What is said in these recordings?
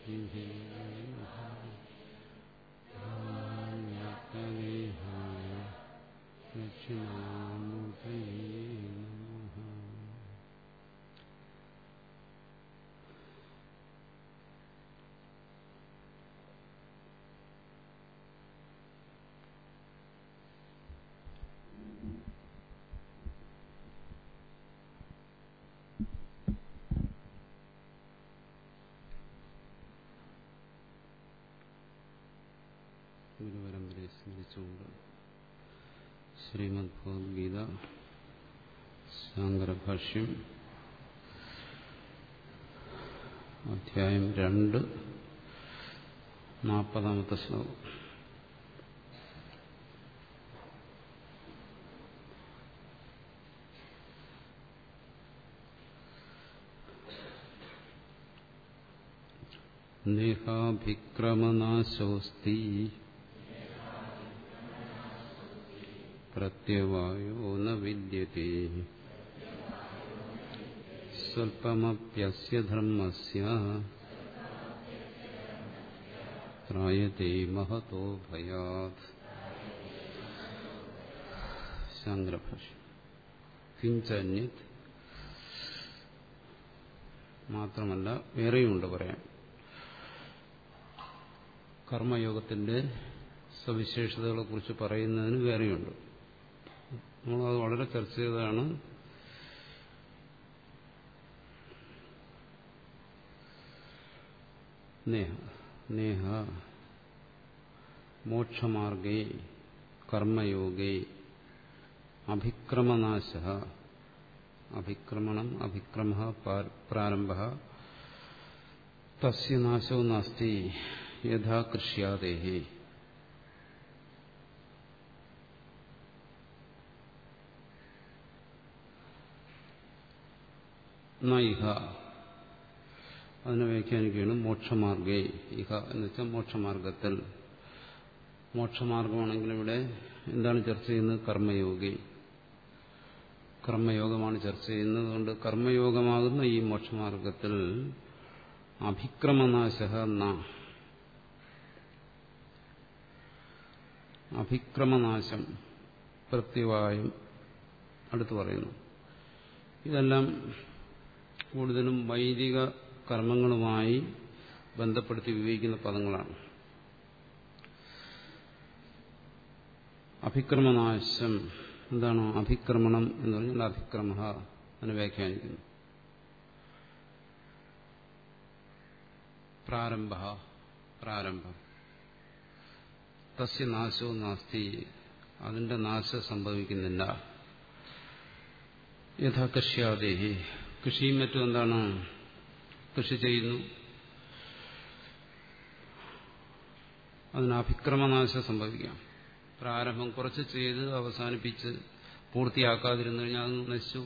വ്യാപ്തദേഹായ ദക്ഷിണാമൂർത്തയേ നമഃ ഗുരുപരമ്പരയെ സ്മരിച്ചുകൊണ്ട് ശ്രീമദ് ഭഗവത്ഗീത ശാങ്കരഭാഷ്യം അധ്യായം രണ്ട് നാൽപ്പതാമത്തെ ശ്ലോകം നേഹാഭിക്രമനാശോസ്തി പ്രത്യവായോ ന വിദ്യത്തെ സ്വൽപ്പമപ്യസ്യ ധർമ്മസ്യ ത്രായത്തെ മഹതോ ഭയാത് ശങ്കരഭാഷ്യം കിഞ്ചന്യത് മാത്രമല്ല വേറെയുമുണ്ട് പറയാൻ കർമ്മയോഗത്തിന്റെ സവിശേഷതകളെ കുറിച്ച് പറയുന്നതിന് വേറെയുണ്ട് നമ്മളത് വളരെ ചർച്ച ചെയ്തതാണ് നേഹ നേഹ മോക്ഷമാർഗേ കർമ്മയോഗേ അഭിക്രമനാശ അഭിക്രമണം അഭിക്രമ പ്രാരംഭ തസ്യ നാശോ നാസ്തി യഥാ കൃഷ്യാദേഹി ഇഹ അതിനെ വ്യാഖ്യാനിക്കുകയാണ് മോക്ഷമാർഗേ ഇഹ എന്ന് വെച്ചാൽ മോക്ഷമാർഗത്തിൽ മോക്ഷമാർഗമാണെങ്കിൽ ഇവിടെ എന്താണ് ചർച്ച ചെയ്യുന്നത് കർമ്മയോഗി കർമ്മയോഗമാണ് ചർച്ച ചെയ്യുന്നത് അതുകൊണ്ട് കർമ്മയോഗമാകുന്ന ഈ മോക്ഷമാർഗത്തിൽ അഭിക്രമനാശ ന അഭിക്രമനാശം പ്രത്യവായും അടുത്ത് പറയുന്നു ഇതെല്ലാം കൂടുതലും വൈദിക കർമ്മങ്ങളുമായി ബന്ധപ്പെടുത്തി വിവരിക്കുന്ന പദങ്ങളാണ് അഭിക്രമനാശം എന്താണോ അഭിക്രമണം എന്ന് പറഞ്ഞാൽ അഭിക്രമ എന്ന് വ്യാഖ്യാനിക്കുന്നു പ്രാരംഭ പ്രാരംഭം തസ്യ നാശോ നാസ്തി അതിന്റെ നാശം സംഭവിക്കുന്നില്ല യഥാ കൃഷ്യാദേഹി കൃഷിയും മറ്റും എന്താണ് കൃഷി ചെയ്യുന്നു അതിന് അഭിക്രമനാശം സംഭവിക്കാം പ്രാരംഭം കുറച്ച് ചെയ്ത് അവസാനിപ്പിച്ച് പൂർത്തിയാക്കാതിരുന്നു കഴിഞ്ഞാൽ അത് നശിച്ചു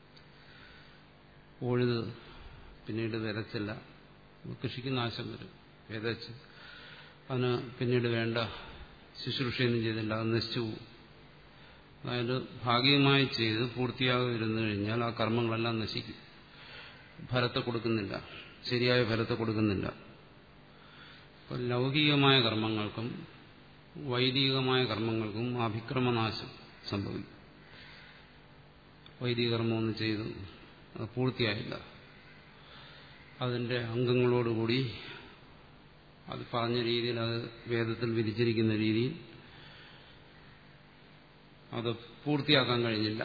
ഉഴുത് പിന്നീട് വിതച്ചില്ല കൃഷിക്ക് നാശം വരും വിതച്ച് അതിന് പിന്നീട് വേണ്ട ശുശ്രൂഷയൊന്നും ചെയ്തില്ല അത് നശിച്ചു പോകും അതായത് ഭാഗികമായി ചെയ്ത് പൂർത്തിയാകാതിരുന്നു കഴിഞ്ഞാൽ ആ കർമ്മങ്ങളെല്ലാം നശിക്കും ഫലത്തെ കൊടുക്കുന്നില്ല ശരിയായ ഫലത്തെ കൊടുക്കുന്നില്ല അപ്പോൾ ലൗകികമായ കർമ്മങ്ങൾക്കും വൈദികമായ കർമ്മങ്ങൾക്കും അഭിക്രമനാശം സംഭവിക്കും വൈദിക കർമ്മമൊന്നും ചെയ്തു അത് പൂർത്തിയായില്ല അതിന്റെ അംഗങ്ങളോടുകൂടി അത് പറഞ്ഞ രീതിയിൽ അത് വേദത്തിൽ വിരിച്ചിരിക്കുന്ന രീതിയിൽ അത് പൂർത്തിയാക്കാൻ കഴിഞ്ഞില്ല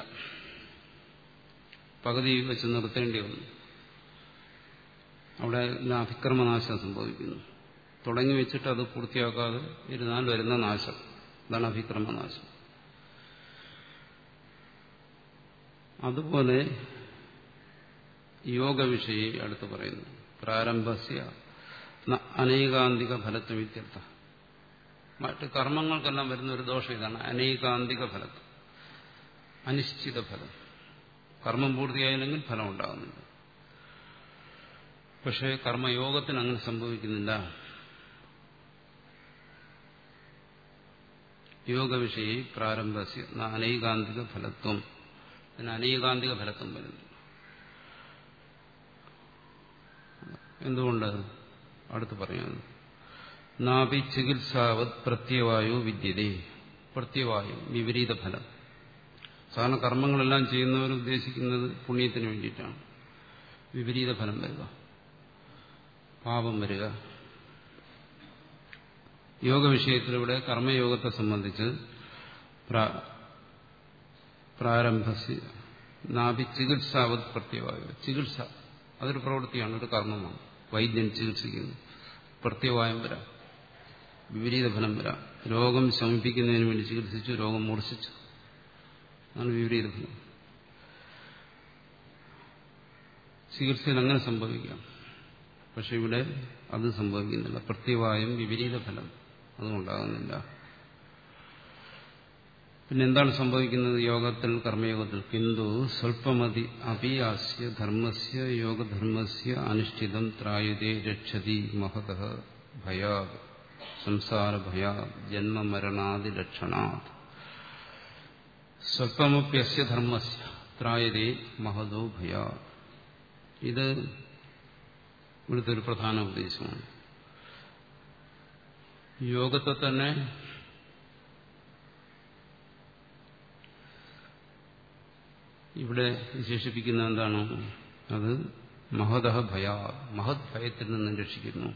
പകുതി വെച്ച് നിർത്തേണ്ടി വന്നു അവിടെ അഭിക്രമനാശം സംഭവിക്കുന്നു തുടങ്ങി വെച്ചിട്ട് അത് പൂർത്തിയാക്കാതെ ഇരുന്നാൽ വരുന്ന നാശം അതാണ് അഭിക്രമനാശം അതുപോലെ യോഗ വിഷയെ അടുത്ത് പറയുന്നു പ്രാരംഭസ്യ അനേകാന്തിക ഫലത്വം ഇത്യർത്ഥ മറ്റ് കർമ്മങ്ങൾക്കെല്ലാം വരുന്ന ഒരു ദോഷം ഇതാണ് അനേകാന്തിക ഫലത്വം അനിശ്ചിത ഫലം കർമ്മം പൂർത്തിയായില്ലെങ്കിൽ ഫലം ഉണ്ടാകുന്നില്ല പക്ഷേ കർമ്മയോഗത്തിന് അങ്ങനെ സംഭവിക്കുന്നില്ല യോഗ വിഷയ പ്രാരംഭസ്യ അനേകാന്തിക ഫലത്വം അതിന് അനേകാന്തിക ഫലത്വം വരുന്നു എന്തുകൊണ്ട് അടുത്ത് പറയുന്നത് നാപി ചികിത്സാവത് പ്രത്യവായു വിദ്യതേ പ്രത്യവായു വിപരീത ഫലം സാധാരണ കർമ്മങ്ങളെല്ലാം ചെയ്യുന്നവർ ഉദ്ദേശിക്കുന്നത് പുണ്യത്തിന് വേണ്ടിയിട്ടാണ് വിപരീത ഫലം വരിക പാപം വരിക യോഗ വിഷയത്തിലൂടെ കർമ്മയോഗത്തെ സംബന്ധിച്ച് പ്രാരംഭസ്യ നാഭി ചികിത്സാവത് പ്രത്യവായു ചികിത്സ അതൊരു പ്രവൃത്തിയാണ് ഒരു കർമ്മമാണ് വൈദ്യൻ ചികിത്സിക്കുന്നു പ്രത്യവായം വരാം വിപരീത ഫലം വരാം രോഗം ശമിപ്പിക്കുന്നതിന് വേണ്ടി ചികിത്സിച്ചു രോഗം മൂർച്ഛിച്ചു അതാണ് വിപരീത ഫലം ചികിത്സയിൽ അങ്ങനെ സംഭവിക്കാം പക്ഷെ ഇവിടെ അത് സംഭവിക്കുന്നില്ല പ്രത്യവായം വിപരീത ഫലം അതുമുണ്ടാകുന്നില്ല പിന്നെ എന്താണ് സംഭവിക്കുന്നത് യോഗത്തിൽ കർമ്മയോഗത്തിൽ കിന്തു സ്വൽപ്പമതി അഭിയാസ്യ ധർമ്മസ്യ യോഗധർമ്മസ്യ അനുഷ്ഠിതം ത്രായുതേ രക്ഷതി മഹത ഭയാ സംസാര ഭയാ ജന്മമരണാദി ലക്ഷണാത് സ്വൽപ്പമപ്യസ്യ ധർമ്മസ്യ ത്രായതേ മഹതോ ഭയാ ഇത് ഇവിടുത്തെ ഒരു പ്രധാന ഉപദേശമാണ് യോഗത്തെ തന്നെ ഇവിടെ വിശേഷിപ്പിക്കുന്ന എന്താണ് അത് മഹത ഭയ മഹത് ഭയത്തിൽ നിന്ന് രക്ഷിക്കുന്നു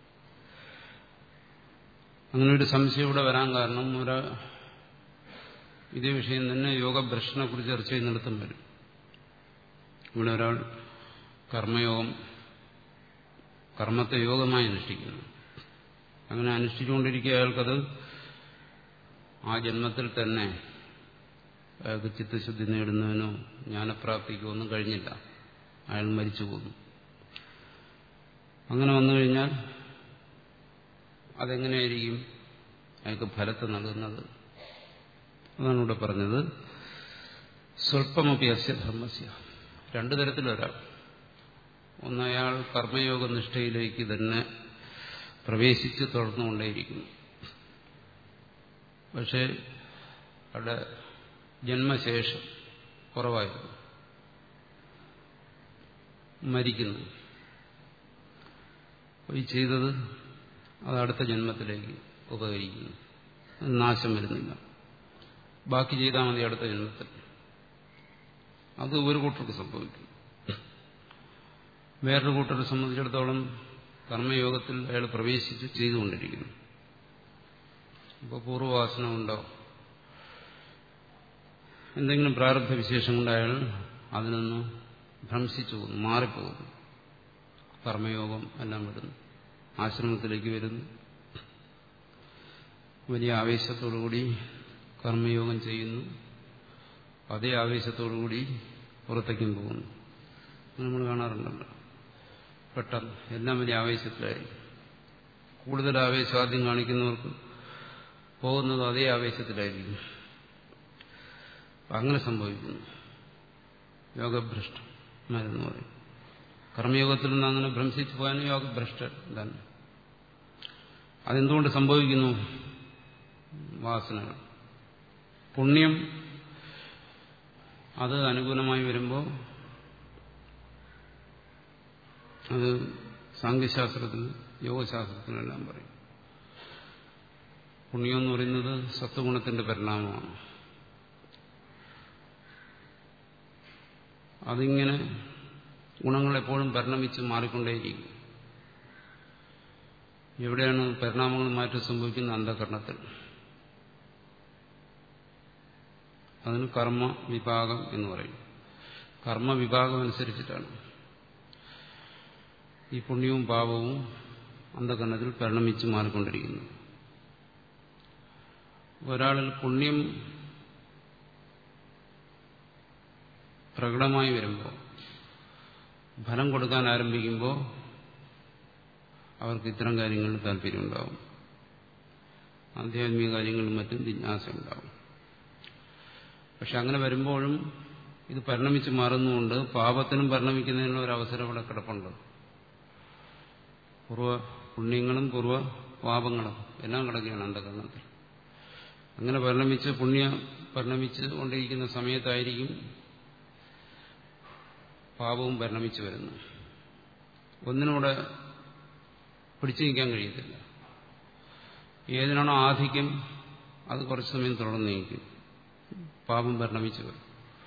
അങ്ങനെ ഒരു സംശയം ഇവിടെ വരാൻ കാരണം ഒരു ഇതേ വിഷയം തന്നെ യോഗഭ്രഷ്ടനെ കുറിച്ച് ചർച്ച ചെയ്യുന്നിടത്തും വരും ഇവിടെ ഒരാൾ കർമ്മയോഗം കർമ്മത്തെ യോഗമായി അനുഷ്ഠിക്കുന്നു അങ്ങനെ അനുഷ്ഠിച്ചുകൊണ്ടിരിക്കുക അയാൾക്കത് ആ ജന്മത്തിൽ തന്നെ അയാൾക്ക് ചിത്തശുദ്ധി നേടുന്നതിനോ ജ്ഞാനപ്രാപ്തിക്കോ ഒന്നും കഴിഞ്ഞില്ല അയാൾ മരിച്ചു പോകുന്നു അങ്ങനെ വന്നു കഴിഞ്ഞാൽ അതെങ്ങനെയായിരിക്കും അയാൾക്ക് ഫലത്തെ നൽകുന്നത് അതാണ് ഇവിടെ പറഞ്ഞത് സ്വല്പമഭ്യാസ്യ ധർമ്മസ്യ രണ്ടു തരത്തിലൊരാൾ ഒന്ന് അയാൾ കർമ്മയോഗ നിഷ്ഠയിലേക്ക് തന്നെ പ്രവേശിച്ച് തുടർന്നുകൊണ്ടേയിരിക്കുന്നു പക്ഷേ അവിടെ ജന്മശേഷം കുറവായിരുന്നു മരിക്കുന്നു ഈ ചെയ്തത് അത് അടുത്ത ജന്മത്തിലേക്ക് ഉപകരിക്കുന്നു നാശം വരുന്നില്ല ബാക്കി ചെയ്താൽ മതി അടുത്ത ജന്മത്തിൽ അത് ഒരു കൂട്ടർക്ക് സംഭവിക്കും വേറൊരു കൂട്ടരെ സംബന്ധിച്ചിടത്തോളം കർമ്മയോഗത്തിൽ അയാൾ പ്രവേശിച്ച് ചെയ്തുകൊണ്ടിരിക്കുന്നു അപ്പോൾ പൂർവ്വവാസന ഉണ്ടാവും എന്തെങ്കിലും പ്രാരബ്ധ വിശേഷം കൊണ്ട് അയാൾ അതിൽ നിന്ന് ഭ്രംശിച്ചു പോകുന്നു മാറിപ്പോകുന്നു കർമ്മയോഗം എല്ലാം വരുന്നു ആശ്രമത്തിലേക്ക് വരുന്നു വലിയ ആവേശത്തോടുകൂടി കർമ്മയോഗം ചെയ്യുന്നു അതേ ആവേശത്തോടുകൂടി പുറത്തേക്കും പോകുന്നു നമ്മൾ കാണാറുണ്ടല്ലോ പെട്ടെന്ന് എല്ലാം വലിയ ആവേശത്തിലായി കൂടുതൽ ആവേശം ആദ്യം കാണിക്കുന്നവർക്ക് പോകുന്നത് അതേ ആവേശത്തിലായിരിക്കും അങ്ങനെ സംഭവിക്കുന്നു യോഗഭ്രഷ്ടന്മാരെന്ന് പറയും കർമ്മയോഗത്തിൽ നിന്ന് അങ്ങനെ ഭ്രംശിച്ചു പോകാനും യോഗഭ്രഷ്ടൻ തന്നെ അതെന്തുകൊണ്ട് സംഭവിക്കുന്നു വാസനകൾ പുണ്യം അത് അനുകൂലമായി വരുമ്പോൾ അത് സാങ്കേശാസ്ത്രത്തിൽ യോഗശാസ്ത്രത്തിനെല്ലാം പറയും പുണ്യം എന്ന് പറയുന്നത് സത്വഗുണത്തിന്റെ പരിണാമമാണ് അതിങ്ങനെ ഗുണങ്ങൾ എപ്പോഴും പരിണമിച്ച് മാറിക്കൊണ്ടേയിരിക്കും എവിടെയാണ് പരിണാമങ്ങൾ മാറ്റം സംഭവിക്കുന്ന അന്ധകരണത്തിൽ അതിന് കർമ്മ വിഭാഗം എന്ന് പറയും കർമ്മ വിഭാഗം അനുസരിച്ചിട്ടാണ് ഈ പുണ്യവും പാപവും അന്ധകരണത്തിൽ പരിണമിച്ച് മാറിക്കൊണ്ടിരിക്കുന്നു ഒരാളിൽ പുണ്യം പ്രകടമായി വരുമ്പോൾ ഫലം കൊടുക്കാൻ ആരംഭിക്കുമ്പോൾ അവർക്ക് ഇത്തരം കാര്യങ്ങളിൽ താല്പര്യമുണ്ടാവും ആധ്യാത്മിക കാര്യങ്ങളിലും മറ്റും ജിജ്ഞാസ ഉണ്ടാവും പക്ഷെ അങ്ങനെ വരുമ്പോഴും ഇത് പരിണമിച്ച് മാറുന്നുകൊണ്ട് പാപത്തിനും പരിണമിക്കുന്നതിനുള്ള ഒരു അവസരം ഇവിടെ കിടപ്പുണ്ട് പൂർവ്വ പുണ്യങ്ങളും പൂർവ്വ പാപങ്ങളും എല്ലാം കിടക്കുകയാണ് അന്ധകരണത്തിൽ അങ്ങനെ പരിണമിച്ച് പുണ്യ പരിണമിച്ച് കൊണ്ടിരിക്കുന്ന സമയത്തായിരിക്കും പാപവും പരിണമിച്ചു വരുന്നു ഒന്നിനൂടെ പിടിച്ചു നിൽക്കാൻ കഴിയത്തില്ല ഏതിനാണോ ആധിക്യം അത് കുറച്ച് സമയം തുടർന്ന് നീക്കും പാപം പരിണമിച്ചു വരും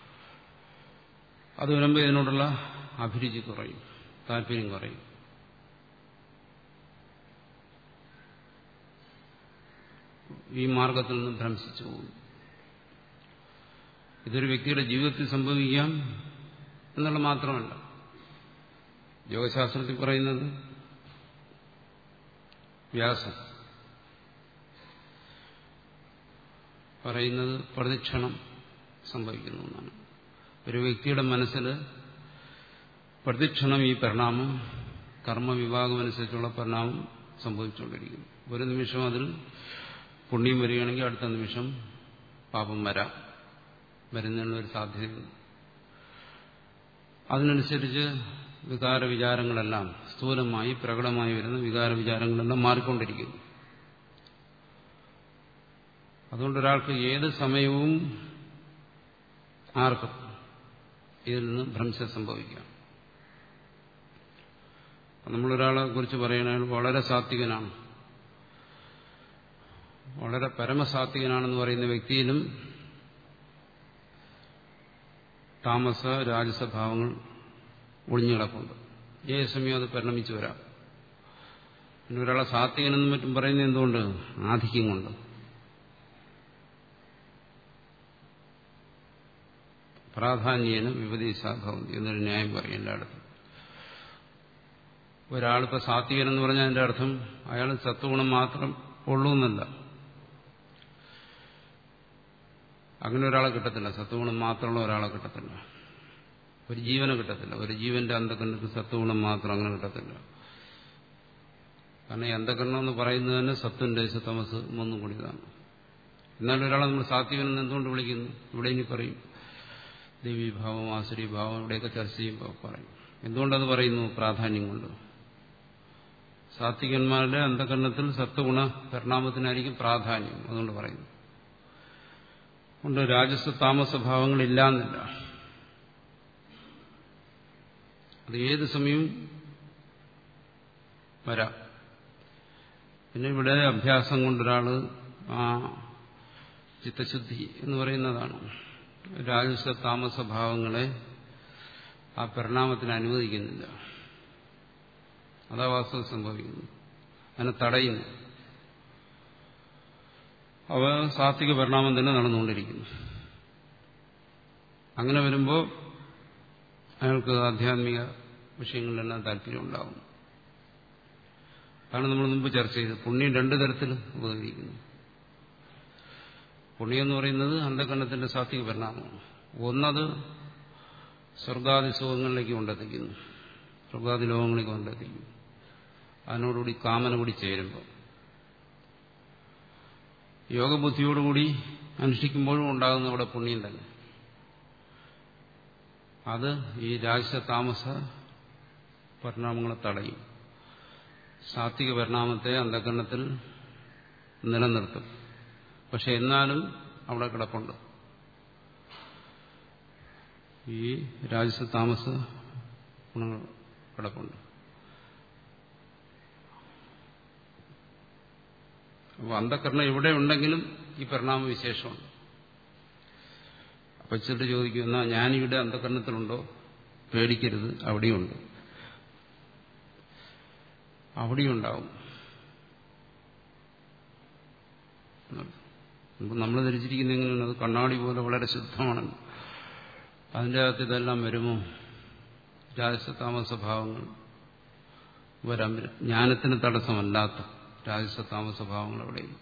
അത് വരുമ്പോൾ ഇതിനോടുള്ള അഭിരുചി കുറയും താല്പര്യം കുറയും ഈ മാർഗത്തിൽ നിന്ന് ഭ്രംശിച്ചു പോകും ഇതൊരു വ്യക്തിയുടെ ജീവിതത്തിൽ സംഭവിക്കാം എന്നുള്ള മാത്രമല്ല യോഗശാസ്ത്രത്തിൽ പറയുന്നത് വ്യാസം പറയുന്നത് പ്രദക്ഷിണം സംഭവിക്കുന്നു എന്നാണ് ഒരു വ്യക്തിയുടെ മനസ്സിൽ പ്രദക്ഷിണം ഈ പരിണാമം കർമ്മവിഭാഗമനുസരിച്ചുള്ള പരിണാമം സംഭവിച്ചുകൊണ്ടിരിക്കുന്നു ഒരു നിമിഷം അതിൽ പുണ്യം വരികയാണെങ്കിൽ അടുത്ത നിമിഷം പാപം വരാം വരുന്നതിനുള്ള സാധ്യതയുണ്ട് അതിനനുസരിച്ച് വികാര വിചാരങ്ങളെല്ലാം സ്ഥൂലമായി പ്രകടമായി വരുന്ന വികാര വിചാരങ്ങളെല്ലാം മാറിക്കൊണ്ടിരിക്കുന്നു അതുകൊണ്ട് ഒരാൾക്ക് ഏത് സമയവും ആർക്കും ഇതിൽ നിന്ന് ഭ്രംശം സംഭവിക്കാം നമ്മളൊരാളെ കുറിച്ച് പറയണ വളരെ സാത്വികനാണ് വളരെ പരമസാത്വികനാണെന്ന് പറയുന്ന വ്യക്തിയിലും താമസ രാജസഭാവങ്ങൾ ഒളിഞ്ഞു കിടപ്പുണ്ട് ഏത് സമയം അത് പരിണമിച്ചു വരാം പിന്നെ ഒരാളെ സാത്വികനെന്നും മറ്റും പറയുന്നത് എന്തുകൊണ്ട് ആധിക്യം കൊണ്ട് പ്രാധാന്യേന വിപദീശാഭവന്തി എന്നൊരു ന്യായം പറയും എല്ലായിടത്തും ഒരാളിപ്പോൾ സാത്വികൻ എന്ന് പറഞ്ഞാൽ അതിന്റെ അർത്ഥം അയാൾ സത്വഗുണം മാത്രം ഉള്ളൂ എന്നല്ല അങ്ങനെ ഒരാളെ കിട്ടത്തില്ല സത്വഗുണം മാത്രമുള്ള ഒരാളെ കിട്ടത്തില്ല ഒരു ജീവനെ കിട്ടത്തില്ല ഒരു ജീവന്റെ അന്ധകരണത്തിൽ സത്വഗുണം മാത്രം അങ്ങനെ കിട്ടത്തില്ല കാരണം ഈ അന്ധകരണം എന്ന് പറയുന്നത് തന്നെ സത്വം രജസ് തമസ് ഒന്നും കൂടിയതാണ് എന്നാലും ഒരാളെ നമ്മൾ സാത്വികനെന്ന് എന്തുകൊണ്ട് വിളിക്കുന്നു ഇവിടെ ഇനി പറയും ദേവീഭാവം ആസുരീഭാവം ഇവിടെയൊക്കെ ചർച്ച ചെയ്യുമ്പോൾ പറയും എന്തുകൊണ്ടത് പറയുന്നു പ്രാധാന്യം കൊണ്ട് സാത്വികന്മാരുടെ അന്ധകരണത്തിൽ സത്വഗുണ പരിണാമത്തിനായിരിക്കും പ്രാധാന്യം അതുകൊണ്ട് പറയുന്നു കൊണ്ട് രാജസ്വ താമസഭാവങ്ങളില്ലാന്നില്ല അത് ഏത് സമയവും വരാം പിന്നെ ഇവിടെ അഭ്യാസം കൊണ്ടൊരാള് ആ ചിത്തശുദ്ധി എന്ന് പറയുന്നതാണ് രാജസ്വ താമസഭാവങ്ങളെ ആ പരിണാമത്തിന് അനുവദിക്കുന്നില്ല അതാ വാസ്തവം സംഭവിക്കുന്നു അതിനെ തടയുന്നു അവ സാത്വിക പരിണാമം തന്നെ നടന്നുകൊണ്ടിരിക്കുന്നു അങ്ങനെ വരുമ്പോൾ അയാൾക്ക് ആധ്യാത്മിക വിഷയങ്ങളിലെല്ലാം താല്പര്യം ഉണ്ടാകും അതാണ് നമ്മൾ മുമ്പ് ചർച്ച ചെയ്തത് പുണ്യം രണ്ടു തരത്തിൽ ഉപകരിക്കുന്നു പുണ്യം എന്ന് പറയുന്നത് അന്ധകരണത്തിന്റെ സാത്വിക പരിണാമമാണ് ഒന്നത് സ്വർഗാദി സുഖങ്ങളിലേക്ക് കൊണ്ടെത്തിക്കുന്നു സ്വർഗാദി ലോകങ്ങളിലേക്ക് കൊണ്ടെത്തിക്കുന്നു അതിനോടുകൂടി കാമന കൂടി ചേരുമ്പോൾ യോഗബുദ്ധിയോടുകൂടി അനുഷ്ഠിക്കുമ്പോഴും ഉണ്ടാകുന്ന അവിടെ പുണ്യം തന്നെ അത് ഈ രാജസ താമസ പരിണാമങ്ങളെ തടയും സാത്വിക പരിണാമത്തെ അന്ധകരണത്തിൽ നിലനിർത്തും പക്ഷെ എന്നാലും അവിടെ കിടപ്പുണ്ട് ഈ രാജസ താമസ ഗുണങ്ങൾ കിടപ്പുണ്ട് അപ്പോൾ അന്ധകരണം എവിടെ ഉണ്ടെങ്കിലും ഈ പരിണാമ വിശേഷമുണ്ട് അപ്പൊ ചിലർ ചോദിക്കും എന്നാ ഞാനിവിടെ അന്ധകരണത്തിലുണ്ടോ പേടിക്കരുത് അവിടെയുണ്ട് അവിടെയുണ്ടാവും നമ്മൾ ധരിച്ചിരിക്കുന്ന എങ്ങനെയാണ് അത് കണ്ണാടി പോലെ വളരെ ശുദ്ധമാണെന്ന് അതിൻ്റെ അകത്ത് ഇതെല്ലാം വരുമോ രാജസ താമസഭാവങ്ങൾ വരാൻ വരും ജ്ഞാനത്തിന് തടസ്സമല്ലാത്ത രാജസ താമസഭാവങ്ങൾ എവിടെയും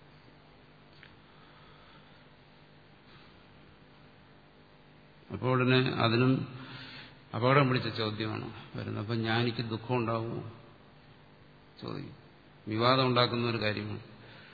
അപ്പോൾ ഉടനെ അതിനും അപകടം പിടിച്ച ചോദ്യമാണ് വരുന്നത് അപ്പം ഞാനിക്ക് ദുഃഖം ഉണ്ടാവുമോ ചോദിക്കും വിവാദം ഉണ്ടാക്കുന്ന ഒരു കാര്യമാണ്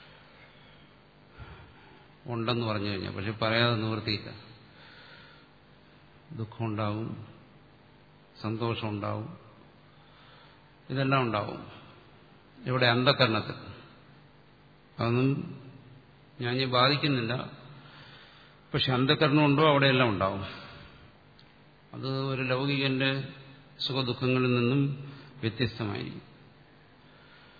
ഉണ്ടെന്ന് പറഞ്ഞു കഴിഞ്ഞാൽ പക്ഷെ പറയാതെ നിവൃത്തിയില്ല ദുഃഖമുണ്ടാവും സന്തോഷമുണ്ടാവും ഇതെല്ലാം ഉണ്ടാവും ഇവിടെ അന്ധകരണത്തിൽ അതൊന്നും ഞാൻ ബാധിക്കുന്നില്ല പക്ഷെ അന്ധകരണമുണ്ടോ അവിടെയെല്ലാം ഉണ്ടാവും അത് ഒരു ലൗകികന്റെ സുഖദുഃഖങ്ങളിൽ നിന്നും വ്യത്യസ്തമായിരിക്കും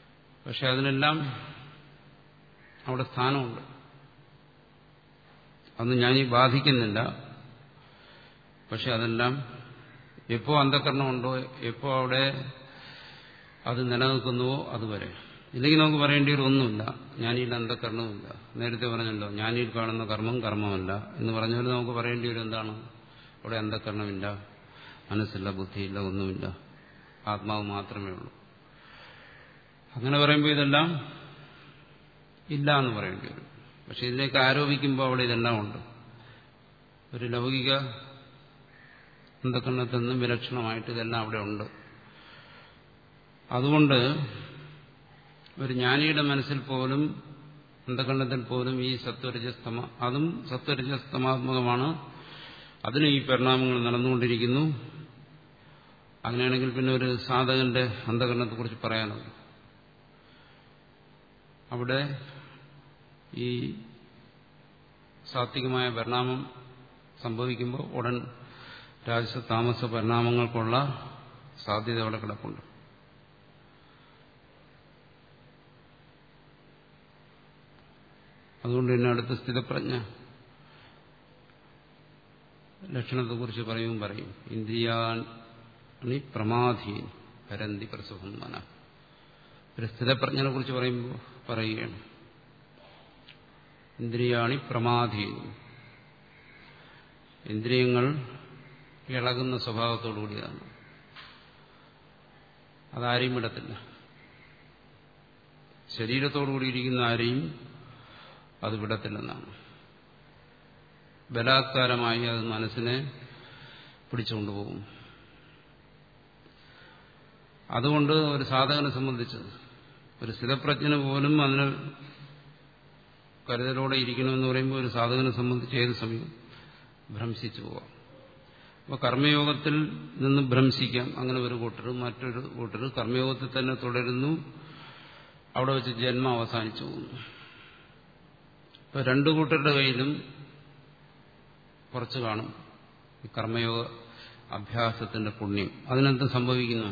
പക്ഷെ അതിനെല്ലാം അവിടെ സ്ഥാനമുണ്ട് അതൊന്നും ഞാനീ ബാധിക്കുന്നില്ല പക്ഷെ അതെല്ലാം എപ്പോ അന്ധകരണമുണ്ടോ എപ്പോ അവിടെ അത് നിലനിൽക്കുന്നുവോ അതുവരെ ഇല്ലെങ്കിൽ നമുക്ക് പറയേണ്ടി ഒരു ഒന്നുമില്ല ജ്ഞാനിയിൽ അന്ധകരണവുമില്ല നേരത്തെ പറഞ്ഞല്ലോ ജ്ഞാനിയിൽ കാണുന്ന കർമ്മം കർമ്മമല്ല എന്ന് പറഞ്ഞാൽ നമുക്ക് പറയേണ്ടി വരും എന്താണ് അവിടെ അന്ധകരണമില്ല മനസ്സില്ല ബുദ്ധിയില്ല ഒന്നുമില്ല ആത്മാവ് മാത്രമേ ഉള്ളൂ അങ്ങനെ പറയുമ്പോൾ ഇതെല്ലാം ഇല്ല എന്ന് പറയേണ്ടി വരും പക്ഷെ ഇതിലേക്ക് ആരോപിക്കുമ്പോൾ അവിടെ ഇതെല്ലാം ഉണ്ട് ഒരു ലൗകിക അന്ധകരണത്തിൽ നിന്നും വിലക്ഷണമായിട്ട് ഇതെല്ലാം അവിടെ ഉണ്ട് അതുകൊണ്ട് ഒരു ജ്ഞാനിയുടെ മനസ്സിൽ പോലും അന്ധകണ്ഠത്തിൽ പോലും ഈ സത്വരജസ്തമ അതും സത്വരജസ്തമാത്മകമാണ് അതിന് ഈ പരിണാമങ്ങൾ നടന്നുകൊണ്ടിരിക്കുന്നു അങ്ങനെയാണെങ്കിൽ പിന്നെ ഒരു സാധകന്റെ അന്ധകരണത്തെക്കുറിച്ച് പറയാനുണ്ട് അവിടെ ഈ സാത്വികമായ പരിണാമം സംഭവിക്കുമ്പോൾ ഉടൻ രാജസ താമസ പരിണാമങ്ങൾക്കുള്ള സാധ്യത അവിടെ കിടപ്പുണ്ട് അതുകൊണ്ട് തന്നെ അടുത്ത സ്ഥിതപ്രജ്ഞ ലക്ഷണത്തെക്കുറിച്ച് പറയും പറയും ഇന്ദ്രിയാണി പ്രമാധീൻ ഹരന്തി പ്രസുഖം മന ഒരു സ്ഥിതപ്രജ്ഞനെ കുറിച്ച് പറയുമ്പോൾ പറയുകയാണ് ഇന്ദ്രിയാണി പ്രമാധീൻ ഇന്ദ്രിയങ്ങൾ ഇളകുന്ന സ്വഭാവത്തോടു കൂടിയതാണ് അതാരെയും വിടത്തില്ല ശരീരത്തോടു കൂടിയിരിക്കുന്ന ആരെയും അത് വിടത്തില്ലെന്നാണ് ബലാത്കാരമായി അത് മനസ്സിനെ പിടിച്ചുകൊണ്ടുപോകും അതുകൊണ്ട് ഒരു സാധകനെ സംബന്ധിച്ച് ഒരു സ്ഥിരപ്രജ്ഞന് പോലും അതിന് കരുതലോടെ ഇരിക്കണമെന്ന് പറയുമ്പോൾ ഒരു സാധകനെ സംബന്ധിച്ച് ഏത് സമയം ഭ്രംശിച്ചു പോവാം അപ്പോൾ കർമ്മയോഗത്തിൽ നിന്ന് ഭ്രംശിക്കാം അങ്ങനെ ഒരു കൂട്ടർ മറ്റൊരു കൂട്ടർ കർമ്മയോഗത്തിൽ തന്നെ തുടരുന്നു അവിടെ വെച്ച് ജന്മം അവസാനിച്ചു പോകുന്നു ഇപ്പൊ രണ്ടു കൂട്ടരുടെ കയ്യിലും കുറച്ച് കാണും ഈ കർമ്മയോഗ അഭ്യാസത്തിന്റെ പുണ്യം അതിനെന്ത് സംഭവിക്കുന്നു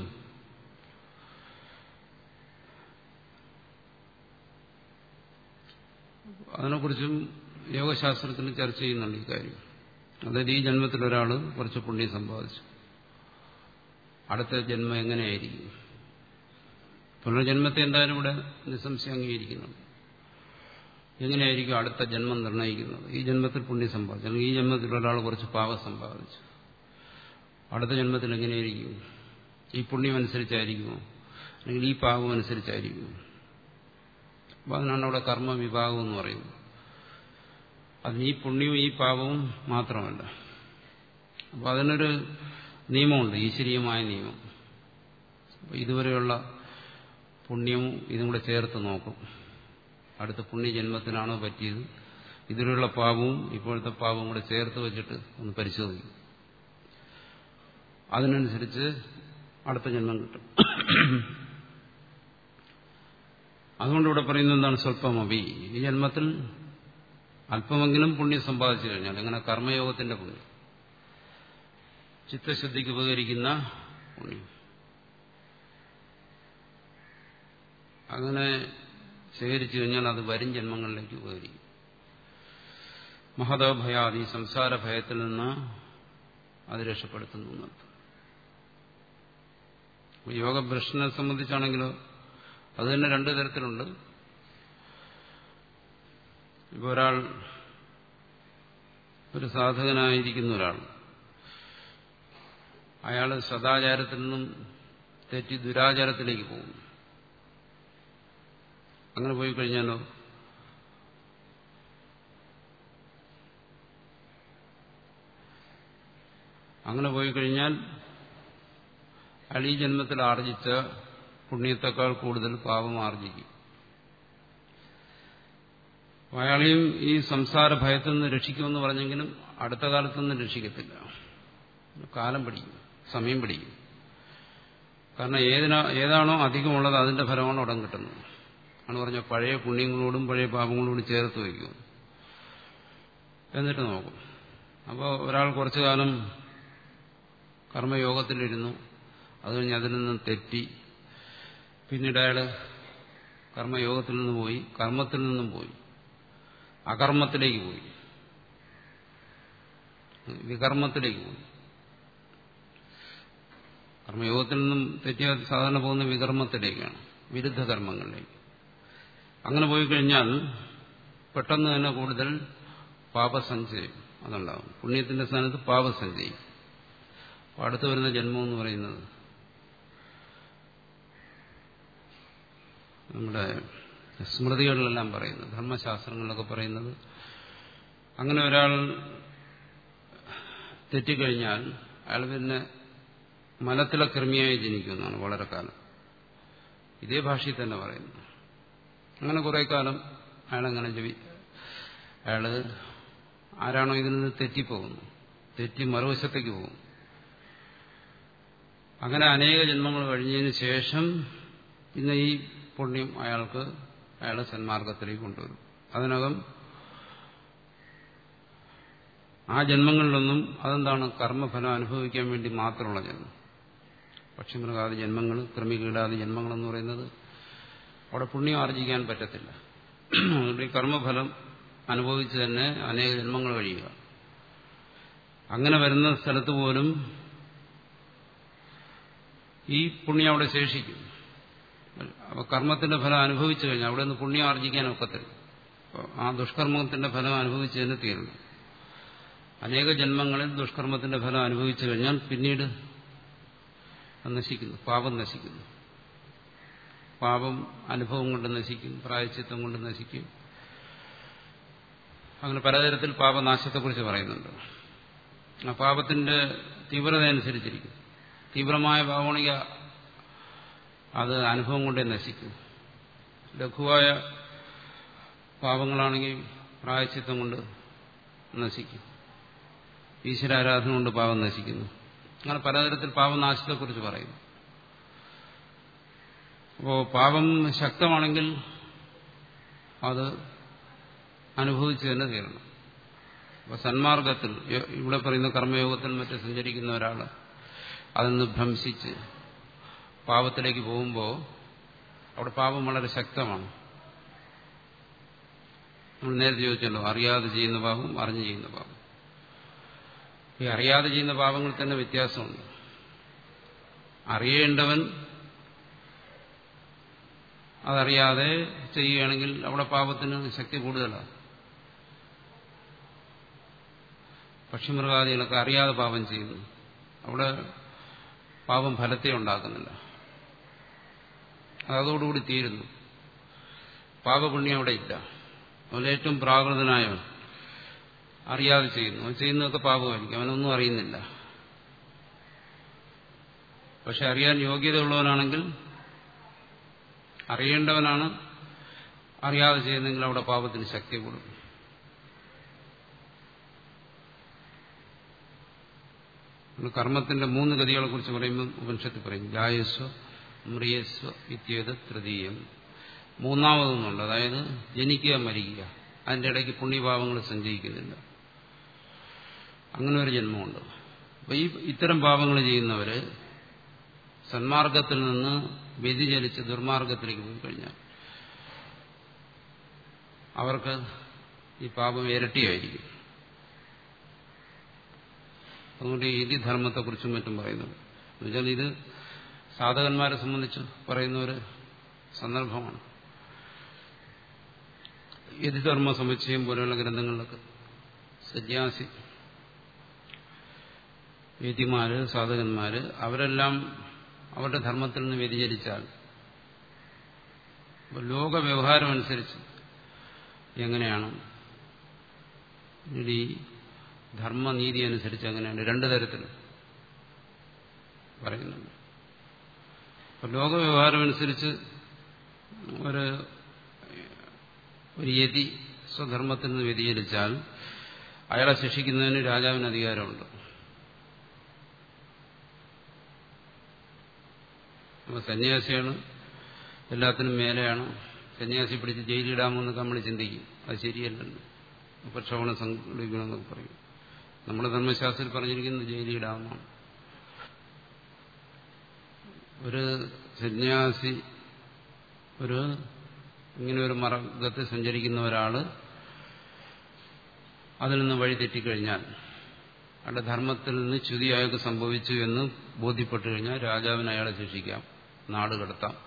അതിനെക്കുറിച്ചും യോഗശാസ്ത്രത്തിൽ ചർച്ച ചെയ്യുന്നുണ്ട് ഈ കാര്യം അതായത് ഈ ജന്മത്തിൽ ഒരാൾ കുറച്ച് പുണ്യം സമ്പാദിച്ചു അടുത്ത ജന്മം എങ്ങനെയായിരിക്കും പുനർജന്മത്തെ എന്തായാലും ഇവിടെ നിസ്സംശയം അംഗീകരിക്കുന്നുണ്ട് എങ്ങനെയായിരിക്കും അടുത്ത ജന്മം നിർണ്ണയിക്കുന്നത് ഈ ജന്മത്തിൽ പുണ്യം സമ്പാദിച്ചു അല്ലെങ്കിൽ ഈ ജന്മത്തിൽ ഒരാൾ കുറച്ച് പാവം സമ്പാദിച്ചു അടുത്ത ജന്മത്തിൽ എങ്ങനെയായിരിക്കും ഈ പുണ്യം അനുസരിച്ചായിരിക്കുമോ അല്ലെങ്കിൽ ഈ പാവം അനുസരിച്ചായിരിക്കുമോ അപ്പോൾ അതിനാണ് അവിടെ കർമ്മ വിഭാഗം എന്ന് പറയുന്നത് അതിന് ഈ പുണ്യവും ഈ പാപവും മാത്രമല്ല അപ്പോൾ അതിനൊരു നിയമമുണ്ട് ഈശ്വരീയമായ നിയമം അപ്പോൾ ഇതുവരെയുള്ള പുണ്യവും ഇതും കൂടെ ചേർത്ത് നോക്കും അടുത്ത പുണ്യജന്മത്തിനാണോ പറ്റിയത് ഇതിലുള്ള പാപവും ഇപ്പോഴത്തെ പാപവും കൂടെ ചേർത്ത് വെച്ചിട്ട് ഒന്ന് പരിശോധിക്കും അതിനനുസരിച്ച് അടുത്ത ജന്മം കിട്ടും അതുകൊണ്ട് ഇവിടെ പറയുന്നത് എന്താണ് സ്വല്പമപി ഈ ജന്മത്തിൽ അല്പമെങ്കിലും പുണ്യം സമ്പാദിച്ചു കഴിഞ്ഞാൽ അങ്ങനെ കർമ്മയോഗത്തിന്റെ പുണ്യം ചിത്തശുദ്ധിക്ക് ഉപകരിക്കുന്ന പുണ്യം അങ്ങനെ ശേഖരിച്ചു കഴിഞ്ഞാൽ അത് വരും ജന്മങ്ങളിലേക്ക് ഉപകരിക്കും മഹതഭയാദി സംസാര ഭയത്തിൽ നിന്ന് അത് രക്ഷപ്പെടുത്തുന്നു എന്നർത്ഥം യോഗഭ്രഷ്ടനെ സംബന്ധിച്ചാണെങ്കിലോ അത് തന്നെ രണ്ടു തരത്തിലുണ്ട് ഇപ്പോൾ ഒരാൾ ഒരു സാധകനായിരിക്കുന്ന ഒരാൾ അയാൾ സദാചാരത്തിൽ നിന്നും തെറ്റി ദുരാചാരത്തിലേക്ക് പോകും അങ്ങനെ പോയി കഴിഞ്ഞാലോ അങ്ങനെ പോയി കഴിഞ്ഞാൽ അയാൾ ഈ ജന്മത്തിൽ ആർജിച്ച പുണ്യത്തെക്കാൾ കൂടുതൽ പാപം ആർജിക്കും അയാളെയും ഈ സംസാര ഭയത്തിൽ നിന്ന് രക്ഷിക്കുമെന്ന് പറഞ്ഞെങ്കിലും അടുത്ത കാലത്തൊന്നും രക്ഷിക്കത്തില്ല കാലം പിടിക്കും സമയം പിടിക്കും കാരണം ഏതിനാ ഏതാണോ അധികമുള്ളത് അതിന്റെ ഫലമാണ് ഉടൻ കിട്ടുന്നത് ആണ് പറഞ്ഞ പഴയ പുണ്യങ്ങളോടും പഴയ പാപങ്ങളോടും ചേർത്ത് വയ്ക്കും എന്നിട്ട് നോക്കും അപ്പോൾ ഒരാൾ കുറച്ചു കാലം കർമ്മയോഗത്തിലിരുന്നു അത് കഴിഞ്ഞ് അതിൽ നിന്ന് തെറ്റി പിന്നീട് അയാൾ കർമ്മയോഗത്തിൽ നിന്ന് പോയി കർമ്മത്തിൽ നിന്നും പോയി അകർമ്മത്തിലേക്ക് പോയി വികർമ്മത്തിലേക്ക് പോയി കർമ്മയോഗത്തിൽ നിന്നും തെറ്റിയ സാധാരണ പോകുന്ന വികർമ്മത്തിലേക്കാണ് വിരുദ്ധ കർമ്മങ്ങളിലേക്ക് അങ്ങനെ പോയി കഴിഞ്ഞാൽ പെട്ടെന്ന് തന്നെ കൂടുതൽ പാപസഞ്ചയം അതുണ്ടാവും പുണ്യത്തിന്റെ സ്ഥാനത്ത് പാപസഞ്ചയം അടുത്ത് വരുന്ന ജന്മം എന്ന് പറയുന്നത് നമ്മുടെ സ്മൃതികളിലെല്ലാം പറയുന്നത് ധർമ്മശാസ്ത്രങ്ങളിലൊക്കെ പറയുന്നത് അങ്ങനെ ഒരാൾ തെറ്റിക്കഴിഞ്ഞാൽ അയാൾ പിന്നെ മലത്തിലെ കൃമിയായി ജനിക്കുന്നതാണ് വളരെ കാലം ഇതേ ഭാഷയിൽ തന്നെ പറയുന്നു അങ്ങനെ കുറെ കാലം അയാളങ്ങനെ ജവി അയാള് ആരാണോ ഇതിൽ നിന്ന് തെറ്റിപ്പോകുന്നു തെറ്റി മറുവശത്തേക്ക് പോകും അങ്ങനെ അനേക ജന്മങ്ങൾ കഴിഞ്ഞതിന് ശേഷം പിന്നെ ഈ പുണ്യം അയാൾക്ക് അയാളെ സന്മാർഗത്തിലേക്ക് കൊണ്ടുവരും അതിനകം ആ ജന്മങ്ങളിലൊന്നും അതെന്താണ് കർമ്മഫലം അനുഭവിക്കാൻ വേണ്ടി മാത്രമുള്ള ജന്മം പക്ഷിമൃഗാദി ജന്മങ്ങൾ കൃമികീടാദി ജന്മങ്ങളെന്ന് പറയുന്നത് അവിടെ പുണ്യം ആർജിക്കാൻ പറ്റത്തില്ല അതുകൊണ്ട് ഈ കർമ്മഫലം അനുഭവിച്ച് തന്നെ അനേക ജന്മങ്ങൾ കഴിയുക അങ്ങനെ വരുന്ന സ്ഥലത്ത് പോലും ഈ പുണ്യം അവിടെ ശേഷിക്കും അപ്പൊ കർമ്മത്തിന്റെ ഫലം അനുഭവിച്ചു കഴിഞ്ഞാൽ അവിടെ നിന്ന് പുണ്യം ആർജിക്കാൻ ഒക്കത്തില്ല ആ ദുഷ്കർമ്മത്തിന്റെ ഫലം അനുഭവിച്ചു തന്നെ തീരണം അനേക ജന്മങ്ങളിൽ ദുഷ്കർമ്മത്തിന്റെ ഫലം അനുഭവിച്ചു കഴിഞ്ഞാൽ പിന്നീട് നശിക്കുന്നു പാപം നശിക്കുന്നു പാപം അനുഭവം കൊണ്ട് നശിക്കും പ്രായച്ചിത്തം കൊണ്ട് നശിക്കും അങ്ങനെ പലതരത്തിൽ പാപനാശത്തെക്കുറിച്ച് പറയുന്നുണ്ട് ആ പാപത്തിന്റെ തീവ്രത അനുസരിച്ചിരിക്കും തീവ്രമായ പാവണിക അത് അനുഭവം കൊണ്ടേ നശിക്കും ലഘുവായ പാപങ്ങളാണെങ്കിൽ പ്രായച്ചിത്തം കൊണ്ട് നശിക്കും ഈശ്വരാരാധന കൊണ്ട് പാപം നശിക്കുന്നു അങ്ങനെ പലതരത്തിൽ പാപനാശത്തെക്കുറിച്ച് പറയുന്നു അപ്പോൾ പാപം ശക്തമാണെങ്കിൽ അത് അനുഭവിച്ചു തന്നെ തീരണം അപ്പോൾ സന്മാർഗത്തിൽ ഇവിടെ പറയുന്ന കർമ്മയോഗത്തിൽ മറ്റും സഞ്ചരിക്കുന്ന ഒരാൾ അതിൽ നിന്ന് ഭ്രംശിച്ച് പാപത്തിലേക്ക് പോകുമ്പോൾ അവിടെ പാപം വളരെ ശക്തമാണ് നമ്മൾ നേരത്തെ ചോദിച്ചല്ലോ അറിയാതെ ചെയ്യുന്ന പാപം അറിഞ്ഞു ചെയ്യുന്ന പാപം ഈ അറിയാതെ ചെയ്യുന്ന പാപങ്ങളിൽ തന്നെ വ്യത്യാസമുണ്ട് അറിയേണ്ടവൻ അതറിയാതെ ചെയ്യുകയാണെങ്കിൽ അവിടെ പാപത്തിന് ശക്തി കൂടുതലാണ് പക്ഷിമൃഗാദികളൊക്കെ അറിയാതെ പാപം ചെയ്യുന്നു അവിടെ പാപം ഫലത്തെ ഉണ്ടാക്കുന്നില്ല അതോടുകൂടി തീരുന്നു പാപപുണ്യം അവിടെ ഇല്ല അവൻ ഏറ്റവും പ്രാകൃതനായവൻ അറിയാതെ ചെയ്യുന്നു അവൻ ചെയ്യുന്നതൊക്കെ പാപമായിരിക്കും അവനൊന്നും അറിയുന്നില്ല പക്ഷെ അറിയാൻ യോഗ്യതയുള്ളവനാണെങ്കിൽ അറിയേണ്ടവനാണ് അറിയാതെ ചെയ്യുന്നെങ്കിൽ അവിടെ പാപത്തിന് ശക്തി കൊടുക്കും കർമ്മത്തിന്റെ മൂന്ന് ഗതികളെ കുറിച്ച് പറയുമ്പോൾ ഉപനിഷത്തിൽ പറയും ജായസ്വ മ്രിയസ്വ ഇത്യേത് തൃതീയം മൂന്നാമതൊന്നുണ്ട് അതായത് ജനിക്കുക മരിക്കുക അതിന്റെ ഇടയ്ക്ക് പുണ്യപാപങ്ങൾ സഞ്ചയിക്കുന്നില്ല അങ്ങനെ ഒരു ജന്മമുണ്ട് അപ്പൊ ഈ ഇത്തരം പാപങ്ങൾ ചെയ്യുന്നവര് സന്മാർഗത്തിൽ നിന്ന് വ്യതിചലിച്ച് ദുർമാർഗത്തിലേക്ക് പോയി കഴിഞ്ഞാൽ അവർക്ക് ഈ പാപം ഇരട്ടിയായിരിക്കും അതുകൊണ്ട് ഈ ധർമ്മത്തെക്കുറിച്ചും മറ്റും പറയുന്നത് എന്നുവെച്ചാൽ ഇത് സാധകന്മാരെ സംബന്ധിച്ച് പറയുന്ന ഒരു സന്ദർഭമാണ് യതിധർമ്മ സമുച്ചയം പോലെയുള്ള ഗ്രന്ഥങ്ങളിലൊക്കെ സന്യാസി യതിമാര് സാധകന്മാര് അവരെല്ലാം അവരുടെ ധർമ്മത്തിൽ നിന്ന് വ്യതിചരിച്ചാൽ ലോക വ്യവഹാരം അനുസരിച്ച് എങ്ങനെയാണ് ഈ ധർമ്മനീതി അനുസരിച്ച് അങ്ങനെയാണ് രണ്ടു തരത്തിൽ പറയുന്നുണ്ട് അപ്പൊ ലോകവ്യവഹാരം അനുസരിച്ച് ഒരു ഒരു യതി സ്വധർമ്മത്തിൽ നിന്ന് വ്യതിചരിച്ചാൽ അയാളെ ശിക്ഷിക്കുന്നതിന് രാജാവിന് അധികാരമുണ്ട് അപ്പോൾ സന്യാസിയാണ് എല്ലാത്തിനും മേലെയാണ് സന്യാസി പിടിച്ച് ജയിലിടാമെന്നൊക്കെ നമ്മൾ ചിന്തിക്കും അത് ശരിയല്ലല്ലോ പ്രക്ഷോഭണം സംഘടിപ്പിക്കണമെന്നൊക്കെ പറയും നമ്മുടെ ധർമ്മശാസ്ത്രത്തിൽ പറഞ്ഞിരിക്കുന്നത് ജയിലിടാമെന്നാണ് ഒരു സന്യാസി ഒരു ഇങ്ങനെ ഒരു മാർഗത്തിൽ സഞ്ചരിക്കുന്ന ഒരാൾ അതിൽ നിന്ന് വഴി തെറ്റിക്കഴിഞ്ഞാൽ അയാളുടെ ധർമ്മത്തിൽ നിന്ന് ച്യുതി അയാൾക്ക് സംഭവിച്ചു എന്ന് ബോധ്യപ്പെട്ടു കഴിഞ്ഞാൽ രാജാവിന് അയാളെ ശിക്ഷിക്കാം നാട് കടത്താം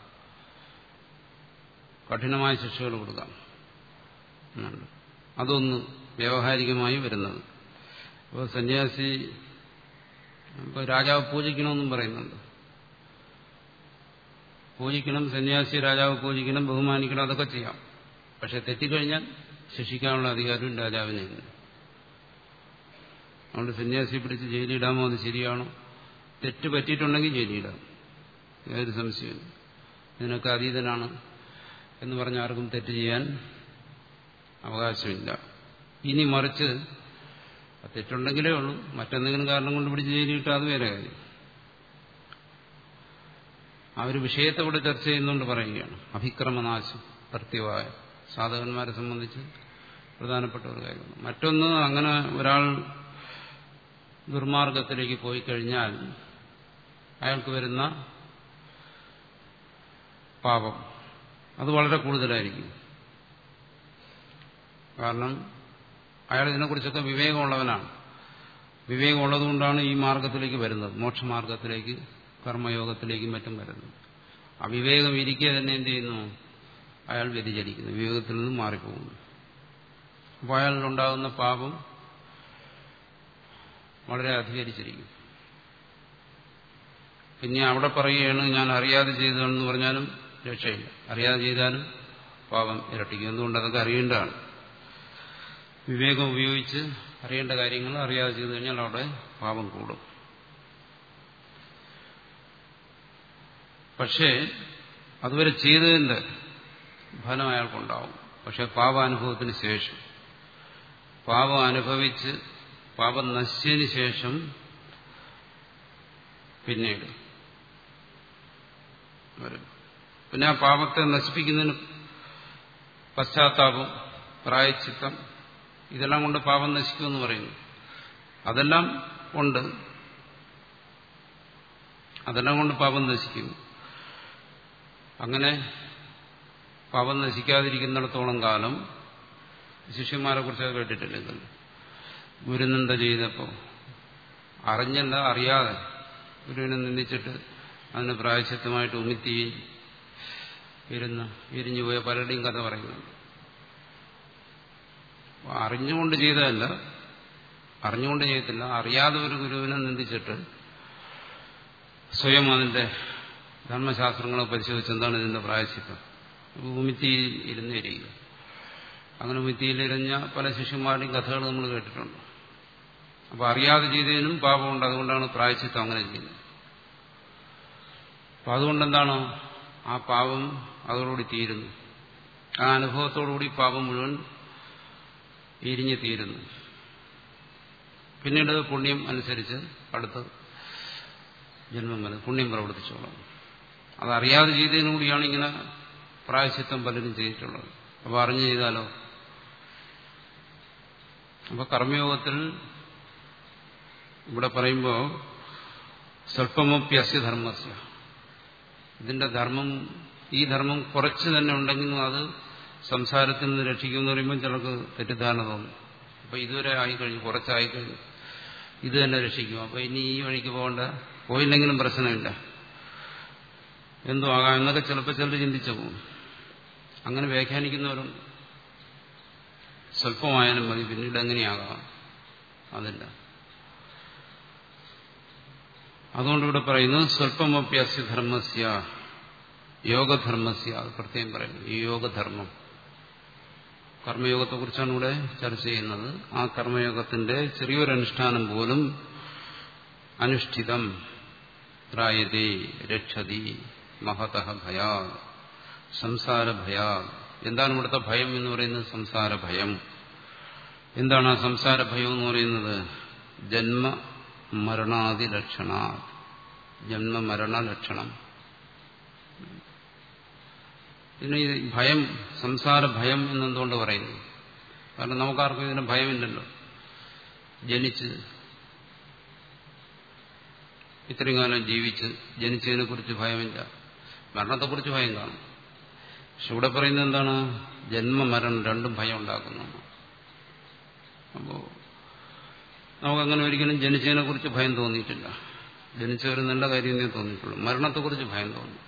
കഠിനമായ ശിക്ഷകൾ കൊടുക്കാം എന്നുണ്ട് അതൊന്ന് വ്യാവഹാരികമായി വരുന്നത് അപ്പോൾ സന്യാസി ഇപ്പോൾ രാജാവ് പൂജിക്കണമെന്നും പറയുന്നുണ്ട് പൂജിക്കണം സന്യാസി രാജാവ് പൂജിക്കണം ബഹുമാനിക്കണം അതൊക്കെ ചെയ്യാം പക്ഷെ തെറ്റിക്കഴിഞ്ഞാൽ ശിക്ഷിക്കാനുള്ള അധികാരവും രാജാവിന് അതുകൊണ്ട് സന്യാസി പിടിച്ച് ജയിലിടാമോ അത് ശരിയാണോ തെറ്റ് പറ്റിയിട്ടുണ്ടെങ്കിൽ ജയിലിടാം ഏതൊരു സംശയം ഇതിനൊക്കെ അതീതനാണ് എന്ന് പറഞ്ഞ ആർക്കും തെറ്റ് ചെയ്യാൻ അവകാശമില്ല ഇനി മറിച്ച് തെറ്റുണ്ടെങ്കിലേ ഉള്ളൂ മറ്റെന്തെങ്കിലും കാരണം കൊണ്ട് പിടിച്ച് ജയിലിട്ട് അത് വേറെ കാര്യം ആ ഒരു വിഷയത്തെ ഇവിടെ ചർച്ച ചെയ്യുന്നുകൊണ്ട് പറയുകയാണ് അഭിക്രമനാശം കൃത്യമായ സാധകന്മാരെ സംബന്ധിച്ച് പ്രധാനപ്പെട്ട ഒരു കാര്യമാണ് മറ്റൊന്ന് അങ്ങനെ ഒരാൾ ദുർമാർഗത്തിലേക്ക് പോയി കഴിഞ്ഞാൽ അയാൾക്ക് വരുന്ന പാപം അത് വളരെ കൂടുതലായിരിക്കും കാരണം അയാൾ ഇതിനെക്കുറിച്ചൊക്കെ വിവേകമുള്ളവനാണ് വിവേകമുള്ളതുകൊണ്ടാണ് ഈ മാർഗത്തിലേക്ക് വരുന്നത് മോക്ഷമാർഗത്തിലേക്ക് കർമ്മയോഗത്തിലേക്കും മറ്റും വരുന്നത് അവിവേകം ഇരിക്കെ തന്നെ എന്ത് ചെയ്യുന്നു അയാൾ വ്യതിചലിക്കുന്നു വിവേകത്തിൽ നിന്നും മാറിപ്പോകുന്നു അപ്പോൾ അയാളിലുണ്ടാകുന്ന പാപം വളരെ അധികരിച്ചിരിക്കും പിന്നെ അവിടെ പറയുകയാണ് ഞാൻ അറിയാതെ ചെയ്തതെന്ന് പറഞ്ഞാലും രക്ഷയില്ല അറിയാതെ ചെയ്താലും പാപം ഇരട്ടിക്കും എന്തുകൊണ്ട് അതൊക്കെ അറിയേണ്ടതാണ് വിവേകം ഉപയോഗിച്ച് അറിയേണ്ട കാര്യങ്ങൾ അറിയാതെ ചെയ്തു കഴിഞ്ഞാൽ അവിടെ പാപം കൂടും പക്ഷേ അതുവരെ ചെയ്തതിന്റെ ഫലം അയാൾക്കുണ്ടാവും പക്ഷെ പാപാനുഭവത്തിന് ശേഷം പാപം അനുഭവിച്ച് പാപം നശിച്ചതിന് ശേഷം പിന്നീട് വരും പിന്നെ ആ പാപത്തെ നശിപ്പിക്കുന്നതിന് പശ്ചാത്താപം പ്രായച്ചിത്തം ഇതെല്ലാം കൊണ്ട് പാപം നശിക്കുമെന്ന് പറയുന്നു അതെല്ലാം ഉണ്ട് അതെല്ലാം കൊണ്ട് പാപം നശിക്കും അങ്ങനെ പാപം നശിക്കാതിരിക്കുന്നിടത്തോളം കാലം ശിഷ്യന്മാരെ കുറിച്ചൊക്കെ കേട്ടിട്ടില്ലെങ്കിൽ ഗുരുനിന്ദ ചെയ്തപ്പോൾ അറിഞ്ഞല്ല അറിയാതെ ഗുരുവിനെ നിന്ദിച്ചിട്ട് അതിന് പ്രായശ്യത്വമായിട്ട് ഉമിത്തി ഇരുന്ന് വിരിഞ്ഞു പോയ പലരുടെയും കഥ പറയുന്നുണ്ട് അറിഞ്ഞുകൊണ്ട് ചെയ്തതല്ല അറിഞ്ഞുകൊണ്ട് ചെയ്യത്തില്ല അറിയാതെ ഒരു ഗുരുവിനെ നിന്ദിച്ചിട്ട് സ്വയം അതിന്റെ ധർമ്മശാസ്ത്രങ്ങളെ പരിശോധിച്ച് എന്താണ് ഇതിന്റെ പ്രായശ്ചിത്തം ഉമിത്തിയിൽ ഇരുന്നിരിക്കുക അങ്ങനെ ഉമിത്തിയിലിരഞ്ഞ പല ശിഷ്യന്മാരുടെയും കഥകൾ നമ്മൾ കേട്ടിട്ടുണ്ട് അപ്പൊ അറിയാതെ ചെയ്തതിനും പാപമുണ്ട് അതുകൊണ്ടാണ് പ്രായശ്ചിത്തം അങ്ങനെ ചെയ്യുന്നത് അപ്പൊ അതുകൊണ്ടെന്താണ് ആ പാപം അതോടുകൂടി തീരുന്നു ആ അനുഭവത്തോടുകൂടി പാപം മുഴുവൻ ഇരിഞ്ഞു തീരുന്നു പിന്നീട് പുണ്യം അനുസരിച്ച് അടുത്ത ജന്മം വരെ പുണ്യം പ്രവർത്തിച്ചോളാം അതറിയാതെ ചെയ്തതിനു കൂടിയാണ് ഇങ്ങനെ പ്രായശ്ചിത്തം പലരും ചെയ്തിട്ടുള്ളത് അപ്പൊ അറിഞ്ഞു ചെയ്താലോ അപ്പൊ കർമ്മയോഗത്തിൽ ഇവിടെ പറയുമ്പോൾ സ്വല്പമപ്യസ്യ ധർമ്മസ്യ ഇതിന്റെ ധർമ്മം ഈ ധർമ്മം കുറച്ച് തന്നെ ഉണ്ടെങ്കിലും അത് സംസാരത്തിൽ നിന്ന് രക്ഷിക്കുമെന്ന് പറയുമ്പോൾ ചിലർക്ക് തെറ്റിദ്ധാരണ തോന്നും അപ്പൊ ഇതുവരെ ആയിക്കഴിഞ്ഞു കുറച്ചായിക്കഴിഞ്ഞു ഇത് തന്നെ രക്ഷിക്കും അപ്പൊ ഇനി ഈ വഴിക്ക് പോകേണ്ട പോയില്ലെങ്കിലും പ്രശ്നമില്ല എന്തോ ആകാം എന്നൊക്കെ ചിലപ്പോൾ ചിലർ ചിന്തിച്ചു പോകും അങ്ങനെ വ്യാഖ്യാനിക്കുന്നവരും സ്വല്പമായാലും മതി പിന്നീട് എങ്ങനെയാകാം അതില്ല അതുകൊണ്ട് ഇവിടെ പറയുന്നു സ്വല്പമപ്യാസ്യ ധർമ്മസ്യ യോഗധർമ്മസ്യ അത് പ്രത്യേകം പറയുന്നു ഈ യോഗധർമ്മം കർമ്മയോഗത്തെക്കുറിച്ചാണ് ഇവിടെ ചർച്ച ചെയ്യുന്നത് ആ കർമ്മയോഗത്തിന്റെ ചെറിയൊരനുഷ്ഠാനം പോലും അനുഷ്ഠിതം ത്രായതേ രക്ഷതി മഹത ഭയാ സംസാര ഭയാ എന്താണ് ഇവിടുത്തെ ഭയം എന്ന് പറയുന്നത് സംസാര ഭയം എന്താണ് ആ സംസാര ഭയം എന്ന് പറയുന്നത് ജന്മ മരണാദി ലക്ഷണ ജന്മമരണ ലക്ഷണം ഇതിന് ഈ ഭയം സംസാര ഭയം എന്നെന്തുകൊണ്ട് പറയുന്നു കാരണം നമുക്കാർക്കും ഇതിന് ഭയമില്ലല്ലോ ജനിച്ച് ഇത്രയും കാലം ജീവിച്ച് ജനിച്ചതിനെ കുറിച്ച് ഭയമില്ല മരണത്തെക്കുറിച്ച് ഭയം കാണും പക്ഷെ ഇവിടെ പറയുന്നത് എന്താണ് ജന്മമരണം രണ്ടും ഭയം ഉണ്ടാക്കുന്നു അപ്പോ നമുക്കങ്ങനെ ഒരിക്കലും ജനിച്ചതിനെ കുറിച്ച് ഭയം തോന്നിയിട്ടില്ല ജനിച്ച ഒരു നല്ല കാര്യമേ തോന്നിയിട്ടുള്ളൂ മരണത്തെക്കുറിച്ച് ഭയം തോന്നി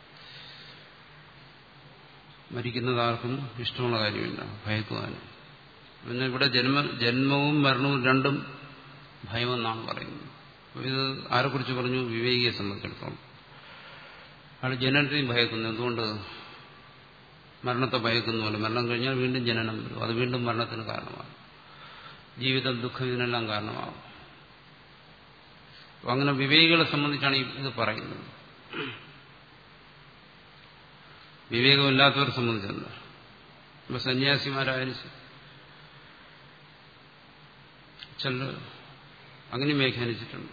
മരിക്കുന്നത് ആർക്കും ഇഷ്ടമുള്ള കാര്യമില്ല ഭയക്കുവാനും പിന്നെ ഇവിടെ ജന്മ ജന്മവും മരണവും രണ്ടും ഭയമെന്നാണ് പറയുന്നത് ഇത് ആരെക്കുറിച്ച് പറഞ്ഞു വിവേകിയെ സംബന്ധിച്ചിടത്തോളം അയാൾ ജനനത്തെയും ഭയക്കുന്നു എന്തുകൊണ്ട് മരണത്തെ ഭയക്കുന്ന പോലെ മരണം കഴിഞ്ഞാൽ വീണ്ടും ജനനം വരും അത് വീണ്ടും മരണത്തിന് കാരണമാകും ജീവിതം ദുഃഖം ഇതിനെല്ലാം കാരണമാകും അപ്പം അങ്ങനെ വിവേകികളെ സംബന്ധിച്ചാണ് ഇത് പറയുന്നത് വിവേകമില്ലാത്തവരെ സംബന്ധിച്ചല്ല ഇപ്പൊ സന്യാസിമാരായാലും ചില അങ്ങനെ വ്യാഖ്യാനിച്ചിട്ടുണ്ട്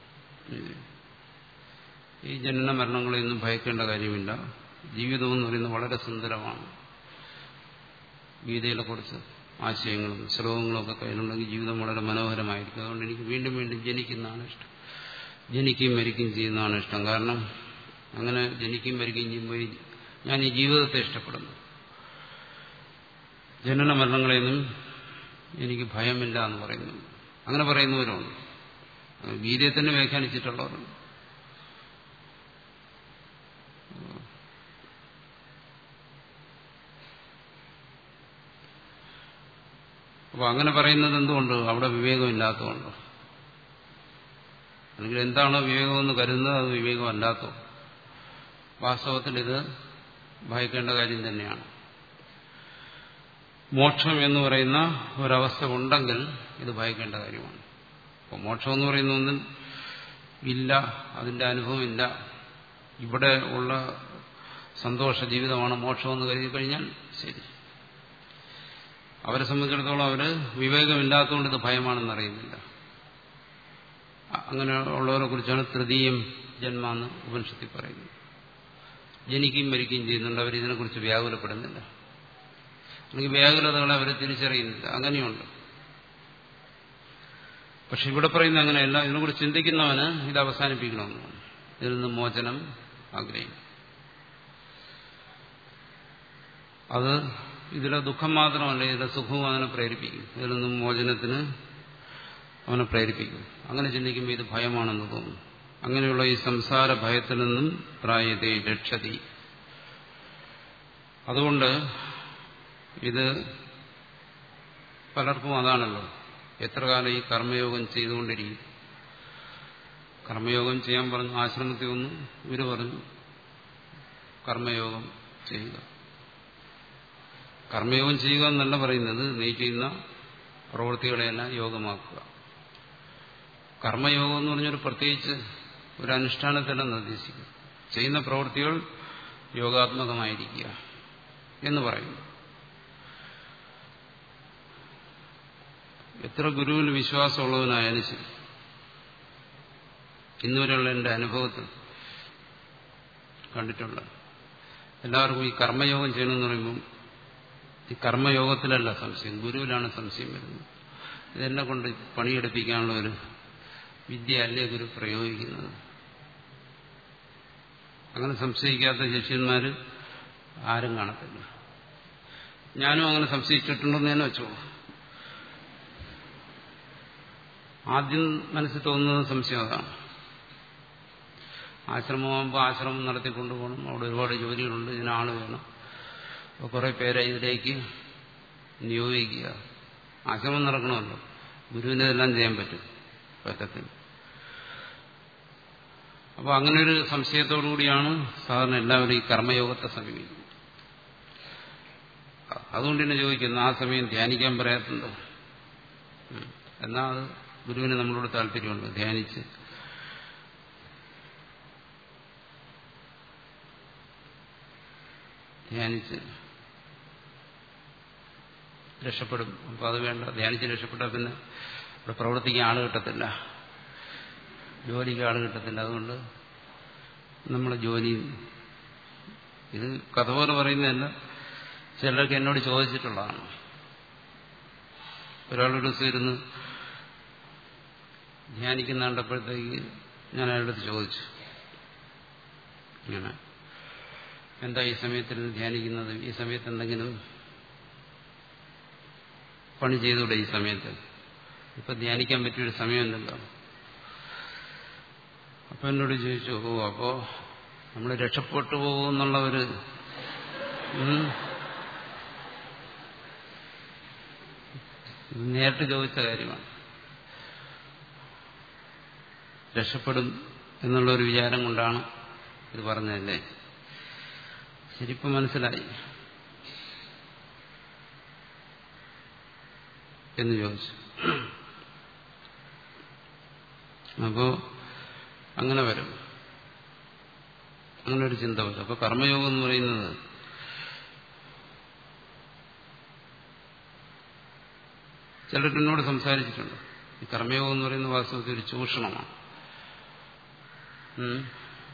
ഈ ജനന മരണങ്ങളെയൊന്നും ഭയക്കേണ്ട കാര്യമില്ല ജീവിതം എന്ന് പറയുന്നത് വളരെ സുന്ദരമാണ് ഗീതയിലെ കുറച്ച് ആശയങ്ങളും ശ്ലോകങ്ങളും ഒക്കെ കയ്യിലുണ്ടെങ്കിൽ ജീവിതം വളരെ മനോഹരമായിരിക്കും അതുകൊണ്ട് എനിക്ക് വീണ്ടും വീണ്ടും ജനിക്കുന്നതാണ് ഇഷ്ടം ജനിക്കുകയും മരിക്കുകയും ചെയ്യുന്നതാണ് ഇഷ്ടം കാരണം അങ്ങനെ ജനിക്കുകയും മരിക്കുകയും ചെയ്യുമ്പോൾ ഞാൻ ഈ ജീവിതത്തെ ഇഷ്ടപ്പെടുന്നു ജനന മരണങ്ങളെയൊന്നും എനിക്ക് ഭയമില്ല എന്ന് പറയുന്നു അങ്ങനെ പറയുന്നവരുണ്ട് ഗീതയെ തന്നെ വ്യാഖ്യാനിച്ചിട്ടുള്ളവരുണ്ട് അപ്പൊ അങ്ങനെ പറയുന്നത് എന്തുകൊണ്ട് അവിടെ വിവേകമില്ലാത്തതുകൊണ്ട് അല്ലെങ്കിൽ എന്താണോ വിവേകമെന്ന് കരുതുന്നത് അത് വിവേകമല്ലാത്തോ വാസ്തവത്തിൽ ഇത് ഭയക്കേണ്ട കാര്യം തന്നെയാണ് മോക്ഷം എന്ന് പറയുന്ന ഒരവസ്ഥ ഉണ്ടെങ്കിൽ ഇത് ഭയക്കേണ്ട കാര്യമാണ് അപ്പോൾ മോക്ഷം എന്ന് പറയുന്ന ഒന്നും ഇല്ല അതിന്റെ അനുഭവം ഇല്ല ഇവിടെ ഉള്ള സന്തോഷ ജീവിതമാണ് മോക്ഷമെന്ന് കരുതി കഴിഞ്ഞാൽ ശരി അവരെ സംബന്ധിച്ചിടത്തോളം അവര് വിവേകമില്ലാത്തതുകൊണ്ട് ഇത് ഭയമാണെന്ന് അറിയുന്നില്ല അങ്ങനെ ഉള്ളവരെ കുറിച്ചാണ് തൃതീയം ജന്മാന്ന് ഉപനിഷത്തിൽ പറയുന്നത് ജനിക്കുകയും മരിക്കുകയും ചെയ്യുന്നുണ്ട് അവർ ഇതിനെക്കുറിച്ച് വ്യാകുലപ്പെടുന്നില്ല അല്ലെങ്കിൽ വ്യാകുലതകളെ അവർ തിരിച്ചറിയുന്നില്ല അങ്ങനെയുണ്ട് പക്ഷെ ഇവിടെ പറയുന്ന അങ്ങനെയല്ല ഇതിനെക്കുറിച്ച് ചിന്തിക്കുന്നവന് ഇത് അവസാനിപ്പിക്കണമെന്നാണ് ഇതിൽ നിന്ന് മോചനം ആഗ്രഹിക്കും അത് ഇതിലെ ദുഃഖം മാത്രമല്ല ഇതിലെ സുഖവും അവനെ പ്രേരിപ്പിക്കും ഇതിൽ നിന്നും മോചനത്തിന് അവനെ പ്രേരിപ്പിക്കും അങ്ങനെ ചിന്തിക്കുമ്പോൾ ഇത് ഭയമാണെന്ന് തോന്നുന്നു അങ്ങനെയുള്ള ഈ സംസാര ഭയത്തിൽ നിന്നും പ്രായത്തെ രക്ഷതി അതുകൊണ്ട് ഇത് പലർക്കും അതാണല്ലോ എത്ര കാലം ഈ കർമ്മയോഗം ചെയ്തുകൊണ്ടിരിക്കും കർമ്മയോഗം ചെയ്യാൻ പറഞ്ഞു ആശ്രമത്തിൽ വന്നു ഇവര് പറഞ്ഞു കർമ്മയോഗം ചെയ്യുക കർമ്മയോഗം ചെയ്യുക എന്നല്ല പറയുന്നത് നീ ചെയ്യുന്ന പ്രവൃത്തികളെയെല്ലാം യോഗമാക്കുക കർമ്മയോഗം എന്ന് പറഞ്ഞൊരു പ്രത്യേകിച്ച് ഒരു അനുഷ്ഠാനത്തല്ല നിർദ്ദേശിക്കും ചെയ്യുന്ന പ്രവൃത്തികൾ യോഗാത്മകമായിരിക്കുക എന്ന് പറയുന്നു എത്ര ഗുരുവിൽ വിശ്വാസമുള്ളവനായാലും ശരി ഇന്നുവരെയുള്ള എൻ്റെ അനുഭവത്തിൽ കണ്ടിട്ടുണ്ട് എല്ലാവർക്കും ഈ കർമ്മയോഗം ചെയ്യണമെന്ന് പറയുമ്പം ഈ കർമ്മയോഗത്തിലല്ല സംശയം ഗുരുവിലാണ് സംശയം വരുന്നത് ഇതെന്നെ കൊണ്ട് പണിയെടുപ്പിക്കാനുള്ള ഒരു വിദ്യ അല്ലേ ഗുരു പ്രയോഗിക്കുന്നത് അങ്ങനെ സംശയിക്കാത്ത ശിഷ്യന്മാർ ആരും കാണത്തില്ല ഞാനും അങ്ങനെ സംശയിച്ചിട്ടുണ്ടെന്ന് തന്നെ വെച്ചോളൂ ആദ്യം മനസ്സിൽ തോന്നുന്നത് സംശയം അതാണ് ആശ്രമമാകുമ്പോൾ ആശ്രമം നടത്തിക്കൊണ്ടുപോകണം അവിടെ ഒരുപാട് ജോലികളുണ്ട് ഇതിനാൾ വേണം അപ്പോൾ കുറേ പേരെ ഇതിലേക്ക് നിയോഗിക്കുക ആശ്രമം നടക്കണമല്ലോ ഗുരുവിന് ഇതെല്ലാം ചെയ്യാൻ പറ്റും പറ്റത്തില്ല അപ്പോൾ അങ്ങനെ ഒരു സംശയത്തോടു കൂടിയാണ് സാധാരണ എല്ലാവരും ഈ കർമ്മയോഗത്തെ സമീപിക്കുന്നത് അതുകൊണ്ട് തന്നെ ചോദിക്കുന്നു ആ സമയം ധ്യാനിക്കാൻ പറയാത്തുണ്ടോ എന്നാൽ അത് ഗുരുവിന് നമ്മളോട് താല്പര്യമുണ്ട് ധ്യാനിച്ച് ധ്യാനിച്ച് രക്ഷപ്പെടും അപ്പോൾ അത് വേണ്ട ധ്യാനിച്ച് രക്ഷപ്പെട്ടാൽ പിന്നെ ഇവിടെ പ്രവർത്തിക്കാൻ ആൾ കിട്ടത്തില്ല ജോലിക്ക് ആൾ കിട്ടത്തില്ല അതുകൊണ്ട് നമ്മളെ ജോലി ഇത് കഥ പോലെ പറയുന്നതല്ല ചിലരൊക്കെ എന്നോട് ചോദിച്ചിട്ടുള്ളതാണ് ഒരാളൊരു ദിവസം ഇരുന്ന് ധ്യാനിക്കുന്ന കണ്ടപ്പോഴത്തേക്ക് ഞാൻ അയാളുടെ അടുത്ത് ചോദിച്ചു ഇങ്ങനെ എന്താ ഈ സമയത്തിൽ ധ്യാനിക്കുന്നത് ഈ സമയത്ത് എന്തെങ്കിലും പണി ചെയ്തൂടെ ഈ സമയത്ത് ഇപ്പൊ ധ്യാനിക്കാൻ പറ്റിയൊരു സമയമല്ലല്ലോ അപ്പൊ എന്നോട് ചോദിച്ചു ഓ അപ്പോ നമ്മൾ രക്ഷപ്പെട്ടു പോകുമെന്നുള്ള ഒരു ഉം, ഇത് നേരിട്ട് ചോദിച്ച കാര്യമാണ് രക്ഷപ്പെടും എന്നുള്ള ഒരു വിചാരം കൊണ്ടാണ് ഇത് പറഞ്ഞതല്ലേ ശരിക്കും മനസ്സിലായി എന്ന് ചോദിച്ചു അപ്പോ അങ്ങനെ വരും അങ്ങനെ ഒരു ചിന്ത വരും അപ്പൊ കർമ്മയോഗം എന്ന് പറയുന്നത് ചിലർ എന്നോട് സംസാരിച്ചിട്ടുണ്ട് ഈ കർമ്മയോഗം എന്ന് പറയുന്ന വാസ്തവത്തിൽ ഒരു ചൂഷണമാണ് ഉം.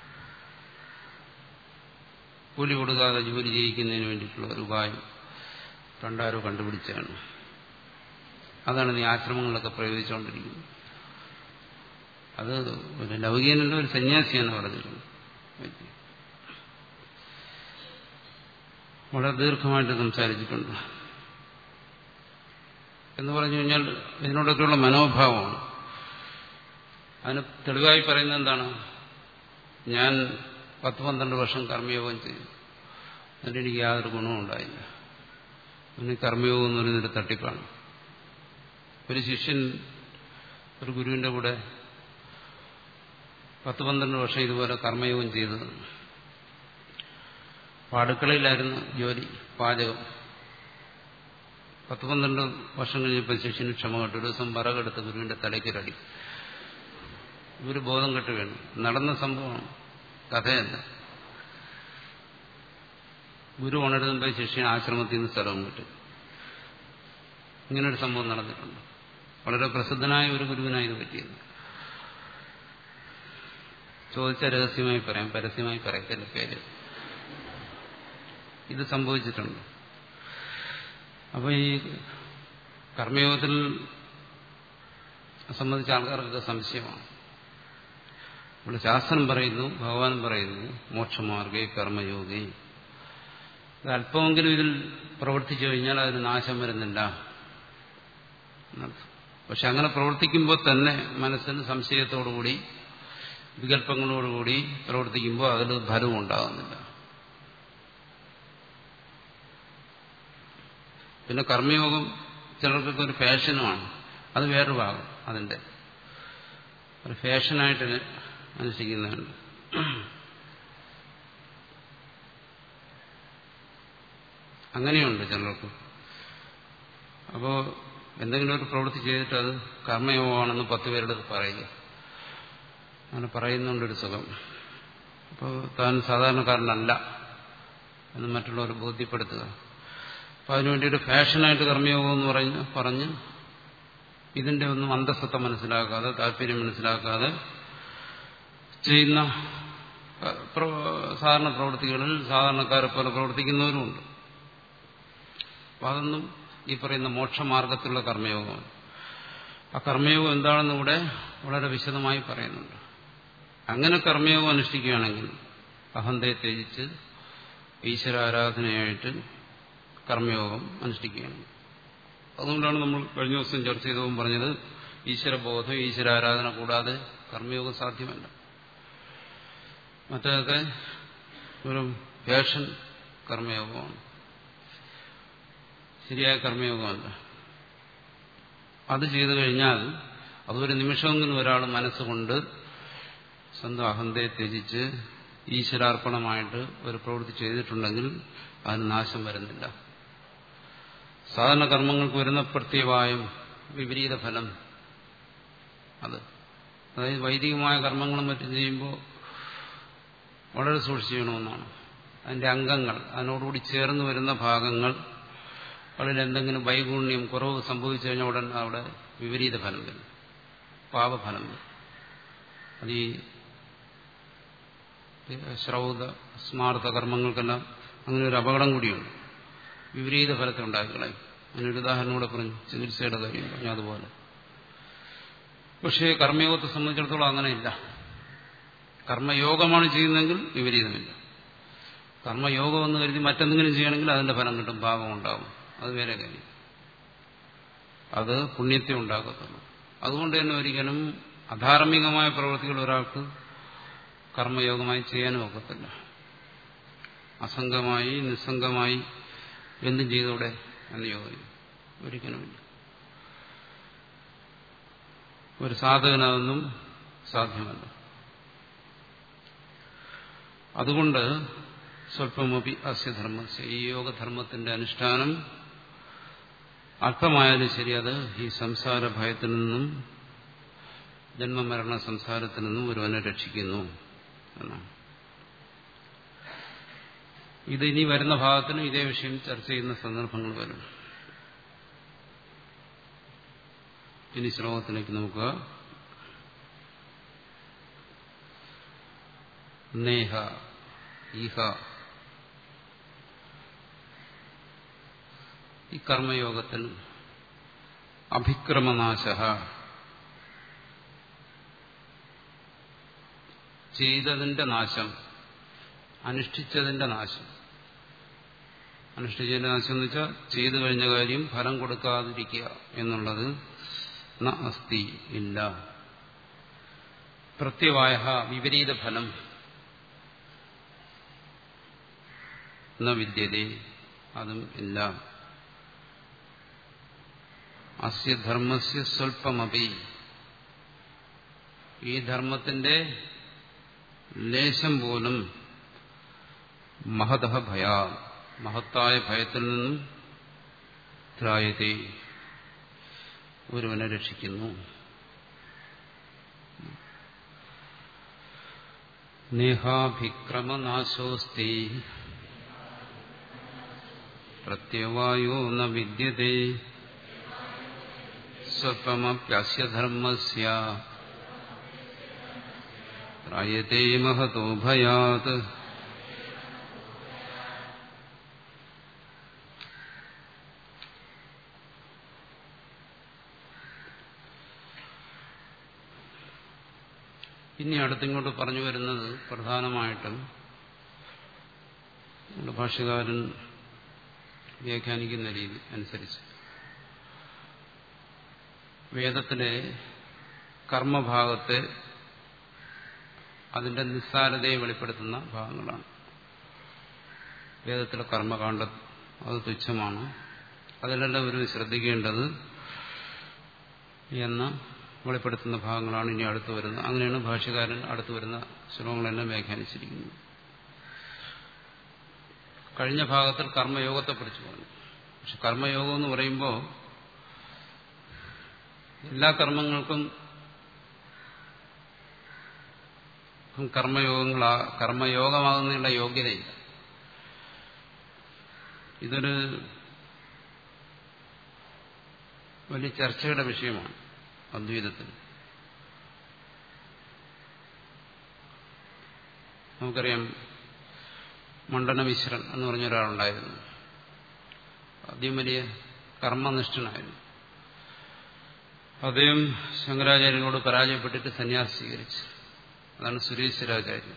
കൂലി കൊടുക്കാതെ ജോലി ചെയ്യിക്കുന്നതിന് വേണ്ടിയിട്ടുള്ള ഒരു ഉപായം പണ്ടാരോ കണ്ടുപിടിച്ചാണ് അതാണ് നീ ആശ്രമങ്ങളിലൊക്കെ പ്രയോഗിച്ചുകൊണ്ടിരിക്കുന്നത് അത് ഒരു ലൗകികനുള്ള ഒരു സന്യാസിയെന്ന് പറഞ്ഞിട്ടുണ്ട് വളരെ ദീർഘമായിട്ട് സംസാരിച്ചിട്ടുണ്ട് എന്ന് പറഞ്ഞു കഴിഞ്ഞാൽ ഇതിനോടൊക്കെയുള്ള മനോഭാവമാണ് അതിന് തെളിവായി പറയുന്നത് എന്താണ് ഞാൻ പത്ത് പന്ത്രണ്ട് വർഷം കർമ്മയോഗം ചെയ്തു എന്നിട്ട് എനിക്ക് യാതൊരു ഗുണവും ഉണ്ടായില്ല പിന്നെ കർമ്മയോഗം എന്ന് പറയുന്നൊരു തട്ടിപ്പാണ് ഒരു ശിഷ്യൻ ഒരു ഗുരുവിന്റെ കൂടെ പത്ത് പന്ത്രണ്ട് വർഷം ഇതുപോലെ കർമ്മയോഗം ചെയ്തത് അപ്പൊ അടുക്കളയിലായിരുന്നു ജോലി പാചകം പത്ത് പന്ത്രണ്ട് വർഷം കഴിഞ്ഞപ്പോൾ ശിഷ്യന് ക്ഷമ കെട്ടു ഒരു ദിവസം വിറകെടുത്ത് ഗുരുവിന്റെ തലയ്ക്കൊരടി ഇവര് ബോധം കെട്ട് വീണു നടന്ന സംഭവമാണ് കഥയല്ല ഗുരു ഉണരുമ്പോൾ ശിഷ്യൻ ആശ്രമത്തിൽ നിന്ന് സ്ഥലവും കിട്ടി ഇങ്ങനൊരു സംഭവം നടന്നിട്ടുണ്ട് വളരെ പ്രസിദ്ധനായ ഒരു ഗുരുവിനായി ഇത് പറ്റിയത് ചോദിച്ച രഹസ്യമായി പറയാം പരസ്യമായി പറയത്തില്ല പേര് ഇത് സംഭവിച്ചിട്ടുണ്ട് അപ്പൊ ഈ കർമ്മയോഗത്തിൽ സംബന്ധിച്ച ആൾക്കാർക്കൊക്കെ സംശയമാണ് ഇവിടെ ശാസ്ത്രം പറയുന്നു ഭഗവാൻ പറയുന്നു മോക്ഷമാർഗേ കർമ്മയോഗി ഇത് അല്പമെങ്കിലും ഇതിൽ പ്രവർത്തിച്ചു കഴിഞ്ഞാൽ അതിന് നാശം വരുന്നില്ല എന്നർത്ഥം. പക്ഷെ അങ്ങനെ പ്രവർത്തിക്കുമ്പോൾ തന്നെ മനസ്സിന് സംശയത്തോടുകൂടി വികല്പങ്ങളോടുകൂടി പ്രവർത്തിക്കുമ്പോൾ അതിൽ ഫലവും ഉണ്ടാകുന്നില്ല പിന്നെ കർമ്മയോഗം ചിലർക്കൊക്കെ ഒരു ഫാഷനുമാണ് അത് വേറൊരു ഭാഗം അതിന്റെ ഒരു ഫാഷനായിട്ട് അനുഷ്ഠിക്കുന്നുണ്ട് അങ്ങനെയുണ്ട് ചിലർക്ക് അപ്പോൾ എന്തെങ്കിലും ഒരു പ്രവൃത്തി ചെയ്തിട്ട് അത് കർമ്മയോഗമാണെന്ന് പത്ത് പേരുടെ അടുത്ത് പറയുക അങ്ങനെ പറയുന്നുണ്ടൊരു സുഖം അപ്പോൾ താൻ സാധാരണക്കാരനല്ല എന്ന് മറ്റുള്ളവർ ബോധ്യപ്പെടുത്തുക അപ്പോൾ അതിനുവേണ്ടി ഒരു ഫാഷനായിട്ട് കർമ്മയോഗം എന്ന് പറഞ്ഞ് പറഞ്ഞ് ഇതിന്റെ ഒന്നും അന്തസ്സത്ത മനസ്സിലാക്കാതെ താല്പര്യം മനസ്സിലാക്കാതെ ചെയ്യുന്ന അഹ്, പ്ര- സാധാരണ പ്രവൃത്തികളിൽ സാധാരണക്കാരെ പോലെ പ്രവർത്തിക്കുന്നവരുമുണ്ട് അപ്പം അതൊന്നും ഈ പറയുന്ന മോക്ഷമാർഗത്തിലുള്ള കർമ്മയോഗമാണ് ആ കർമ്മയോഗം എന്താണെന്ന് ഇവിടെ വളരെ വിശദമായി പറയുന്നുണ്ട് അങ്ങനെ കർമ്മയോഗം അനുഷ്ഠിക്കുകയാണെങ്കിൽ അഹന്തയെ ത്യജിച്ച് ഈശ്വരാരാധനയായിട്ട് കർമ്മയോഗം അനുഷ്ഠിക്കുകയാണ് അതുകൊണ്ടാണ് നമ്മൾ കഴിഞ്ഞ ദിവസം ചർച്ച ചെയ്തവും പറഞ്ഞത് ഈശ്വരബോധം ഈശ്വരാരാധന കൂടാതെ കർമ്മയോഗം സാധ്യമല്ല മറ്റേതൊക്കെ ഒരു ഫാഷൻ കർമ്മയോഗമാണ് ശരിയായ കർമ്മയോഗമല്ല അത് ചെയ്തു കഴിഞ്ഞാൽ അതൊരു നിമിഷമെങ്കിലും ഒരാൾ മനസ്സുകൊണ്ട് സ്വന്തം അഹന്തയെ ത്യജിച്ച് ഈശ്വരാർപ്പണമായിട്ട് ഒരു പ്രവൃത്തി ചെയ്തിട്ടുണ്ടെങ്കിൽ അതിന് നാശം വരുന്നില്ല സാധാരണ കർമ്മങ്ങൾക്ക് വരുന്ന പ്രത്യവായും വിപരീത ഫലം അത് അതായത് വൈദികമായ കർമ്മങ്ങളും മറ്റും ചെയ്യുമ്പോൾ വളരെ സൂക്ഷിച്ചു ചെയ്യണമെന്നാണ് അതിന്റെ അംഗങ്ങൾ അതിനോടുകൂടി ചേർന്ന് വരുന്ന ഭാഗങ്ങൾ അതിൽ എന്തെങ്കിലും വൈഗുണ്യം കുറവ് സംഭവിച്ചു കഴിഞ്ഞാൽ ഉടൻ അവിടെ വിപരീത ഫലം വരും പാപഫലം വരും അത് ഈ ശ്രൗത സ്മാർത്ഥ കർമ്മങ്ങൾക്കെല്ലാം അങ്ങനെ ഒരു അപകടം കൂടിയുണ്ട് വിപരീത ഫലത്തെ ഉണ്ടാക്കിക്കളയും അതിനൊരു ഉദാഹരണം കൂടെ പറഞ്ഞു ചികിത്സയുടെ കാര്യം പറഞ്ഞു അതുപോലെ പക്ഷേ കർമ്മയോഗത്തെ സംബന്ധിച്ചിടത്തോളം അങ്ങനെയില്ല കർമ്മയോഗമാണ് ചെയ്യുന്നതെങ്കിൽ വിപരീതമില്ല കർമ്മയോഗം എന്ന് കരുതി മറ്റെന്തെങ്കിലും ചെയ്യണമെങ്കിൽ അതിന്റെ ഫലം കിട്ടും പാപം ഉണ്ടാവും അത് വേറെ കാര്യം അത് പുണ്യത്തെ ഉണ്ടാക്കത്തുള്ളൂ അതുകൊണ്ട് തന്നെ ഒരിക്കലും അധാർമികമായ പ്രവൃത്തികൾ ഒരാൾക്ക് കർമ്മയോഗമായി ചെയ്യാനും ഒക്കത്തില്ല അസംഗമായി നിസ്സംഗമായി എന്തും ചെയ്തൂടെ എന്ന് ചോദിക്കും ഒരിക്കലുമില്ല ഒരു സാധകനതൊന്നും സാധ്യമല്ല അതുകൊണ്ട് സ്വല്പമപി അസ്യധർമ്മസ്യ ഈ യോഗധർമ്മത്തിന്റെ അനുഷ്ഠാനം അർത്ഥമായാലും ശരി അത് ഈ സംസാര ഭയത്തിൽ നിന്നും ജന്മമരണ സംസാരത്തിൽ നിന്നും ഒരുവനെ രക്ഷിക്കുന്നു എന്നാണ് ഇത് ഇനി വരുന്ന ഭാഗത്തിനും ഇതേ വിഷയം ചർച്ച ചെയ്യുന്ന സന്ദർഭങ്ങൾ വരും ഇനി ശ്ലോകത്തിലേക്ക് നോക്കുക നേഹ ഈഹ ഈ കർമ്മയോഗത്തിൽ അഭിക്രമനാശ ചെയ്തതിന്റെ നാശം അനുഷ്ഠിച്ചതിന്റെ നാശം അനുഷ്ഠിച്ചതിന്റെ നാശം എന്ന് വെച്ചാൽ ചെയ്തു കഴിഞ്ഞ കാര്യം ഫലം കൊടുക്കാതിരിക്കുക എന്നുള്ളത് ന അസ്തി ഇല്ല പ്രത്യവായ വിപരീത ഫലം ന വിദ്യതേ അതും ഇല്ല അസ്യ ധർമ്മസ്യ സ്വൽപ്പമപി ഈ ധർമ്മത്തിന്റെ ലേശം പോലും മഹത ഭയാ മഹത്തായ ഭയത്തിൽ നിന്നും ത്രായത്തെ ഒരുവനെ രക്ഷിക്കുന്നു നേഹാഭിക്രമനാശോസ്തി പ്രത്യവായോ ന വിദ്യത്തെ സ്വൽപ്പമപ്യസ്യധർമ്മസ്യ ത്രായത്തെ മഹതോ ഭയാത് ഇനി അടുത്തിങ്ങോട്ട് പറഞ്ഞു വരുന്നത് പ്രധാനമായിട്ടും നമ്മുടെ ഭാഷ്യകാരൻ വ്യാഖ്യാനിക്കുന്ന രീതി അനുസരിച്ച് വേദത്തിലെ കർമ്മഭാഗത്തെ അതിന്റെ നിസ്സാരതയെ വെളിപ്പെടുത്തുന്ന ഭാഗങ്ങളാണ് വേദത്തിലെ കർമ്മകാണ്ഡം അത് തുച്ഛമാണ് അതിലെല്ലാം ഒരു ശ്രദ്ധിക്കേണ്ടത് എന്ന വെളിപ്പെടുത്തുന്ന ഭാഗങ്ങളാണ് ഇനി അടുത്ത് വരുന്നത് അങ്ങനെയാണ് ഭാഷ്യകാരൻ അടുത്ത് വരുന്ന ശ്ലോകങ്ങളെല്ലാം വ്യാഖ്യാനിച്ചിരിക്കുന്നത് കഴിഞ്ഞ ഭാഗത്തിൽ കർമ്മയോഗത്തെക്കുറിച്ച് പറഞ്ഞു പക്ഷെ കർമ്മയോഗം എന്ന് പറയുമ്പോൾ എല്ലാ കർമ്മങ്ങൾക്കും കർമ്മയോഗങ്ങളാ കർമ്മയോഗമാകുന്നതിനുള്ള യോഗ്യതയില്ല ഇതൊരു വലിയ ചർച്ചയുടെ വിഷയമാണ് അദ്വൈതത്തിൽ നമുക്കറിയാം മണ്ഡനമിശ്രൻ എന്ന് പറഞ്ഞ ഒരാളുണ്ടായിരുന്നു ആദ്യം വലിയ കർമ്മനിഷ്ഠനായിരുന്നു അദ്ദേഹം ശങ്കരാചാര്യനോട് പരാജയപ്പെട്ടിട്ട് സന്യാസം സ്വീകരിച്ചു അതാണ് സുരേശ്വരാചാര്യൻ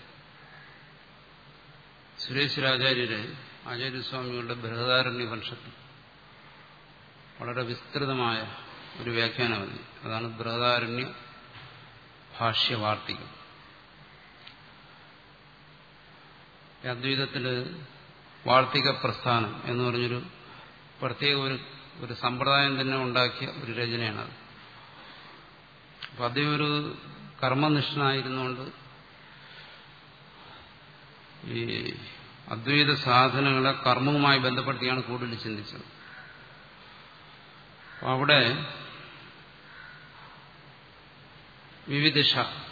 സുരേശ്വരാചാര്യര് ആചാര്യസ്വാമികളുടെ ബൃഹദാരണ്യ വംശത്തിൽ വളരെ വിസ്തൃതമായ ഒരു വ്യാഖ്യാനമതി അതാണ് ബൃഹദാരണ്യ ഭാഷ്യവാർത്തികം അദ്വൈതത്തില് വാർത്തിക പ്രസ്ഥാനം എന്ന് പറഞ്ഞൊരു പ്രത്യേക ഒരു ഒരു സമ്പ്രദായം തന്നെ ഉണ്ടാക്കിയ ഒരു രചനയാണത് അപ്പൊ അദ്ദേഹം ഒരു കർമ്മനിഷ്ഠനായിരുന്നുകൊണ്ട് ഈ അദ്വൈത സാധനങ്ങളെ കർമ്മവുമായി ബന്ധപ്പെടുത്തിയാണ് കൂടുതൽ ചിന്തിച്ചത് അപ്പൊ അവിടെ വിവിധിഷ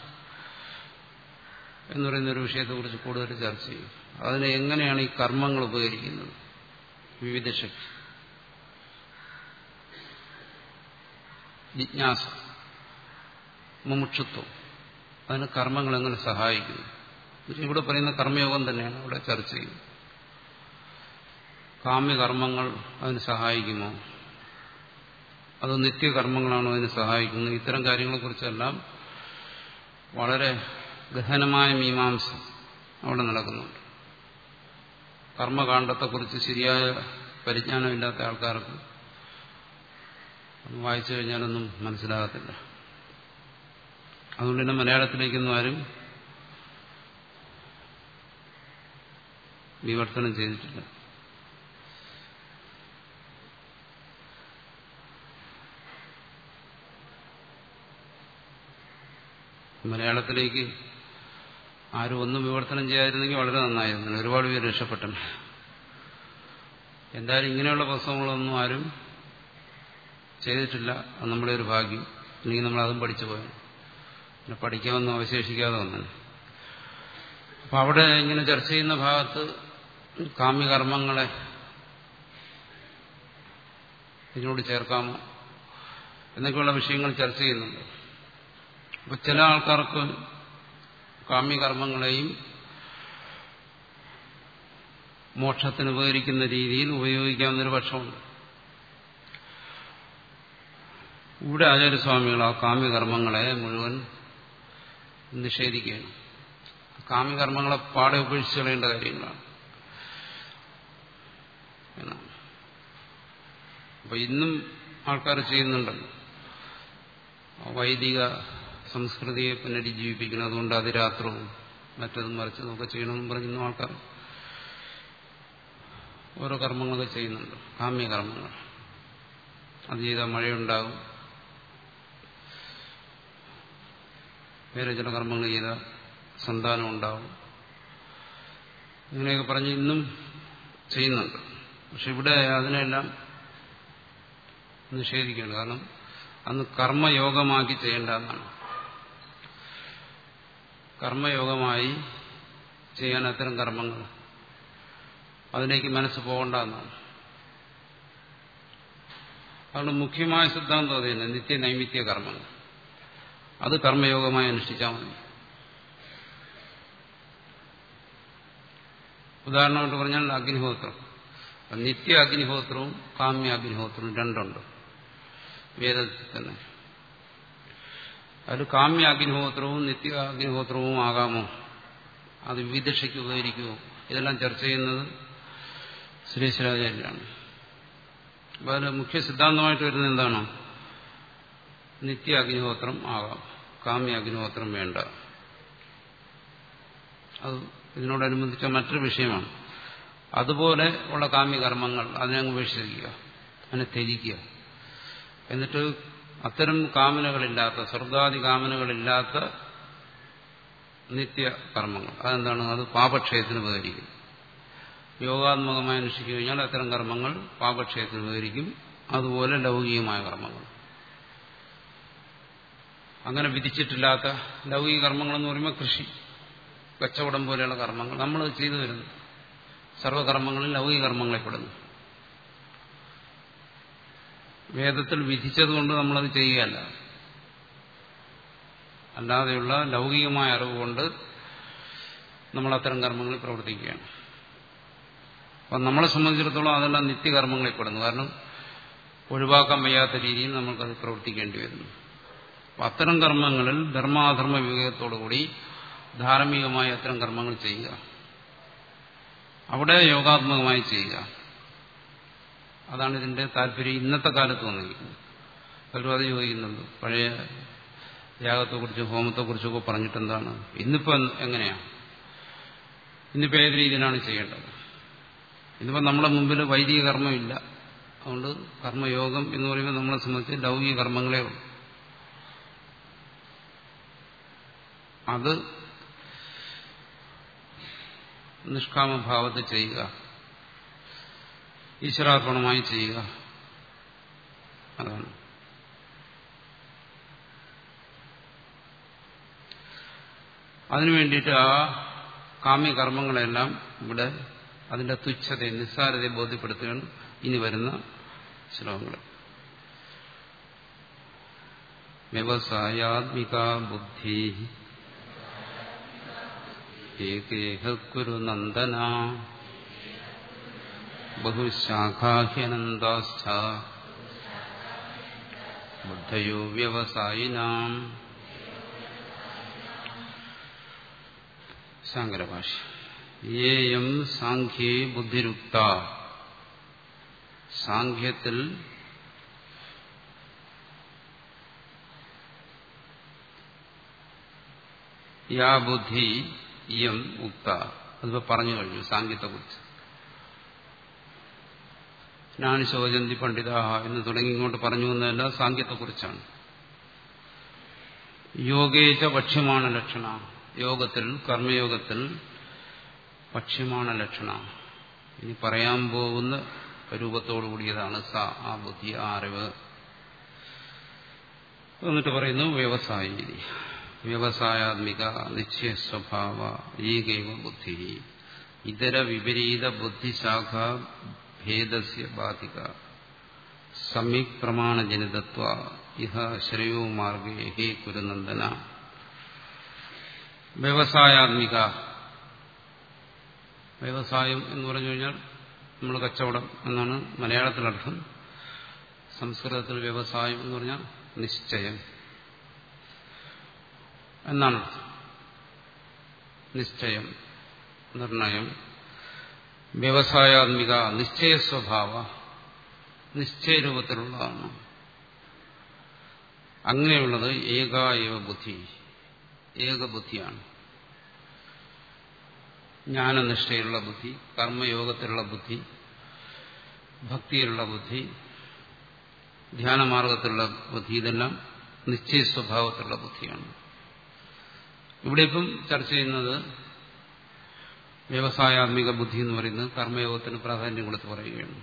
എന്ന് പറയുന്ന ഒരു വിഷയത്തെക്കുറിച്ച് കൂടുതൽ ചർച്ച ചെയ്യും അതിന് എങ്ങനെയാണ് ഈ കർമ്മങ്ങൾ ഉപകരിക്കുന്നത് വിവിധശക്തി ജിജ്ഞാസ മുമുക്ഷുത്വം അതിന് കർമ്മങ്ങൾ എങ്ങനെ സഹായിക്കുന്നു ഇവിടെ പറയുന്ന കർമ്മയോഗം തന്നെയാണ് ഇവിടെ ചർച്ച ചെയ്യുന്നത് കാമ്യകർമ്മങ്ങൾ അതിന് സഹായിക്കുമോ അത് നിത്യകർമ്മങ്ങളാണോ അതിന് സഹായിക്കുന്നത് ഇത്തരം കാര്യങ്ങളെക്കുറിച്ചെല്ലാം വളരെ ഗഹനമായ മീമാംസ അവിടെ നടക്കുന്നുണ്ട് കർമ്മകാണ്ഡത്തെക്കുറിച്ച് ശരിയായ പരിജ്ഞാനമില്ലാത്ത ആൾക്കാർക്ക് വായിച്ചു കഴിഞ്ഞാലൊന്നും മനസ്സിലാകത്തില്ല അതുകൊണ്ട് തന്നെ മലയാളത്തിലേക്കൊന്നും ആരും വിവർത്തനം ചെയ്തിട്ടില്ല മലയാളത്തിലേക്ക് ആരും ഒന്നും വിവർത്തനം ചെയ്യാതിരുന്നെങ്കിൽ വളരെ നന്നായിരുന്നു ഒരുപാട് പേര് രക്ഷപ്പെട്ടു എന്തായാലും ഇങ്ങനെയുള്ള പുസ്തകങ്ങളൊന്നും ആരും ചെയ്തിട്ടില്ല അത് നമ്മുടെ ഒരു ഭാഗ്യം അല്ലെങ്കിൽ നമ്മൾ അതും പഠിച്ചു പോയാൽ പിന്നെ പഠിക്കാമെന്നും അവശേഷിക്കാതെ വന്നു അപ്പം അവിടെ ഇങ്ങനെ ചർച്ച ചെയ്യുന്ന ഭാഗത്ത് കാമ്യകർമ്മങ്ങളെ ഇതിനോട് ചേർക്കാമോ എന്നൊക്കെയുള്ള വിഷയങ്ങൾ ചർച്ച ചെയ്യുന്നുണ്ട് അപ്പൊ ചില ആൾക്കാർക്ക് കാമ്യകർമ്മങ്ങളെയും മോക്ഷത്തിന് ഉപകരിക്കുന്ന രീതിയിൽ ഉപയോഗിക്കാവുന്നൊരു പക്ഷമുണ്ട് ഇവിടെ ആചാര്യസ്വാമികൾ ആ കാമ്യകർമ്മങ്ങളെ മുഴുവൻ നിഷേധിക്കുകയാണ് കാമ്യകർമ്മങ്ങളെ പാടെ ഉപേക്ഷിച്ച് കളയേണ്ട കാര്യങ്ങളാണ് എന്നാണ് അപ്പൊ ഇന്നും ആൾക്കാർ ചെയ്യുന്നുണ്ടല്ലോ വൈദിക സംസ്കൃതിയെ പുനരുജ്ജീവിപ്പിക്കണം അതുകൊണ്ട് അതിരാത്രവും മറ്റതും മറിച്ചതും ഒക്കെ ചെയ്യണമെന്ന് പറയുന്ന ആൾക്കാർ ഓരോ കർമ്മങ്ങളൊക്കെ ചെയ്യുന്നുണ്ട് കാമ്യകർമ്മങ്ങൾ അത് ചെയ്താൽ മഴയുണ്ടാകും വേറെ ചില കർമ്മങ്ങൾ ചെയ്താൽ സന്താനം ഉണ്ടാവും ഇങ്ങനെയൊക്കെ പറഞ്ഞ് ഇന്നും ചെയ്യുന്നുണ്ട് പക്ഷെ ഇവിടെ അതിനെല്ലാം നിഷേധിക്കുകയാണ് കാരണം അന്ന് കർമ്മയോഗമാക്കി ചെയ്യേണ്ടതാണ് കർമ്മയോഗമായി ചെയ്യാൻ അത്തരം കർമ്മങ്ങൾ അതിലേക്ക് മനസ്സ് പോകണ്ടെന്നാണ് അതുകൊണ്ട് മുഖ്യമായ സിദ്ധാന്തം അത് തന്നെ നിത്യ നൈമിത്യ കർമ്മങ്ങൾ അത് കർമ്മയോഗമായി അനുഷ്ഠിച്ചാൽ മതി ഉദാഹരണമായിട്ട് പറഞ്ഞാൽ അഗ്നിഹോത്രം നിത്യ അഗ്നിഹോത്രവും കാമ്യ അഗ്നിഹോത്രവും രണ്ടുണ്ട് വേദത്തിൽ തന്നെ അതിൽ കാമ്യ അഗ്നിഹോത്രവും നിത്യ അഗ്നിഹോത്രവും ആകാമോ അത് വിദക്ഷയ്ക്ക് ഉപകരിക്കുമോ ഇതെല്ലാം ചർച്ച ചെയ്യുന്നത് സുരേശ്വരാചാര്യാണ് അപ്പൊ അതിൽ മുഖ്യ സിദ്ധാന്തമായിട്ട് വരുന്നത് എന്താണ് നിത്യ അഗ്നിഹോത്രം ആകാം കാമ്യ അഗ്നിഹോത്രം വേണ്ട അത് ഇതിനോടനുബന്ധിച്ച മറ്റൊരു വിഷയമാണ് അതുപോലെ ഉള്ള കാമ്യകർമ്മങ്ങൾ അതിനെ അങ്ങ് ഉപേക്ഷിക്കുക അതിനെ ത്യജിക്കുക എന്നിട്ട് അത്തരം കാമനകളില്ലാത്ത സ്വർഗാദി കാമനകളില്ലാത്ത നിത്യ കർമ്മങ്ങൾ അതെന്താണ് അത് പാപക്ഷയത്തിന് ഉപകരിക്കും യോഗാത്മകമായി അനുഷ്ഠിച്ചു കഴിഞ്ഞാൽ അത്തരം കർമ്മങ്ങൾ പാപക്ഷയത്തിന് ഉപകരിക്കും അതുപോലെ ലൗകികമായ കർമ്മങ്ങൾ അങ്ങനെ വിധിച്ചിട്ടില്ലാത്ത ലൗകിക കർമ്മങ്ങളെന്ന് പറയുമ്പോൾ കൃഷി കച്ചവടം പോലെയുള്ള കർമ്മങ്ങൾ നമ്മൾ ചെയ്തു വരുന്നു സർവകർമ്മങ്ങളിൽ ലൗകിക കർമ്മങ്ങളെ പെടുന്നു വേദത്തിൽ വിധിച്ചതുകൊണ്ട് നമ്മളത് ചെയ്യുകയല്ല അല്ലാതെയുള്ള ലൗകികമായ അറിവ് കൊണ്ട് നമ്മൾ അത്തരം കർമ്മങ്ങളിൽ പ്രവർത്തിക്കുകയാണ് അപ്പം നമ്മളെ സംബന്ധിച്ചിടത്തോളം അതെല്ലാം നിത്യകർമ്മങ്ങളിൽ പെടുന്നു കാരണം ഒഴിവാക്കാൻ വയ്യാത്ത രീതിയിൽ നമ്മൾക്കത് പ്രവർത്തിക്കേണ്ടി വരുന്നു അപ്പം അത്തരം കർമ്മങ്ങളിൽ ധർമാധർമ്മ വിവേകത്തോടുകൂടി ധാർമ്മികമായ അത്തരം കർമ്മങ്ങൾ ചെയ്യുക അവിടെ യോഗാത്മകമായി ചെയ്യുക അതാണ് ഇതിന്റെ താല്പര്യം ഇന്നത്തെ കാലത്ത് വന്നിരിക്കുന്നത് പലരും അത് ചോദിക്കുന്നുണ്ട് പഴയ യാഗത്തെക്കുറിച്ചും ഹോമത്തെക്കുറിച്ചൊക്കെ പറഞ്ഞിട്ട് എന്താണ് ഇന്നിപ്പോ എങ്ങനെയാ ഇന്നിപ്പോ ഏത് രീതിയിലാണ് ചെയ്യേണ്ടത് ഇന്നിപ്പോ നമ്മളെ മുമ്പിൽ വൈദിക കർമ്മമില്ല അതുകൊണ്ട് കർമ്മയോഗം എന്ന് പറയുമ്പോൾ നമ്മളെ സംബന്ധിച്ച് ലൗകിക കർമ്മങ്ങളേ ഉള്ളൂ അത് നിഷ്കാമഭാവത്തിൽ ചെയ്യുക ഈശ്വരാർപ്പണമായി ചെയ്യുക അതാണ് അതിനു വേണ്ടിയിട്ട് ആ കാമ്യകർമ്മങ്ങളെല്ലാം ഇവിടെ അതിന്റെ തുച്ഛതയെ നിസ്സാരതയെ ബോധ്യപ്പെടുത്തുകയാണ് ഇനി വരുന്ന ശ്ലോകങ്ങൾ വ്യവസായാത്മിക ബുദ്ധി ഏകേഹ കുരു നന്ദന ബഹുശാഖാഹ്യനന്ദാസ്ഥ ബുദ്ധയോ വ്യവസായിനാം ശങ്കരഭാഷ ഏയം സാഖ്യേ ബുദ്ധിരുക്ത സാഖ്യത്തിൽ യാ ബുദ്ധി ഇയം ഉക്ത അതിപ്പോ പറഞ്ഞു കഴിഞ്ഞു സാങ്കേതത്തെക്കുറിച്ച് ഞാൻ ശോചന്തി പണ്ഡിതാഹ എന്ന് തുടങ്ങി ഇങ്ങോട്ട് പറഞ്ഞു വന്നതല്ല സാങ്കേതത്തെക്കുറിച്ചാണ് യോഗേച പക്ഷ്യമാണ് ലക്ഷണ യോഗത്തിൽ കർമ്മയോഗത്തിൽ പക്ഷ്യമാണ് ലക്ഷണ ഇനി പറയാൻ പോകുന്ന രൂപത്തോടു കൂടിയതാണ് സ ആ ബുദ്ധി ആ അറിവ് എന്നിട്ട് പറയുന്നു വ്യവസായി വ്യവസായാത്മിക നിശ്ചയ സ്വഭാവ ഏകൈവ ബുദ്ധി ഇതര വിപരീത ബുദ്ധിശാഖ ഭേദസ്യ ബാധിക സമ്യക് പ്രമാണജനിതത്വ ഇഹ ശ്രേയോ മാർഗേ ഹേ കുരുനന്ദന വ്യവസായാത്മിക വ്യവസായം എന്ന് പറഞ്ഞു കഴിഞ്ഞാൽ നമ്മൾ കച്ചവടം എന്നാണ് മലയാളത്തിലർത്ഥം സംസ്കൃതത്തിൽ വ്യവസായം എന്ന് പറഞ്ഞാൽ നിശ്ചയം എന്നാണ് നിശ്ചയം നിർണയം വ്യവസായാത്മിക നിശ്ചയ സ്വഭാവ നിശ്ചയരൂപത്തിലുള്ളതാണ് അങ്ങനെയുള്ളത് ഏകായവ ബുദ്ധി ഏകബുദ്ധിയാണ് ജ്ഞാനനിഷ്ഠയിലുള്ള ബുദ്ധി കർമ്മയോഗത്തിലുള്ള ബുദ്ധി ഭക്തിയിലുള്ള ബുദ്ധി ധ്യാനമാർഗത്തിലുള്ള ബുദ്ധി ഇതെല്ലാം നിശ്ചയ സ്വഭാവത്തിലുള്ള ബുദ്ധിയാണ് ഇവിടെ ഇപ്പം ചർച്ച ചെയ്യുന്നത് വ്യവസായാത്മിക ബുദ്ധി എന്ന് പറയുന്നത് കർമ്മയോഗത്തിന് പ്രാധാന്യം കൊടുത്ത് പറയുകയാണ്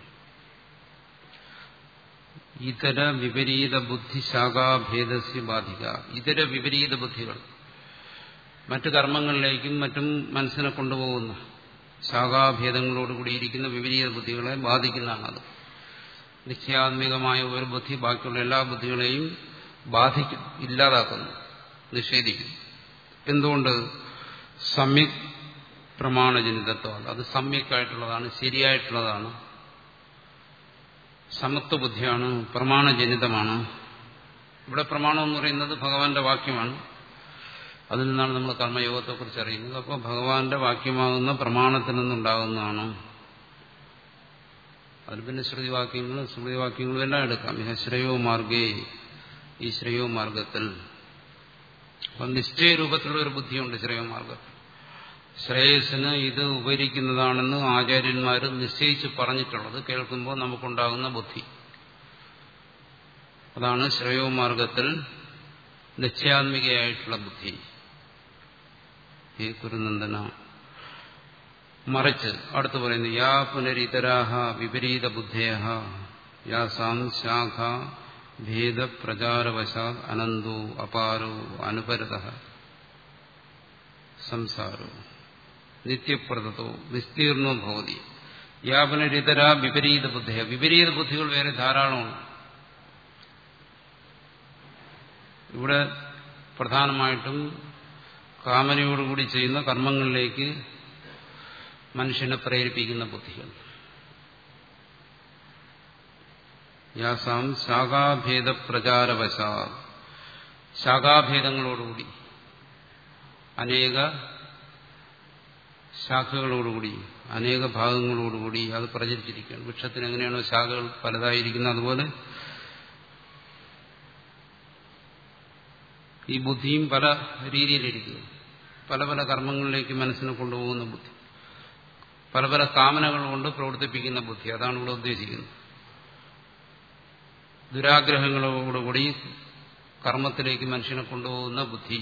ഇതര വിപരീത ബുദ്ധിശാഖാഭേദസ്യ ബാധിക ഇതര വിപരീത ബുദ്ധികൾ മറ്റു കർമ്മങ്ങളിലേക്കും മറ്റും മനസ്സിനെ കൊണ്ടുപോകുന്ന ശാഖാഭേദങ്ങളോടുകൂടിയിരിക്കുന്ന വിപരീത ബുദ്ധികളെ ബാധിക്കുന്നതാണ് അത് നിശ്ചയാത്മികമായ ഒരു ബുദ്ധി ബാക്കിയുള്ള എല്ലാ ബുദ്ധികളെയും ബാധിക്കും ഇല്ലാതാക്കുന്നു നിഷേധിക്കും എന്തുകൊണ്ട് സമ്യക് പ്രമാണജനിതത്വമാണ് അത് സമ്യക്കായിട്ടുള്ളതാണ് ശരിയായിട്ടുള്ളതാണ് സമത്വ ബുദ്ധിയാണ് പ്രമാണജനിതമാണ് ഇവിടെ പ്രമാണം എന്ന് പറയുന്നത് ഭഗവാന്റെ വാക്യമാണ് അതിൽ നിന്നാണ് നമ്മൾ കർമ്മയോഗത്തെക്കുറിച്ച് അറിയുന്നത് അപ്പോൾ ഭഗവാന്റെ വാക്യമാകുന്ന പ്രമാണത്തിൽ നിന്നുണ്ടാകുന്നതാണ് അതിൽ പിന്നെ ശ്രുതിവാക്യങ്ങളും ശ്രുതിവാക്യങ്ങളും എല്ലാം എടുക്കാം ഇഹ ശ്രേയോ മാർഗേ ഈ ശ്രേയോ മാർഗത്തിൽ അപ്പം നിശ്ചയ രൂപത്തിലുള്ള ഒരു ബുദ്ധിയുണ്ട് ശ്രേയോ മാർഗത്തിൽ ശ്രേയസ്സിന് ഇത് ഉപകരിക്കുന്നതാണെന്ന് ആചാര്യന്മാർ നിശ്ചയിച്ച് പറഞ്ഞിട്ടുള്ളത് കേൾക്കുമ്പോൾ നമുക്കുണ്ടാകുന്ന ബുദ്ധി അതാണ് ശ്രേയോ മാർഗത്തിൽ നിശ്ചയാത്മികയായിട്ടുള്ള ബുദ്ധി ഹേ കുരുനന്ദന മറിച്ച് അടുത്ത് പറയുന്നു യാ പുനരിതരാഹ വിപരീത ബുദ്ധയ യാസാം ശാഖ ഭേദപ്രചാരവശാത് അനന്തോ അപാരോ അനുപരത സംസാരോ നിത്യപ്രദത്തോ വിസ്തീർണോ ഭവതി യാ പുനരിതര വിപരീത ബുദ്ധിയ വിപരീത ബുദ്ധികൾ വേറെ ധാരാളമാണ് ഇവിടെ പ്രധാനമായിട്ടും കാമനയോടുകൂടി ചെയ്യുന്ന കർമ്മങ്ങളിലേക്ക് മനുഷ്യനെ പ്രേരിപ്പിക്കുന്ന ബുദ്ധികൾ യാസാം ശാഖാഭേദ പ്രചാരവശാ ശാഖാഭേദങ്ങളോടുകൂടി അനേക ശാഖകളോടുകൂടി അനേക ഭാഗങ്ങളോടുകൂടി അത് പ്രചരിച്ചിരിക്കുകയാണ് വൃക്ഷത്തിന് എങ്ങനെയാണോ ശാഖകൾ പലതായിരിക്കുന്നത് അതുപോലെ ഈ ബുദ്ധിയും പല രീതിയിലിരിക്കുന്നു പല പല കർമ്മങ്ങളിലേക്ക് മനസ്സിനെ കൊണ്ടുപോകുന്ന ബുദ്ധി പല പല കാമനകൾ കൊണ്ട് പ്രവർത്തിപ്പിക്കുന്ന ബുദ്ധി അതാണ് ഇവിടെ ഉദ്ദേശിക്കുന്നത് ദുരാഗ്രഹങ്ങളോടുകൂടി കർമ്മത്തിലേക്ക് മനുഷ്യനെ കൊണ്ടുപോകുന്ന ബുദ്ധി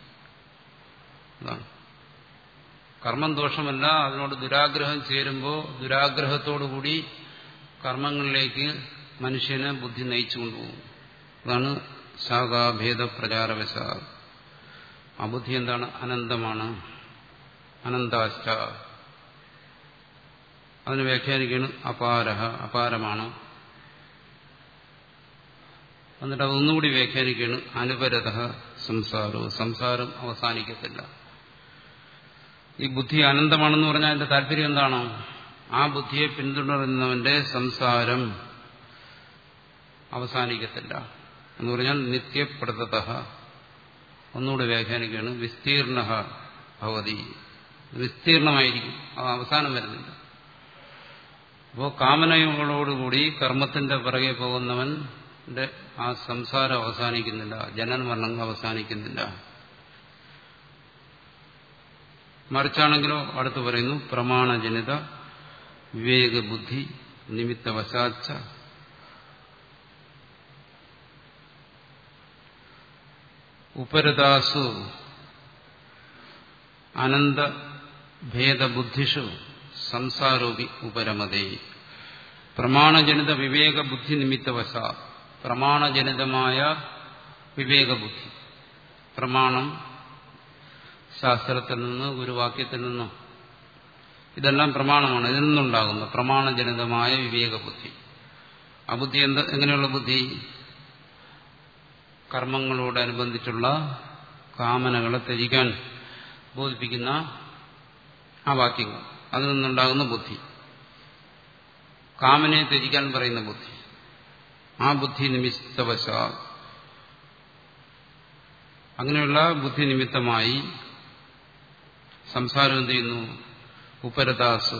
അതാണ് കർമ്മം ദോഷമല്ല അതിനോട് ദുരാഗ്രഹം ചേരുമ്പോൾ ദുരാഗ്രഹത്തോടുകൂടി കർമ്മങ്ങളിലേക്ക് മനുഷ്യനെ ബുദ്ധി നയിച്ചു കൊണ്ടുപോകും അതാണ് ശാഖാഭേദ പ്രചാരവശ ആ ബുദ്ധി എന്താണ് അനന്തമാണ് അനന്താശ്ച അതിന് വ്യാഖ്യാനിക്കുകയാണ് അപാരഹ അപാരമാണ് എന്നിട്ട് അതൊന്നുകൂടി വ്യാഖ്യാനിക്കുകയാണ് അനുപരത സംസാരവും സംസാരം അവസാനിക്കത്തില്ല ഈ ബുദ്ധി അനന്തമാണെന്ന് പറഞ്ഞാൽ അതിന്റെ താല്പര്യം എന്താണോ ആ ബുദ്ധിയെ പിന്തുടരുന്നവന്റെ സംസാരം അവസാനിക്കത്തില്ല എന്ന് പറഞ്ഞാൽ നിത്യപ്രദത ഒന്നുകൂടി വ്യാഖ്യാനിക്കുകയാണ് വിസ്തീർണ ഭവതി വിസ്തീർണമായിരിക്കും അത് അവസാനം വരുന്നില്ല അപ്പോൾ കാമനയോടുകൂടി കർമ്മത്തിന്റെ പിറകെ പോകുന്നവന്റെ ആ സംസാരം അവസാനിക്കുന്നില്ല ജനന മരണങ്ങൾ അവസാനിക്കുന്നില്ല മറിച്ചാണെങ്കിലോ അടുത്ത് പറയുന്നു പ്രമാണജനിത വിവേകബുദ്ധി നിമിത്തവശാച്ച ഉപരതാസു അനന്തഭേദബുദ്ധിഷു സംസാരോപി ഉപരമതേ പ്രമാണജനിത വിവേകബുദ്ധി നിമിത്തവശ പ്രമാണജനിതമായ വിവേകബുദ്ധി പ്രമാണം ശാസ്ത്രത്തിൽ നിന്ന് ഗുരുവാക്യത്തിൽ നിന്നോ ഇതെല്ലാം പ്രമാണമാണ് ഇതിൽ നിന്നുണ്ടാകുന്ന പ്രമാണജനിതമായ വിവേകബുദ്ധി ആ ബുദ്ധി എന്ത് എങ്ങനെയുള്ള ബുദ്ധി കർമ്മങ്ങളോടനുബന്ധിച്ചുള്ള കാമനകളെ ത്യജിക്കാൻ ബോധിപ്പിക്കുന്ന ആ വാക്യങ്ങൾ അതിൽ നിന്നുണ്ടാകുന്ന ബുദ്ധി കാമനയെ ത്യജിക്കാൻ പറയുന്ന ബുദ്ധി ആ ബുദ്ധി നിമിത്തവശ അങ്ങനെയുള്ള ബുദ്ധി നിമിത്തമായി സംസാരം എന്ത് ചെയ്യുന്നു ഉപരദാസ്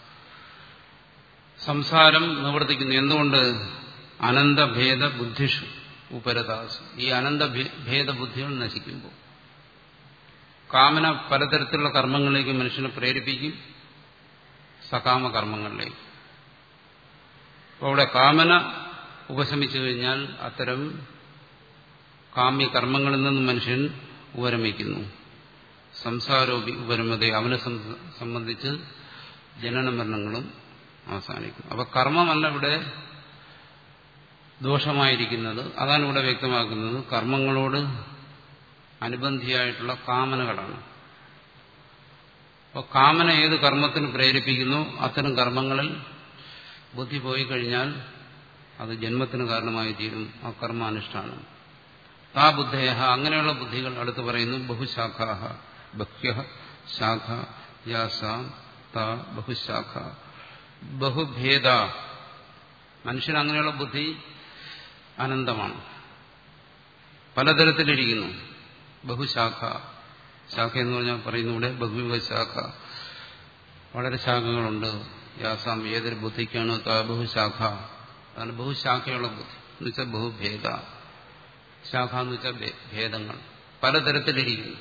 സംസാരം നിവർത്തിക്കുന്നു എന്തുകൊണ്ട് അനന്തഭേദ ബുദ്ധിഷു ഉപരദാസ് ഈ അനന്തഭേദ ബുദ്ധികൾ നശിക്കുമ്പോൾ കാമന പലതരത്തിലുള്ള കർമ്മങ്ങളിലേക്ക് മനുഷ്യനെ പ്രേരിപ്പിക്കും സകാമ കർമ്മങ്ങളിലേക്ക് അപ്പോൾ അവിടെ കാമന ഉപശമിച്ചു കഴിഞ്ഞാൽ അത്തരം കാമ്യ കർമ്മങ്ങളിൽ നിന്ന് മനുഷ്യൻ ഉപരമിക്കുന്നു സംസാരോപി ഉപരമത അവനെ സംബന്ധിച്ച് ജനന മരണങ്ങളും അവസാനിക്കും അപ്പൊ കർമ്മമല്ല ഇവിടെ ദോഷമായിരിക്കുന്നത് അതാണ് ഇവിടെ വ്യക്തമാക്കുന്നത് കർമ്മങ്ങളോട് അനുബന്ധിയായിട്ടുള്ള കാമനകളാണ് അപ്പോൾ കാമന ഏത് കർമ്മത്തിന് പ്രേരിപ്പിക്കുന്നു അത്തരം കർമ്മങ്ങളിൽ ബുദ്ധി പോയി കഴിഞ്ഞാൽ അത് ജന്മത്തിന് കാരണമായി തീരും ആ കർമാനുഷ്ഠാനം താ ബുദ്ധയ അങ്ങനെയുള്ള ബുദ്ധികൾ അടുത്ത് പറയുന്നു ബഹുശാഖാഹ ബഹ്യ ശാഖ യാസ താ ബഹുശാഖ ബഹുഭേദ മനുഷ്യൻ അങ്ങനെയുള്ള ബുദ്ധി അനന്തമാണ് പലതരത്തിലിരിക്കുന്നു ബഹുശാഖ ശാഖ എന്ന് പറഞ്ഞാൽ പറയുന്നു ഇവിടെ ബഹുവിവ ശാഖ വളരെ ശാഖകളുണ്ട് യാസാം ഏതൊരു ബുദ്ധിക്കാണ് താ ബഹുശാഖ അതാണ് ബഹുശാഖയുള്ള ബുദ്ധി എന്ന് വെച്ചാൽ ബഹുഭേദ ശാഖ എന്ന് വെച്ചാൽ ഭേദങ്ങൾ പലതരത്തിലിരിക്കുന്നു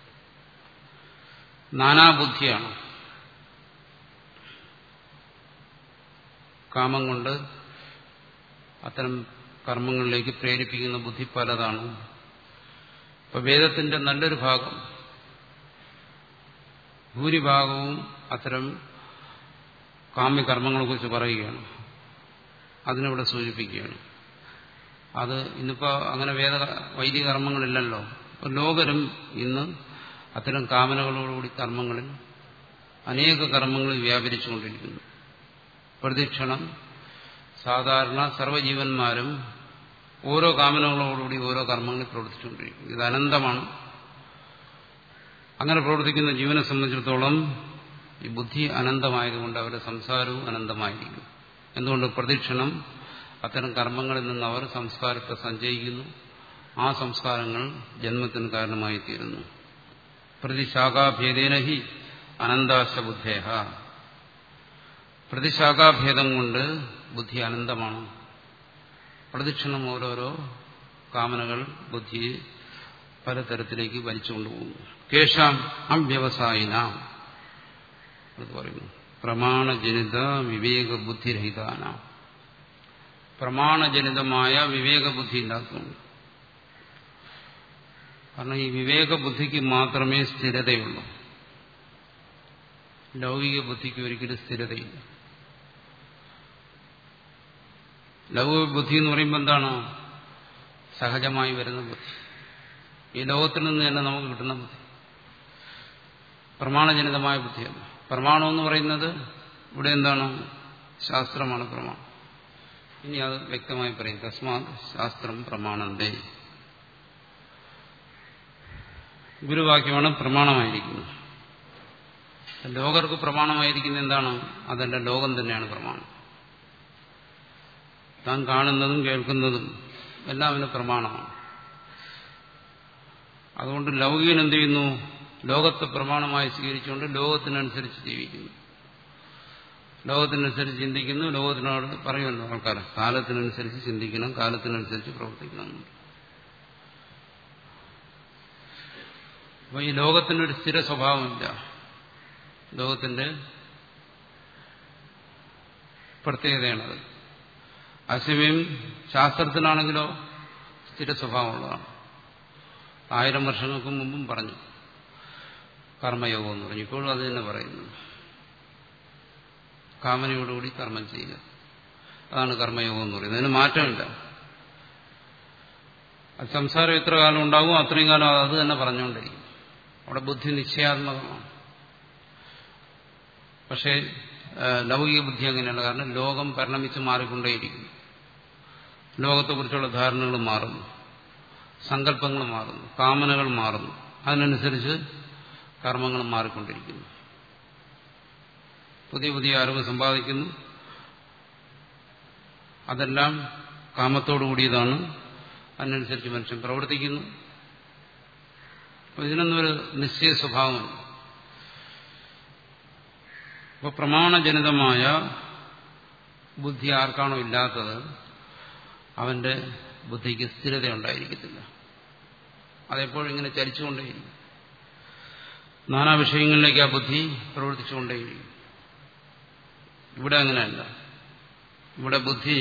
നാനാബുദ്ധിയാണ് കാമം കൊണ്ട് അത്തരം കർമ്മങ്ങളിലേക്ക് പ്രേരിപ്പിക്കുന്ന ബുദ്ധി പലതാണ് ഇപ്പൊ വേദത്തിന്റെ നല്ലൊരു ഭാഗം ഭൂരിഭാഗവും അത്തരം കാമ്യകർമ്മങ്ങളെക്കുറിച്ച് പറയുകയാണ് അതിനിവിടെ സൂചിപ്പിക്കുകയാണ് അത് ഇന്നിപ്പോ അങ്ങനെ വേദ വൈദിക കർമ്മങ്ങളില്ലല്ലോ അപ്പൊ ലോകരും ഇന്ന് അത്തരം കാമനകളോടുകൂടി കർമ്മങ്ങളിൽ അനേക കർമ്മങ്ങളിൽ വ്യാപരിച്ചുകൊണ്ടിരിക്കുന്നു പ്രതിക്ഷണം സാധാരണ സർവ്വജീവന്മാരും ഓരോ കാമനകളോടുകൂടി ഓരോ കർമ്മങ്ങളിൽ പ്രവർത്തിച്ചുകൊണ്ടിരിക്കുന്നു ഇത് അനന്തമാണ് അങ്ങനെ പ്രവർത്തിക്കുന്ന ജീവനെ സംബന്ധിച്ചിടത്തോളം ഈ ബുദ്ധി അനന്തമായതുകൊണ്ട് അവരുടെ സംസാരവും അനന്തമായിരിക്കും എന്തുകൊണ്ട് പ്രതിക്ഷണം അത്തരം കർമ്മങ്ങളിൽ നിന്ന് അവർ സംസ്കാരത്തെ സഞ്ചയിക്കുന്നു ആ സംസ്കാരങ്ങൾ ജന്മത്തിന് കാരണമായി തീരുന്നു പ്രതിശാഖാഭേദേന ഹി അനന്താശ ബുദ്ധേഹ പ്രതിശാഖാഭേദം കൊണ്ട് ബുദ്ധി അനന്തമാണ് പ്രതിക്ഷണം ഓരോരോ കാമനകൾ ബുദ്ധിയെ പലതരത്തിലേക്ക് വലിച്ചുകൊണ്ടുപോകുന്നു കേശാം അവ്യവസായിന അത് പറയുന്നു പ്രമാണജനിത വിവേക ബുദ്ധിരഹിതാന പ്രമാണജനിതമായ വിവേക ബുദ്ധി ഇല്ലാത്തതുകൊണ്ട് കാരണം ഈ വിവേക ബുദ്ധിക്ക് മാത്രമേ സ്ഥിരതയുള്ളൂ ലൗകിക ബുദ്ധിക്ക് ഒരിക്കലും സ്ഥിരതയില്ല ലൗകിക ബുദ്ധി എന്ന് പറയുമ്പോൾ എന്താണ് സഹജമായി വരുന്ന ബുദ്ധി ഈ ലോകത്തിൽ നിന്ന് തന്നെ നമുക്ക് കിട്ടുന്ന ബുദ്ധി പ്രമാണജനിതമായ ബുദ്ധിയല്ല പ്രമാണം എന്ന് പറയുന്നത് ഇവിടെ എന്താണ് ശാസ്ത്രമാണ് പ്രമാണം ഇനി അത് വ്യക്തമായി പറയും തസ്മാത് ശാസ്ത്രം പ്രമാണന്തേ ഗുരുവാക്യമാണ് പ്രമാണമായിരിക്കുന്നത് ലോകർക്ക് പ്രമാണമായിരിക്കുന്ന എന്താണ് അതെന്റെ ലോകം തന്നെയാണ് പ്രമാണം താൻ കാണുന്നതും കേൾക്കുന്നതും എല്ലാം അവന് പ്രമാണമാണ് അതുകൊണ്ട് ലൗകികൻ എന്ത് ചെയ്യുന്നു ലോകത്തെ പ്രമാണമായി സ്വീകരിച്ചുകൊണ്ട് ലോകത്തിനനുസരിച്ച് ജീവിക്കുന്നു ലോകത്തിനനുസരിച്ച് ചിന്തിക്കുന്നു ലോകത്തിനോട് പറയുമല്ലോ ആൾക്കാർ കാലത്തിനനുസരിച്ച് ചിന്തിക്കണം കാലത്തിനനുസരിച്ച് പ്രവർത്തിക്കണം അപ്പൊ ഈ ലോകത്തിനൊരു സ്ഥിര സ്വഭാവമില്ല ലോകത്തിന്റെ പ്രത്യേകതയാണത് അസമയം ശാസ്ത്രത്തിനാണെങ്കിലോ സ്ഥിര സ്വഭാവമുള്ളതാണ് ആയിരം വർഷങ്ങൾക്ക് മുമ്പും പറഞ്ഞു കർമ്മയോഗം എന്ന് പറഞ്ഞു ഇപ്പോഴും അത് തന്നെ പറയുന്നു കാമനയോടുകൂടി കർമ്മം ചെയ്യുക അതാണ് കർമ്മയോഗം എന്ന് പറയുന്നത് അതിന് മാറ്റമില്ല അത് സംസാരം എത്ര കാലം ഉണ്ടാകും അത്രയും കാലം അത് തന്നെ പറഞ്ഞുകൊണ്ടിരിക്കും അവിടെ ബുദ്ധി നിശ്ചയാത്മകമാണ് പക്ഷേ ലൗകിക ബുദ്ധി അങ്ങനെയല്ല കാരണം ലോകം പരിണമിച്ച് മാറിക്കൊണ്ടേയിരിക്കുന്നു ലോകത്തെക്കുറിച്ചുള്ള ധാരണകൾ മാറുന്നു സങ്കല്പങ്ങൾ മാറുന്നു കാമനകൾ മാറുന്നു അതിനനുസരിച്ച് കർമ്മങ്ങൾ മാറിക്കൊണ്ടിരിക്കുന്നു പുതിയ പുതിയ അറിവ് സമ്പാദിക്കുന്നു അതെല്ലാം കാമത്തോടു കൂടിയതാണ് അതിനനുസരിച്ച് മനുഷ്യൻ പ്രവർത്തിക്കുന്നു ഇതിനൊന്നും ഒരു നിശ്ചയ സ്വഭാവമല്ല അപ്പോൾ പ്രമാണജനിതമായ ബുദ്ധി ആർക്കാണോ ഇല്ലാത്തത് അവന്റെ ബുദ്ധിക്ക് സ്ഥിരത ഉണ്ടായിരിക്കത്തില്ല അതെപ്പോഴും ഇങ്ങനെ ചലിച്ചുകൊണ്ടേയിരിക്കും നാനാ വിഷയങ്ങളിലേക്ക് ആ ബുദ്ധി പ്രവർത്തിച്ചുകൊണ്ടേയിരിക്കും ഇവിടെ അങ്ങനെയല്ല ഇവിടെ ബുദ്ധി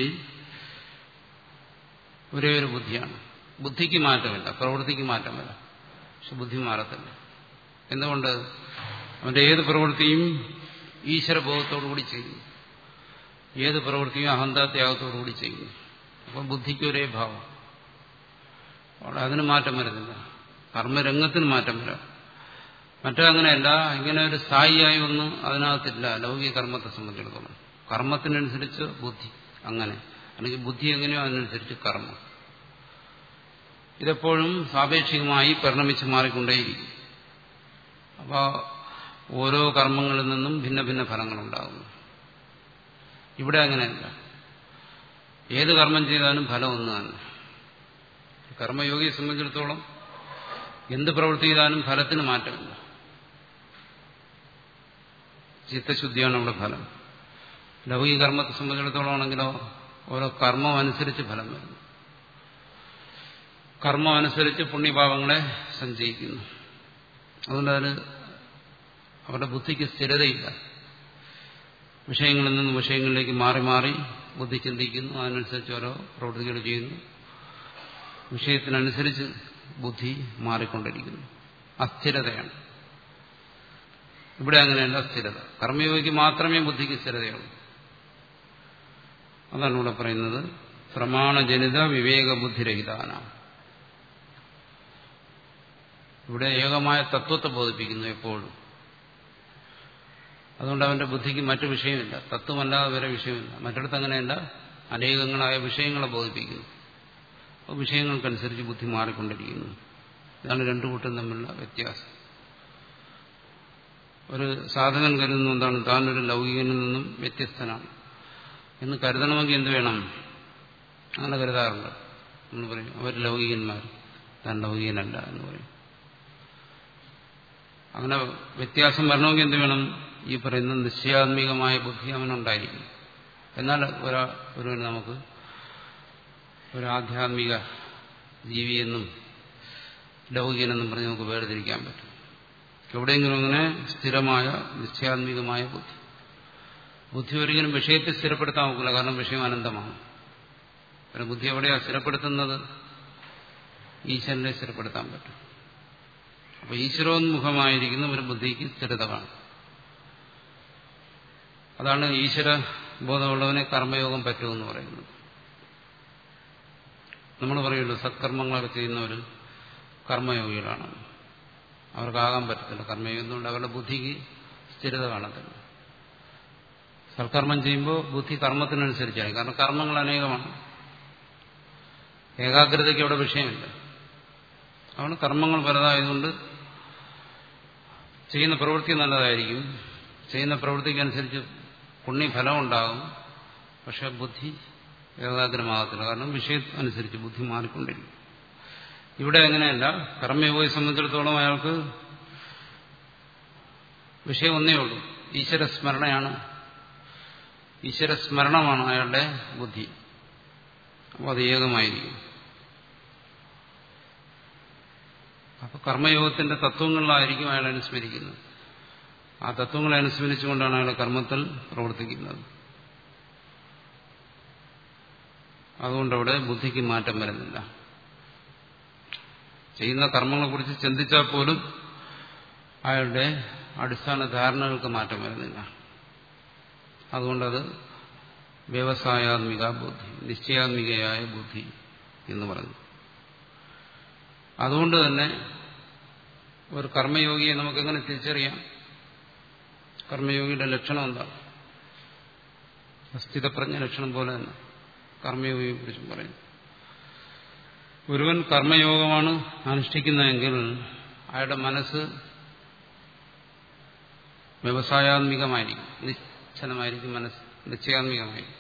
ഒരേ ഒരു ബുദ്ധിയാണ് ബുദ്ധിക്ക് മാറ്റമില്ല പ്രവൃത്തിക്ക് മാറ്റമില്ല പക്ഷെ ബുദ്ധി മാറത്തില്ല എന്തുകൊണ്ട് അവന്റെ ഏത് പ്രവൃത്തിയും ഈശ്വരബോധത്തോടുകൂടി ചെയ്യുന്നു ഏത് പ്രവൃത്തിയും അഹന്താത്യാഗത്തോടുകൂടി ചെയ്യുന്നു അപ്പം ബുദ്ധിക്ക് ഒരേ ഭാവം അവിടെ അതിന് മാറ്റം വരുന്നില്ല കർമ്മരംഗത്തിന് മാറ്റം വരാം മറ്റേ അങ്ങനെയല്ല ഇങ്ങനെ ഒരു സ്ഥായിയായി ഒന്നും അതിനകത്തില്ല ലൗകിക കർമ്മത്തെ സംബന്ധിച്ചിടത്തോളം കർമ്മത്തിനനുസരിച്ച് ബുദ്ധി അങ്ങനെ അല്ലെങ്കിൽ ബുദ്ധി എങ്ങനെയോ അതിനനുസരിച്ച് കർമ്മം ഇതെപ്പോഴും സാപേക്ഷികമായി പരിണമിച്ച് മാറിക്കൊണ്ടേയിരിക്കും അപ്പോൾ ഓരോ കർമ്മങ്ങളിൽ നിന്നും ഭിന്ന ഭിന്ന ഫലങ്ങളുണ്ടാകുന്നു ഇവിടെ അങ്ങനെയല്ല ഏത് കർമ്മം ചെയ്താലും ഫലം ഒന്ന് തന്നെ കർമ്മയോഗിയെ സംബന്ധിച്ചിടത്തോളം എന്ത് പ്രവൃത്തി ചെയ്താലും ഫലത്തിന് മാറ്റമില്ല ചിത്തശുദ്ധിയാണ് അവിടെ ഫലം ലൗകിക കർമ്മത്തെ സംബന്ധിച്ചിടത്തോളം ആണെങ്കിലോ ഓരോ കർമ്മം അനുസരിച്ച് ഫലം വരുന്നു കർമ്മം അനുസരിച്ച് പുണ്യപാപങ്ങളെ സഞ്ചയിക്കുന്നു അതുകൊണ്ട് അതിന് അവരുടെ ബുദ്ധിക്ക് സ്ഥിരതയില്ല വിഷയങ്ങളിൽ നിന്ന് വിഷയങ്ങളിലേക്ക് മാറി മാറി ബുദ്ധി ചിന്തിക്കുന്നു അതിനനുസരിച്ച് ഓരോ പ്രവൃത്തികൾ ചെയ്യുന്നു വിഷയത്തിനനുസരിച്ച് ബുദ്ധി മാറിക്കൊണ്ടിരിക്കുന്നു അസ്ഥിരതയാണ് ഇവിടെ അങ്ങനെയല്ല സ്ഥിരത കർമ്മയോഗിക്ക് മാത്രമേ ബുദ്ധിക്ക് സ്ഥിരതയുള്ളൂ അതാണ് ഇവിടെ പറയുന്നത് പ്രമാണജനിത വിവേക ബുദ്ധിരഹിതാനാണ് ഇവിടെ ഏകമായ തത്വത്തെ ബോധിപ്പിക്കുന്നു എപ്പോഴും അതുകൊണ്ട് അവന്റെ ബുദ്ധിക്ക് മറ്റു വിഷയമില്ല തത്വമല്ലാതെ വേറെ വിഷയമില്ല മറ്റിടത്ത് അങ്ങനെയല്ല അനേകങ്ങളായ വിഷയങ്ങളെ ബോധിപ്പിക്കുന്നു അപ്പോൾ വിഷയങ്ങൾക്കനുസരിച്ച് ബുദ്ധി മാറിക്കൊണ്ടിരിക്കുന്നു ഇതാണ് രണ്ടു കൂട്ടം തമ്മിലുള്ള വ്യത്യാസം ഒരു സാധകൻ കരുതുന്നു എന്താണ് താനൊരു ലൗകികനിൽ നിന്നും വ്യത്യസ്തനാണ് എന്ന് കരുതണമെങ്കിൽ എന്ത് വേണം അങ്ങനെ കരുതാറുണ്ട് എന്ന് പറയും അവർ ലൗകികന്മാർ താൻ ലൗകികനല്ല എന്ന് പറയും അങ്ങനെ വ്യത്യാസം വരണമെങ്കിൽ എന്ത് വേണം ഈ പറയുന്ന നിശ്ചയാത്മികമായ ബുദ്ധി അവനുണ്ടായിരിക്കും എന്നാൽ ഒരാ ഒരുവന് നമുക്ക് ഒരു ആധ്യാത്മിക ജീവിയെന്നും ലൗകികനെന്നും പറഞ്ഞ് നമുക്ക് വേർതിരിക്കാൻ പറ്റും എവിടെയെങ്കിലും അങ്ങനെ സ്ഥിരമായ നിശ്ചയാത്മികമായ ബുദ്ധി ബുദ്ധി ഒരിക്കലും വിഷയത്തെ സ്ഥിരപ്പെടുത്താൻ നോക്കില്ല കാരണം വിഷയം അനന്തമാണ് ഒരു ബുദ്ധി എവിടെയാണ് സ്ഥിരപ്പെടുത്തുന്നത് ഈശ്വരനെ സ്ഥിരപ്പെടുത്താൻ പറ്റും അപ്പൊ ഈശ്വരോന്മുഖമായിരിക്കുന്ന ഒരു ബുദ്ധിക്ക് സ്ഥിരത കാണും അതാണ് ഈശ്വര ബോധമുള്ളവനെ കർമ്മയോഗം പറ്റുമെന്ന് പറയുന്നത് നമ്മൾ പറയുള്ളൂ സത്കർമ്മങ്ങളൊക്കെ ചെയ്യുന്നവർ കർമ്മയോഗികളാണ് അവർക്കാകാൻ പറ്റത്തില്ല കർമ്മയോഗം എന്തുകൊണ്ട് അവരുടെ ബുദ്ധിക്ക് സ്ഥിരത കാണത്തില്ല സൽക്കർമ്മം ചെയ്യുമ്പോൾ ബുദ്ധി കർമ്മത്തിനനുസരിച്ചാണ് കാരണം കർമ്മങ്ങൾ അനേകമാണ് ഏകാഗ്രതയ്ക്ക് അവിടെ വിഷയമില്ല അവന് കർമ്മങ്ങൾ പലതായതുകൊണ്ട് ചെയ്യുന്ന പ്രവൃത്തി നല്ലതായിരിക്കും ചെയ്യുന്ന പ്രവൃത്തിക്കനുസരിച്ച് പുണ്യഫലം ഉണ്ടാകും പക്ഷെ ബുദ്ധി ഏകാഗ്രമാകത്തില്ല കാരണം വിഷയം അനുസരിച്ച് ബുദ്ധി മാറിക്കൊണ്ടിരിക്കും ഇവിടെ അങ്ങനെയല്ല കർമ്മയോഗയെ സംബന്ധിച്ചിടത്തോളം അയാൾക്ക് വിഷയം ഒന്നേ ഉള്ളൂ ഈശ്വര സ്മരണയാണ് ഈശ്വര സ്മരണമാണ് അയാളുടെ ബുദ്ധി അപ്പോൾ അത് ഏകമായിരിക്കും അപ്പൊ കർമ്മയോഗത്തിന്റെ തത്വങ്ങളിലായിരിക്കും അയാൾ അനുസ്മരിക്കുന്നത് ആ തത്വങ്ങളെ അനുസ്മരിച്ചുകൊണ്ടാണ് അയാൾ കർമ്മത്തിൽ പ്രവർത്തിക്കുന്നത് അതുകൊണ്ട് അവിടെ ബുദ്ധിക്ക് മാറ്റം വരുന്നില്ല ചെയ്യുന്ന കർമ്മങ്ങളെക്കുറിച്ച് ചിന്തിച്ചാൽ പോലും അയാളുടെ അടിസ്ഥാന ധാരണകൾക്ക് മാറ്റം വരുന്നില്ല അതുകൊണ്ടത് വ്യവസായാത്മിക ബുദ്ധി നിശ്ചയാത്മികയായ ബുദ്ധി എന്ന് പറഞ്ഞു അതുകൊണ്ട് തന്നെ ഒരു കർമ്മയോഗിയെ നമുക്കെങ്ങനെ തിരിച്ചറിയാം കർമ്മയോഗിയുടെ ലക്ഷണം എന്താണ് സ്ഥിതപ്രജ്ഞ ലക്ഷണം പോലെ തന്നെ കർമ്മയോഗിയെ കുറിച്ചും പറയുന്നു ഒരുവൻ കർമ്മയോഗമാണ് അനുഷ്ഠിക്കുന്നതെങ്കിൽ അയാളുടെ മനസ്സ് വ്യവസായാത്മികമായിരിക്കും നിശ്ചലമായിരിക്കും മനസ്സ് നിശ്ചയാത്മികമായിരിക്കും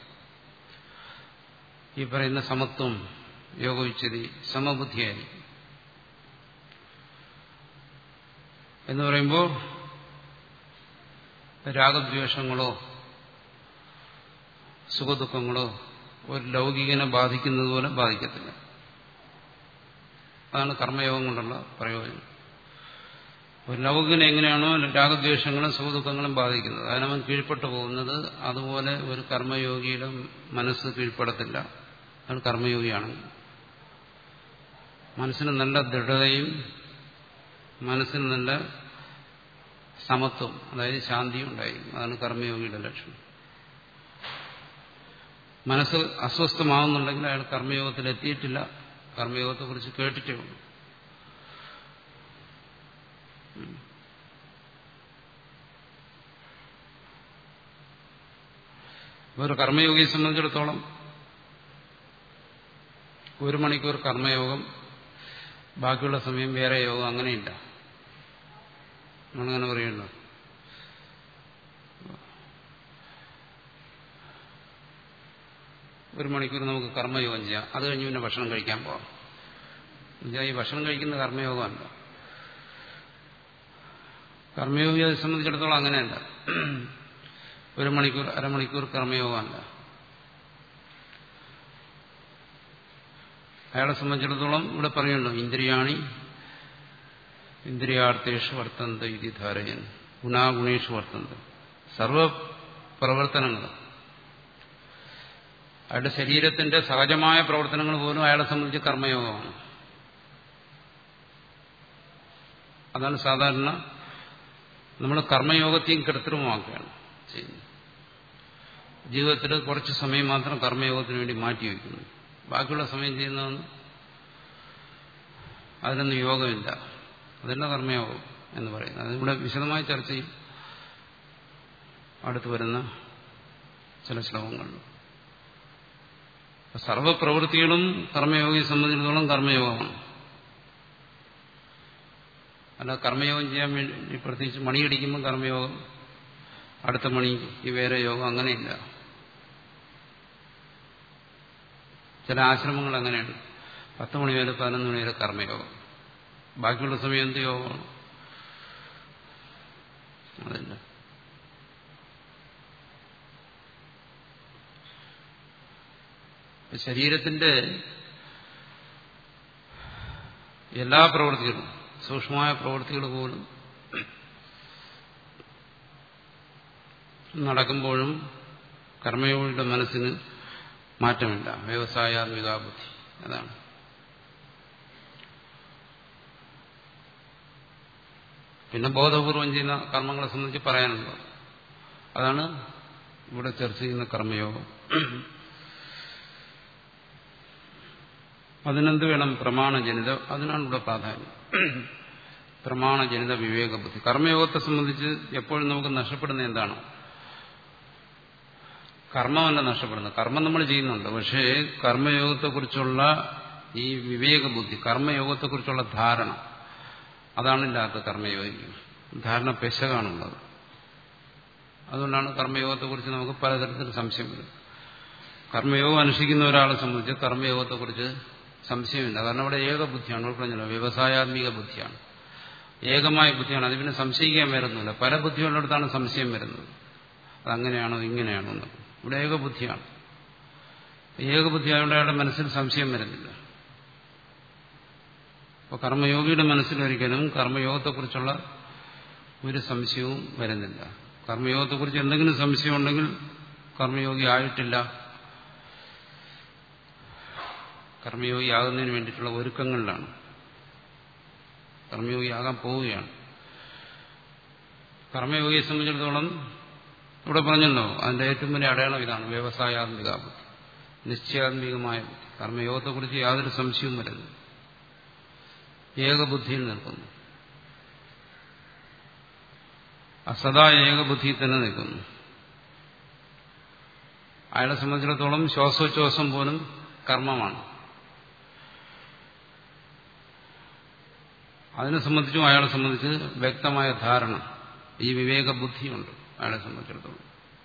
ഈ പറയുന്ന സമത്വം യോഗവിച്ഛതി സമബുദ്ധിയായിരിക്കും എന്ന് പറയുമ്പോൾ രാഗദ്വേഷങ്ങളോ സുഖദുഃഖങ്ങളോ ഒരു ലൗകികനെ ബാധിക്കുന്നത് പോലെ ബാധിക്കത്തില്ല അതാണ് കർമ്മയോഗം കൊണ്ടുള്ള പ്രയോജനം ഒരു ലൗകികനെ എങ്ങനെയാണോ രാഗദ്വേഷങ്ങളും സുഖദുഃഖങ്ങളും ബാധിക്കുന്നത് അതിനവൻ കീഴ്പ്പെട്ടു പോകുന്നത് അതുപോലെ ഒരു കർമ്മയോഗിയുടെ മനസ്സ് കീഴ്പ്പെടത്തില്ല അത് കർമ്മയോഗിയാണെങ്കിൽ മനസ്സിന് നല്ല ദൃഢതയും മനസ്സിന് നല്ല സമത്വം അതായത് ശാന്തിയും ഉണ്ടായിരിക്കും അതാണ് കർമ്മയോഗിയുടെ ലക്ഷണം മനസ്സ് അസ്വസ്ഥമാവുന്നുണ്ടെങ്കിൽ അയാൾ കർമ്മയോഗത്തിൽ എത്തിയിട്ടില്ല കർമ്മയോഗത്തെക്കുറിച്ച് കേട്ടിട്ടേ ഉള്ളൂ ഒരു കർമ്മയോഗിയെ സംബന്ധിച്ചിടത്തോളം ഒരു മണിക്കൂർ കർമ്മയോഗം ബാക്കിയുള്ള സമയം വേറെ യോഗം അങ്ങനെയില്ല നമ്മളങ്ങനെ പറയുന്നു ഒരു മണിക്കൂർ നമുക്ക് കർമ്മയോഗം ചെയ്യാം അത് കഴിഞ്ഞ് പിന്നെ ഭക്ഷണം കഴിക്കാൻ പോകാം ഈ ഭക്ഷണം കഴിക്കുന്ന കർമ്മയോഗമല്ല കർമ്മയോഗിയെ സംബന്ധിച്ചിടത്തോളം അങ്ങനെയല്ല ഒരു മണിക്കൂർ അരമണിക്കൂർ കർമ്മയോഗമല്ല അയാളെ സംബന്ധിച്ചിടത്തോളം ഇവിടെ പറയുന്നു ഇന്ദ്രിയാണി ഇന്ദ്രിയാർത്ഥേഷു വർത്തന്ത ഇതി ധാരയൻ ഗുണാഗുണേഷു വർത്തന്ത സർവപ്രവർത്തനങ്ങൾ അയാളുടെ ശരീരത്തിന്റെ സഹജമായ പ്രവർത്തനങ്ങൾ പോലും അയാളെ സംബന്ധിച്ച് കർമ്മയോഗമാണ് അതാണ് സാധാരണ നമ്മൾ കർമ്മയോഗത്തെയും കൃത്രിമമാക്കുകയാണ് ചെയ്യുന്നത് ജീവിതത്തിൽ കുറച്ച് സമയം മാത്രം കർമ്മയോഗത്തിന് വേണ്ടി മാറ്റിവെക്കുന്നു ബാക്കിയുള്ള സമയം ചെയ്യുന്നതെന്ന് അതിനൊന്നും യോഗമില്ല അതല്ല കർമ്മയോഗം എന്ന് പറയുന്നത് അതിവിടെ വിശദമായി ചർച്ച ചെയ്യും അടുത്ത് വരുന്ന ചില ശ്ലോകങ്ങളിൽ സർവപ്രവൃത്തികളും കർമ്മയോഗിയെ സംബന്ധിച്ചിടത്തോളം കർമ്മയോഗമാണ് അല്ല കർമ്മയോഗം ചെയ്യാൻ വേണ്ടി പ്രത്യേകിച്ച് മണിയടിക്കുമ്പോൾ കർമ്മയോഗം അടുത്ത മണിക്ക് വേറെ യോഗം അങ്ങനെയില്ല ചില ആശ്രമങ്ങൾ അങ്ങനെയാണ് പത്ത് മണി വരെ പതിനൊന്ന് മണി വരെ കർമ്മയോഗം ബാക്കിയുള്ള സമയം എന്ത് യോഗമാണ് അതില്ല ശരീരത്തിന്റെ എല്ലാ പ്രവൃത്തികളും സൂക്ഷ്മമായ പ്രവൃത്തികൾ പോലും നടക്കുമ്പോഴും കർമ്മയോഗിയുടെ മനസ്സിന് മാറ്റമില്ല വ്യവസായാത്മിക ബുദ്ധി അതാണ് പിന്നെ ബോധപൂർവം ചെയ്യുന്ന കർമ്മങ്ങളെ സംബന്ധിച്ച് പറയാനുള്ളത് അതാണ് ഇവിടെ ചർച്ച ചെയ്യുന്ന കർമ്മയോഗം അതിനെന്ത് വേണം പ്രമാണജനിത അതിനാണ് ഇവിടെ പ്രാധാന്യം പ്രമാണജനിത വിവേക ബുദ്ധി കർമ്മയോഗത്തെ സംബന്ധിച്ച് എപ്പോഴും നമുക്ക് നഷ്ടപ്പെടുന്ന എന്താണ് കർമ്മമല്ല നഷ്ടപ്പെടുന്നത് കർമ്മം നമ്മൾ ചെയ്യുന്നുണ്ട് പക്ഷേ കർമ്മയോഗത്തെക്കുറിച്ചുള്ള ഈ വിവേക ബുദ്ധി കർമ്മയോഗത്തെക്കുറിച്ചുള്ള ധാരണ അതാണില്ലാത്ത കർമ്മയോഗിക്ക് ധാരണ പെശകാണുള്ളത് അതുകൊണ്ടാണ് കർമ്മയോഗത്തെക്കുറിച്ച് നമുക്ക് പലതരത്തിൽ സംശയം വരും കർമ്മയോഗം അനുഷ്ഠിക്കുന്ന ഒരാളെ സംബന്ധിച്ച് കർമ്മയോഗത്തെക്കുറിച്ച് സംശയമില്ല കാരണം അവിടെ ഏക ബുദ്ധിയാണ് പറഞ്ഞല്ലോ വ്യവസായാത്മിക ബുദ്ധിയാണ് ഏകമായ ബുദ്ധിയാണ് അത് പിന്നെ സംശയിക്കാൻ വരുന്നില്ല പല ബുദ്ധികളുള്ളിടത്താണ് സംശയം വരുന്നത് അതങ്ങനെയാണോ ഇങ്ങനെയാണോ എന്ന് ഇവിടെ ഏകബുദ്ധിയാണ് ഏകബുദ്ധി ആയതുകൊണ്ട് അയാളുടെ മനസ്സിൽ സംശയം വരുന്നില്ല അപ്പോൾ കർമ്മയോഗിയുടെ മനസ്സിലൊരിക്കലും കർമ്മയോഗത്തെക്കുറിച്ചുള്ള ഒരു സംശയവും വരുന്നില്ല കർമ്മയോഗത്തെക്കുറിച്ച് എന്തെങ്കിലും സംശയം ഉണ്ടെങ്കിൽ കർമ്മയോഗി ആയിട്ടില്ല കർമ്മയോഗി ആകുന്നതിന് വേണ്ടിയിട്ടുള്ള ഒരുക്കങ്ങളിലാണ് കർമ്മയോഗി ആകാൻ പോവുകയാണ് കർമ്മയോഗിയെ സംബന്ധിച്ചിടത്തോളം ഇവിടെ പറഞ്ഞല്ലോ അതിന്റെ ഏറ്റവും വലിയ അടയാളം ഇതാണ് വ്യവസായാത്മിക ബുദ്ധി നിശ്ചയാത്മികമായ ബുദ്ധി കർമ്മയോഗത്തെക്കുറിച്ച് യാതൊരു സംശയവും വരുന്നു ഏകബുദ്ധിയിൽ നിൽക്കുന്നു അസദാ ഏകബുദ്ധിയിൽ തന്നെ നിൽക്കുന്നു അയാളെ സംബന്ധിച്ചിടത്തോളം ശ്വാസോച്ഛ്വാസം പോലും കർമ്മമാണ് അതിനെ സംബന്ധിച്ചും അയാളെ സംബന്ധിച്ച് വ്യക്തമായ ധാരണ ഈ വിവേക ബുദ്ധിയുണ്ട് അയാളെ സംബന്ധിച്ചിടത്തോളം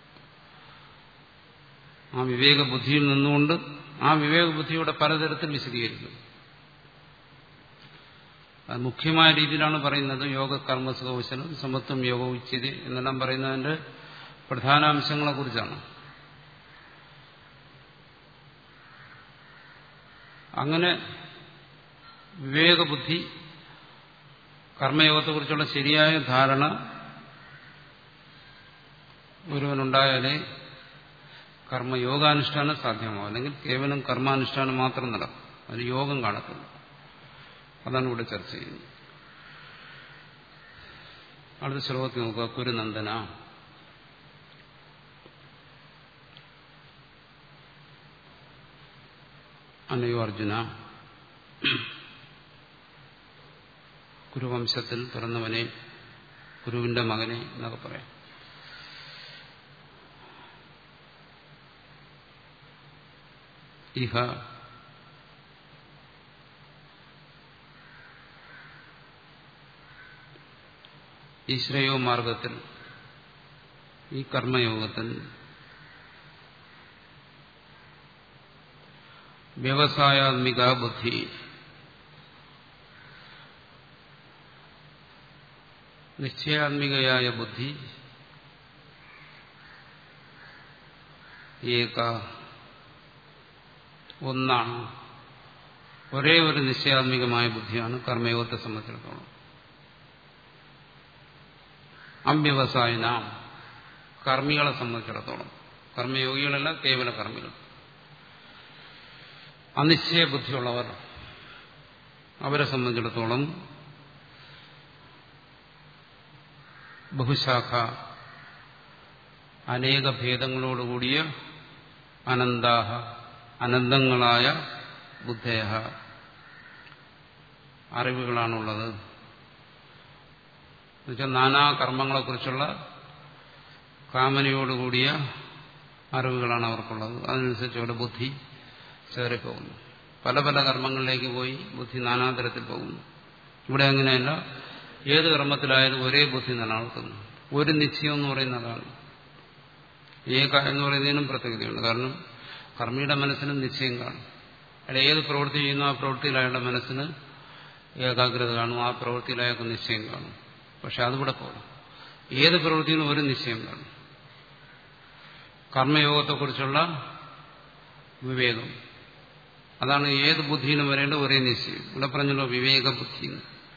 ആ വിവേക ബുദ്ധിയിൽ നിന്നുകൊണ്ട് ആ വിവേക ബുദ്ധിയുടെ പലതരത്തിൽ വിശദീകരിക്കും അത് മുഖ്യമായ രീതിയിലാണ് പറയുന്നത് യോഗ കർമ്മസുഖവശനം സമത്വം യോഗ ഉച്ചതി എന്നെല്ലാം പറയുന്നതിന്റെ പ്രധാന അംശങ്ങളെ കുറിച്ചാണ് അങ്ങനെ വിവേകബുദ്ധി കർമ്മയോഗത്തെക്കുറിച്ചുള്ള ശരിയായ ധാരണ ഒരുവനുണ്ടായാലേ കർമ്മയോഗാനുഷ്ഠാനം സാധ്യമാവും അല്ലെങ്കിൽ കേവലം കർമാനുഷ്ഠാനം മാത്രം നടക്കും അതിന് യോഗം കാണത്തില്ല അതാണ് ഇവിടെ ചർച്ച ചെയ്യുന്നത് അടുത്ത ശ്ലോകത്തിൽ നോക്കുക കുരുനന്ദന അനയോ അർജുന കുരുവംശത്തിൽ പിറന്നവനെ കുരുവിന്റെ മകനെ എന്നൊക്കെ പറയാം ഇഹ ഈ ശ്രേയോ മാർഗത്തിൽ ഈ കർമ്മയോഗത്തിൽ വ്യവസായാത്മിക ബുദ്ധി നിശ്ചയാത്മികയായ ബുദ്ധി ഏക ഒന്നാണ് ഒരേ ഒരു നിശ്ചയാത്മികമായ ബുദ്ധിയാണ് കർമ്മയോഗത്തെ സംബന്ധിച്ചിടത്തോളം അമ്പ്യവസായന കർമ്മികളെ സംബന്ധിച്ചിടത്തോളം കർമ്മയോഗികളല്ല കേവല കർമ്മികൾ അനിശ്ചയ ബുദ്ധിയുള്ളവർ അവരെ സംബന്ധിച്ചിടത്തോളം ബഹുശാഖ അനേക ഭേദങ്ങളോടുകൂടിയ അനന്താഹ അനന്തങ്ങളായ ബുദ്ധയ അറിവുകളാണുള്ളത് എന്നുവെച്ചാൽ നാനാ കർമ്മങ്ങളെക്കുറിച്ചുള്ള കാമനയോടുകൂടിയ അറിവുകളാണ് അവർക്കുള്ളത് അതിനനുസരിച്ച് അവിടെ ബുദ്ധി ചേറിപ്പോകുന്നു പല പല കർമ്മങ്ങളിലേക്ക് പോയി ബുദ്ധി നാനാതരത്തിൽ പോകുന്നു ഇവിടെ അങ്ങനെയല്ല ഏത് കർമ്മത്തിലായാലും ഒരേ ബുദ്ധി നിലനിൽക്കുന്നു ഒരു നിശ്ചയം എന്ന് പറയുന്നതാണ് ഏക എന്ന് പറയുന്നതിനും പ്രത്യേകതയുണ്ട് കാരണം കർമ്മിയുടെ മനസ്സിനും നിശ്ചയം കാണും അയാൾ ഏത് പ്രവൃത്തി ചെയ്യുന്നു ആ പ്രവൃത്തിയിൽ അയാളുടെ മനസ്സിന് ഏകാഗ്രത കാണും ആ പ്രവൃത്തിയിൽ അയാൾക്ക് നിശ്ചയം കാണും പക്ഷെ അതിവിടെ പോകും ഏത് പ്രവൃത്തിയിലും ഒരു നിശ്ചയം കാണും കർമ്മയോഗത്തെക്കുറിച്ചുള്ള വിവേകം അതാണ് ഏത് ബുദ്ധിയിലും വരേണ്ട ഒരേ നിശ്ചയം ഇവിടെ പറഞ്ഞല്ലോ വിവേക ബുദ്ധി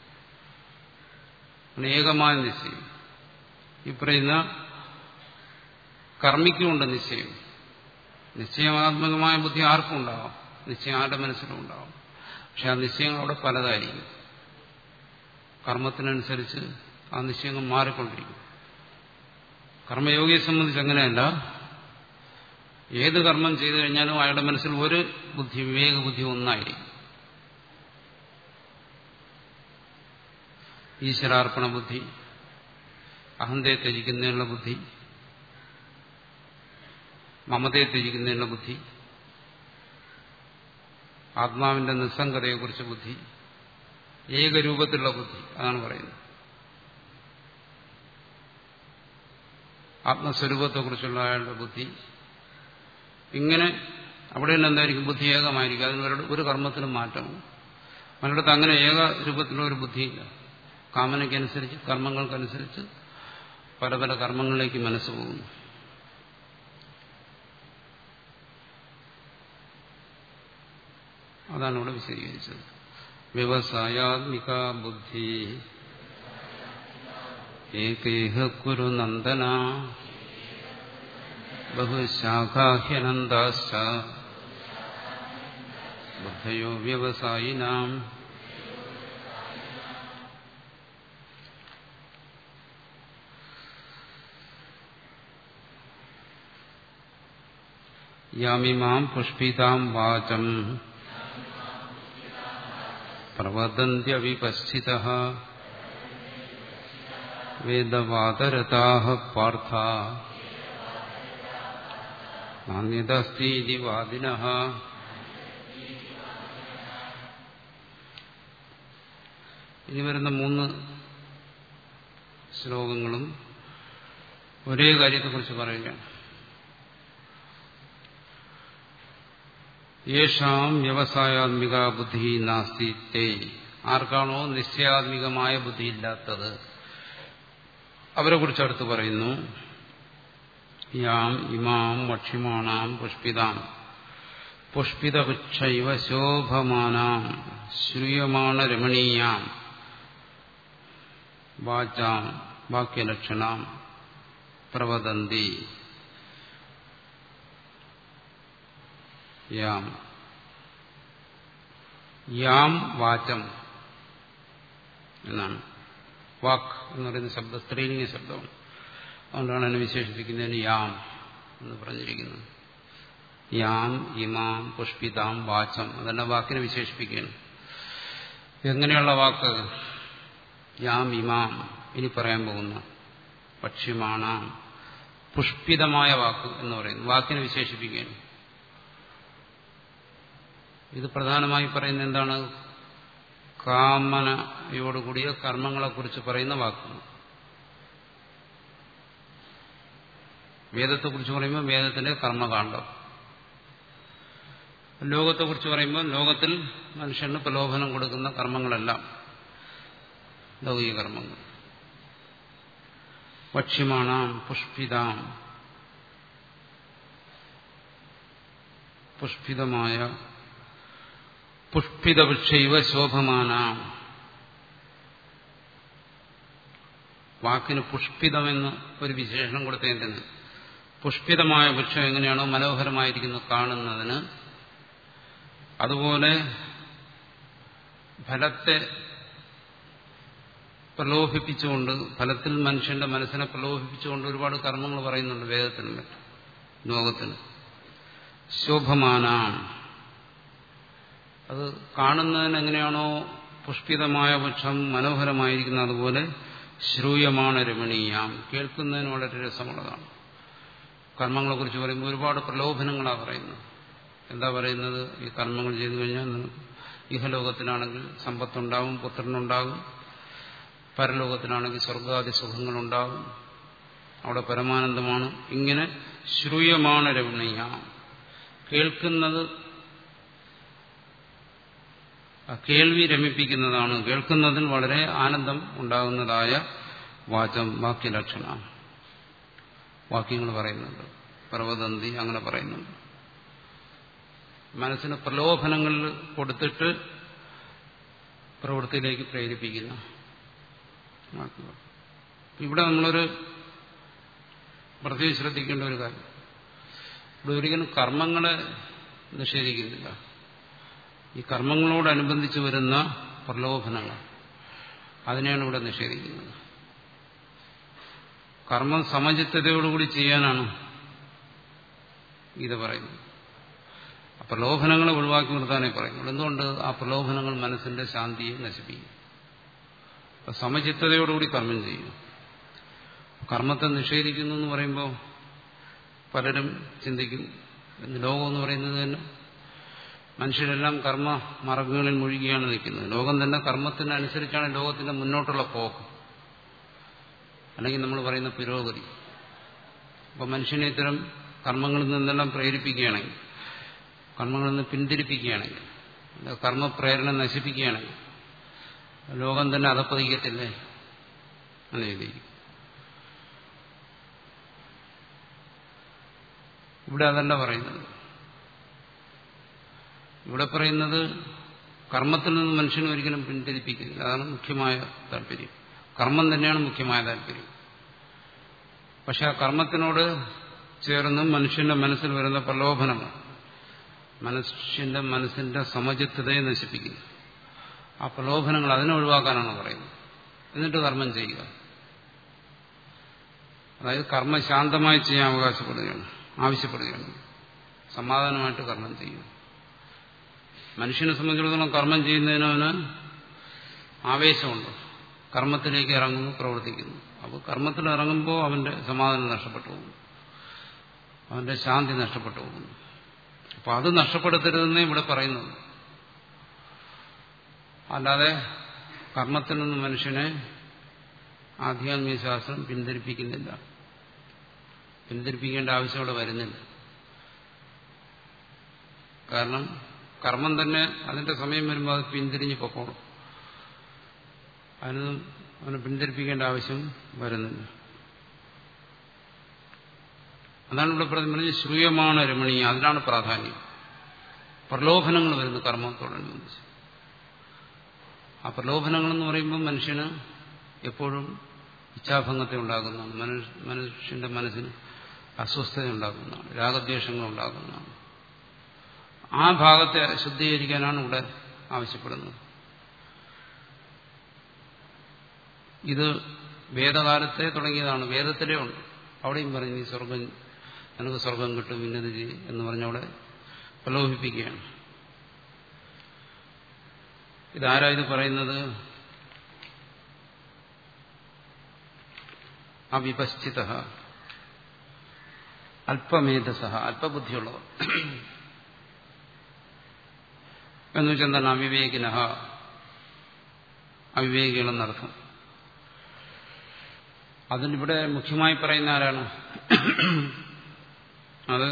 ഏകമായ നിശ്ചയം ഈ പറയുന്ന കർമ്മിക്കുമുണ്ട് നിശ്ചയം നിശ്ചയാത്മകമായ ബുദ്ധി ആർക്കും ഉണ്ടാവാം നിശ്ചയം ആരുടെ മനസ്സിലും ഉണ്ടാവും പക്ഷെ ആ നിശ്ചയങ്ങൾ അവിടെ പലതായിരിക്കും കർമ്മത്തിനനുസരിച്ച് ആ നിശ്ചയങ്ങൾ മാറിക്കൊണ്ടിരിക്കും കർമ്മയോഗിയെ സംബന്ധിച്ച് അങ്ങനെയല്ല ഏത് കർമ്മം ചെയ്തു കഴിഞ്ഞാലും അയാളുടെ മനസ്സിൽ ഒരു ബുദ്ധി വിവേക ബുദ്ധി ഒന്നായിരിക്കും ഈശ്വരാർപ്പണ ബുദ്ധി അഹന്തയെ ത്യജിക്കുന്നതിനുള്ള ബുദ്ധി മമതയെ ത്യജിക്കുന്നതിനുള്ള ബുദ്ധി ആത്മാവിന്റെ നിസ്സംഗതയെക്കുറിച്ച് ബുദ്ധി ഏകരൂപത്തിലുള്ള ബുദ്ധി അതാണ് പറയുന്നത് ആത്മസ്വരൂപത്തെക്കുറിച്ചുള്ള അയാളുടെ ബുദ്ധി ഇങ്ങനെ അവിടെ തന്നെ എന്തായിരിക്കും ബുദ്ധി ഏകമായിരിക്കും അതിന് ഒരു കർമ്മത്തിനും മാറ്റവും മറ്റിടത്ത് അങ്ങനെ ഏക രൂപത്തിലുള്ള ഒരു ബുദ്ധിയില്ല കാമനയ്ക്കനുസരിച്ച് കർമ്മങ്ങൾക്കനുസരിച്ച് പല പല കർമ്മങ്ങളിലേക്ക് മനസ്സ് പോകുന്നു അതാണ് ഇവിടെ വിശദീകരിച്ചത് വ്യവസായാത്മിക ബുദ്ധി ഏകേഹ കുരു നന്ദന ബഹുശാഖാഹ്യനന്ദാശ്ച ബുദ്ധയോ വ്യവസായിനാം യാമിമാം പുഷ്പിതാം വാചം പ്രവദന്ത്യവിപസ്ഥിത വേദവാദരതാ പാർത്ഥ നാണ്യതസ്തീതി വാദിന ഇനി വരുന്ന മൂന്ന് ശ്ലോകങ്ങളും ഒരേ കാര്യത്തെക്കുറിച്ച് പറയുകയാണ് യേഷാം വ്യവസായാത്മിക ബുദ്ധി നാസ്തി തേ ആർക്കാണോ നിശ്ചയാത്മികമായ ബുദ്ധിയില്ലാത്തത് അവരെ കുറിച്ച് അടുത്ത് പറയുന്നു യാം ഇമാം വക്ഷ്യമാണാം പുഷ്പിതാം പുഷ്പിതപുക്ഷൈവ ശോഭമാനാം ശ്രൂയമാണ രമണീയാം വാചാം വാക്യലക്ഷണാം പ്രവദന്തി യാം യാം വാചം എന്നാണ് വാക്ക് എന്ന് പറയുന്ന ശബ്ദം സ്ത്രീലിംഗ ശബ്ദമാണ് അതുകൊണ്ടാണ് അതിനെ വിശേഷിപ്പിക്കുന്നതിന് യാം എന്ന് പറഞ്ഞിരിക്കുന്നത് യാം ഇമാം പുഷ്പിതാം വാചം അതെല്ലാം വാക്കിനെ വിശേഷിപ്പിക്കുകയാണ് എങ്ങനെയുള്ള വാക്ക് യാം ഇമാം ഇനി പറയാൻ പോകുന്ന പക്ഷിമാണ് പുഷ്പിതമായ വാക്ക് എന്ന് പറയുന്നു വാക്കിനെ വിശേഷിപ്പിക്കുകയാണ് ഇത് പ്രധാനമായി പറയുന്നത് എന്താണ് കാമനയോടുകൂടിയ കർമ്മങ്ങളെക്കുറിച്ച് പറയുന്ന വാക്കുകൾ വേദത്തെക്കുറിച്ച് പറയുമ്പോൾ വേദത്തിന്റെ കർമ്മകാണ്ഡം ലോകത്തെക്കുറിച്ച് പറയുമ്പോൾ ലോകത്തിൽ മനുഷ്യന് പ്രലോഭനം കൊടുക്കുന്ന കർമ്മങ്ങളെല്ലാം ലൗകിക കർമ്മങ്ങൾ വക്ഷ്യമാണാം പുഷ്പിതാം പുഷ്പിതമായ പുഷ്പിതവൃക്ഷൈവ ശോഭമാന വാക്കിന് പുഷ്പിതമെന്ന് ഒരു വിശേഷണം കൊടുത്തതിന് പുഷ്പിതമായ വൃക്ഷം എങ്ങനെയാണോ മനോഹരമായിരിക്കുന്നു കാണുന്നതിന് അതുപോലെ ഫലത്തെ പ്രലോഭിപ്പിച്ചുകൊണ്ട് ഫലത്തിൽ മനുഷ്യന്റെ മനസ്സിനെ പ്രലോഭിപ്പിച്ചുകൊണ്ട് ഒരുപാട് കർമ്മങ്ങൾ പറയുന്നുണ്ട് വേദത്തിനും മറ്റും ലോകത്തിന് ശോഭമാനാം അത് കാണുന്നതിന് എങ്ങനെയാണോ പുഷ്പിതമായ വൃക്ഷം മനോഹരമായിരിക്കുന്നത് അതുപോലെ ശ്രൂയമാണ് രമണീയാം കേൾക്കുന്നതിന് വളരെ രസമുള്ളതാണ് കർമ്മങ്ങളെക്കുറിച്ച് പറയുമ്പോൾ ഒരുപാട് പ്രലോഭനങ്ങളാണ് പറയുന്നത് എന്താ പറയുന്നത് ഈ കർമ്മങ്ങൾ ചെയ്തു കഴിഞ്ഞാൽ ഇഹലോകത്തിലാണെങ്കിൽ സമ്പത്തുണ്ടാകും പുത്രനുണ്ടാകും പരലോകത്തിലാണെങ്കിൽ സ്വർഗാദി സുഖങ്ങളുണ്ടാകും അവിടെ പരമാനന്ദമാണ് ഇങ്ങനെ ശ്രൂയമാണ് രമണീയ കേൾക്കുന്നത് കേൾവി രമിപ്പിക്കുന്നതാണ് കേൾക്കുന്നതിൽ വളരെ ആനന്ദം ഉണ്ടാകുന്നതായ വാചം വാക്യലക്ഷണ വാക്യങ്ങൾ പറയുന്നുണ്ട് പർവ്വതന്തി അങ്ങനെ പറയുന്നുണ്ട് മനസ്സിന് പ്രലോഭനങ്ങൾ കൊടുത്തിട്ട് പ്രവൃത്തിയിലേക്ക് പ്രേരിപ്പിക്കുന്ന വാക്കുകൾ ഇവിടെ നമ്മളൊരു പ്രത്യേകം ശ്രദ്ധിക്കേണ്ട ഒരു കാര്യം ഇവിടെ ഒരിക്കലും കർമ്മങ്ങളെ നിഷേധിക്കുന്നില്ല ഈ കർമ്മങ്ങളോടനുബന്ധിച്ച് വരുന്ന പ്രലോഭനങ്ങൾ അതിനെയാണ് ഇവിടെ നിഷേധിക്കുന്നത് കർമ്മം സമചിത്തതയോടുകൂടി ചെയ്യാനാണ് ഇത് പറയുന്നത് ആ പ്രലോഭനങ്ങളെ ഒഴിവാക്കി നിർത്താനേ പറയുന്നുള്ളൂ എന്തുകൊണ്ട് ആ പ്രലോഭനങ്ങൾ മനസ്സിന്റെ ശാന്തിയെ നശിപ്പിക്കും അപ്പൊ സമചിത്തതയോടുകൂടി കർമ്മം ചെയ്യും കർമ്മത്തെ നിഷേധിക്കുന്നു എന്ന് പറയുമ്പോൾ പലരും ചിന്തിക്കും ലോകം എന്ന് പറയുന്നത് തന്നെ മനുഷ്യരെല്ലാം കർമ്മ മാർഗങ്ങളിൽ മുഴുകിയാണ് നിൽക്കുന്നത് ലോകം തന്നെ കർമ്മത്തിനനുസരിച്ചാണ് ലോകത്തിന്റെ മുന്നോട്ടുള്ള പോക്ക് അല്ലെങ്കിൽ നമ്മൾ പറയുന്ന പുരോഗതി അപ്പൊ മനുഷ്യനെ ഇത്തരം കർമ്മങ്ങളിൽ നിന്നെല്ലാം പ്രേരിപ്പിക്കുകയാണെങ്കിൽ കർമ്മങ്ങളിൽ നിന്ന് പിന്തിരിപ്പിക്കുകയാണെങ്കിൽ കർമ്മപ്രേരണ നശിപ്പിക്കുകയാണെങ്കിൽ ലോകം തന്നെ അതപ്പതിക്കത്തില്ലേ എന്ന് എഴുതി ഇവിടെ അതല്ല പറയുന്നത് ഇവിടെ പറയുന്നത് കർമ്മത്തിൽ നിന്ന് മനുഷ്യനെ ഒരിക്കലും പിന്തിരിപ്പിക്കുന്നില്ല അതാണ് മുഖ്യമായ താല്പര്യം കർമ്മം തന്നെയാണ് മുഖ്യമായ താല്പര്യം പക്ഷെ ആ കർമ്മത്തിനോട് ചേർന്ന് മനുഷ്യന്റെ മനസ്സിൽ വരുന്ന പ്രലോഭനങ്ങൾ മനുഷ്യന്റെ മനസ്സിന്റെ സമചിത്തതയെ നശിപ്പിക്കുന്നു ആ പ്രലോഭനങ്ങൾ അതിനെ ഒഴിവാക്കാനാണ് പറയുന്നത് എന്നിട്ട് കർമ്മം ചെയ്യുക അതായത് കർമ്മം ശാന്തമായി ചെയ്യാൻ അവകാശപ്പെടുകയാണ് ആവശ്യപ്പെടുകയാണ് സമാധാനമായിട്ട് കർമ്മം ചെയ്യുക മനുഷ്യനെ സംബന്ധിച്ചിടത്തോളം കർമ്മം ചെയ്യുന്നതിന് അവന് ആവേശമുണ്ട് കർമ്മത്തിലേക്ക് ഇറങ്ങുന്നു പ്രവർത്തിക്കുന്നു അപ്പോൾ കർമ്മത്തിൽ ഇറങ്ങുമ്പോൾ അവന്റെ സമാധാനം നഷ്ടപ്പെട്ടു പോകുന്നു അവന്റെ ശാന്തി നഷ്ടപ്പെട്ടു പോകുന്നു അപ്പോൾ അത് നഷ്ടപ്പെടുത്തരുതെന്നേ ഇവിടെ പറയുന്നുള്ളൂ അല്ലാതെ കർമ്മത്തിൽ നിന്ന് മനുഷ്യനെ ആധ്യാത്മിക ശാസ്ത്രം പിന്തിരിപ്പിക്കുന്നില്ല പിന്തിരിപ്പിക്കേണ്ട ആവശ്യം അവിടെ വരുന്നില്ല കാരണം കർമ്മം തന്നെ അതിന്റെ സമയം വരുമ്പോൾ അത് പിന്തിരിഞ്ഞ് പൊക്കോളും അതിനൊന്നും അവനെ പിന്തിരിപ്പിക്കേണ്ട ആവശ്യം വരുന്നില്ല അതാണ് ഇവിടെ പറഞ്ഞത് ശ്രൂയമാണ് രമണീയ അതിനാണ് പ്രാധാന്യം പ്രലോഭനങ്ങൾ വരുന്നു കർമ്മത്തോടനുബന്ധിച്ച് ആ പ്രലോഭനങ്ങൾ എന്ന് പറയുമ്പോൾ മനുഷ്യന് എപ്പോഴും ഇച്ഛാഭംഗത്തെ ഉണ്ടാകുന്നതാണ് മനുഷ്യന്റെ മനസ്സിന് അസ്വസ്ഥത ഉണ്ടാകുന്നതാണ് രാഗദ്വേഷങ്ങൾ ഉണ്ടാകുന്നതാണ് ആ ഭാഗത്തെ ശുദ്ധീകരിക്കാനാണ് ഇവിടെ ആവശ്യപ്പെടുന്നത് ഇത് വേദകാലത്തെ തുടങ്ങിയതാണ് വേദത്തിലേ ഉണ്ട് അവിടെയും പറഞ്ഞു ഈ സ്വർഗം നിനക്ക് സ്വർഗം കിട്ടും ഇന്നത് ചെയ്യും എന്ന് പറഞ്ഞവിടെ പ്രലോഭിപ്പിക്കുകയാണ് ഇതാരാ ഇത് പറയുന്നത് അവിപശ്ചിത അല്പമേധസ അല്പബുദ്ധിയുള്ളവർ എന്ന് വെച്ചാൽ എന്താണ് അവിവേകിന അവിവേകികളെന്നർത്ഥം അതിലിവിടെ മുഖ്യമായി പറയുന്ന ആരാണ് അത്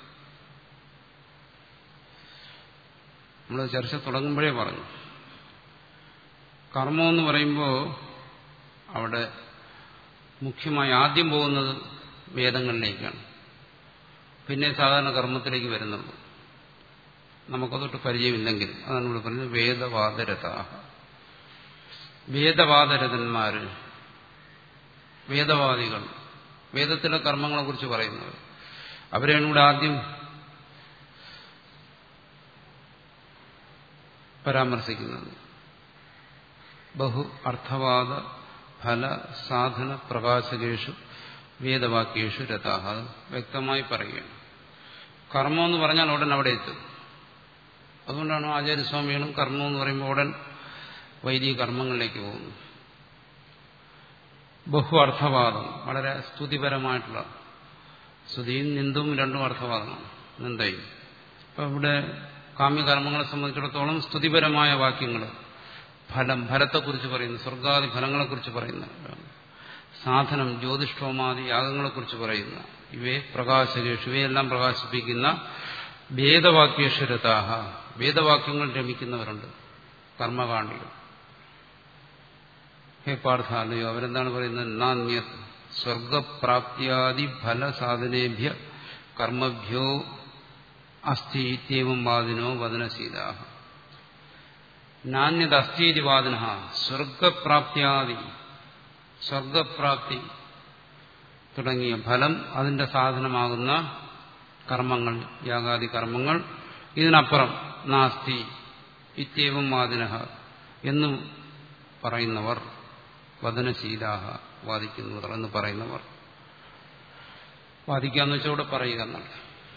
നമ്മൾ ചർച്ച തുടങ്ങുമ്പോഴേ പറഞ്ഞു കർമ്മം എന്ന് പറയുമ്പോൾ അവിടെ മുഖ്യമായി ആദ്യം പോകുന്നത് വേദങ്ങളിലേക്കാണ് പിന്നെ സാധാരണ കർമ്മത്തിലേക്ക് വരുന്നുള്ളൂ നമുക്കതൊട്ട് പരിചയമില്ലെങ്കിൽ അതാണ് ഇവിടെ പറയുന്നത് വേദവാദരഥ വേദവാദരഥന്മാര് വേദവാദികൾ വേദത്തിലെ കർമ്മങ്ങളെക്കുറിച്ച് പറയുന്നത് അവരെയാണ് ഇവിടെ ആദ്യം പരാമർശിക്കുന്നത് ബഹു അർത്ഥവാദ ഫല സാധന പ്രകാശകേഷു വേദവാക്യേഷു രഥാഹ വ്യക്തമായി പറയുകയാണ് കർമ്മം എന്ന് പറഞ്ഞാൽ ഉടൻ അവിടെ എത്തും അതുകൊണ്ടാണ് ആചാര്യസ്വാമികളും കർമ്മം എന്ന് പറയുമ്പോൾ ഉടൻ വൈദിക കർമ്മങ്ങളിലേക്ക് പോകുന്നു ബഹു അർത്ഥവാദം വളരെ സ്തുതിപരമായിട്ടുള്ള സ്തുതിയും നിന്ദും രണ്ടും അർത്ഥവാദമാണ് നിന്ദയും അപ്പം ഇവിടെ കാമ്യകർമ്മങ്ങളെ സംബന്ധിച്ചിടത്തോളം സ്തുതിപരമായ വാക്യങ്ങൾ ഫലം ഫലത്തെക്കുറിച്ച് പറയുന്നു സ്വർഗാദി ഫലങ്ങളെക്കുറിച്ച് പറയുന്ന സാധനം ജ്യോതിഷ്ഠോമാദി യാഗങ്ങളെക്കുറിച്ച് പറയുന്ന ഇവയെ പ്രകാശകേഷു ഇവയെല്ലാം പ്രകാശിപ്പിക്കുന്ന വേദവാക്യേശ്വരതാഹ വേദവാക്യങ്ങൾ രമിക്കുന്നവരുണ്ട് കർമ്മകാണ്ഡികൾ ഹേ പാർത്ഥാലയോ അവരെന്താണ് പറയുന്നത് നാന്യ സ്വർഗപ്രാപ്തിയാദി ഫലസാധനേഭ്യ കർമ്മഭ്യോ അസ്ഥി ഇത്യവും വാദിനോ വദനശീലാഹ നാന്യത അസ്ഥീതി വാദിന സ്വർഗപ്രാപ്തിയാദി സ്വർഗപ്രാപ്തി തുടങ്ങിയ ഫലം അതിന്റെ സാധനമാകുന്ന കർമ്മങ്ങൾ യാഗാദി കർമ്മങ്ങൾ ഇതിനപ്പുറം നാസ്തി ഇത്യവും വാദിന എന്നും പറയുന്നവർ വദനശീലാഹ വാദിക്കുന്നവർ എന്ന് പറയുന്നവർ വാദിക്കാന്ന് വെച്ചാൽ ഇവിടെ പറയുക എന്നല്ല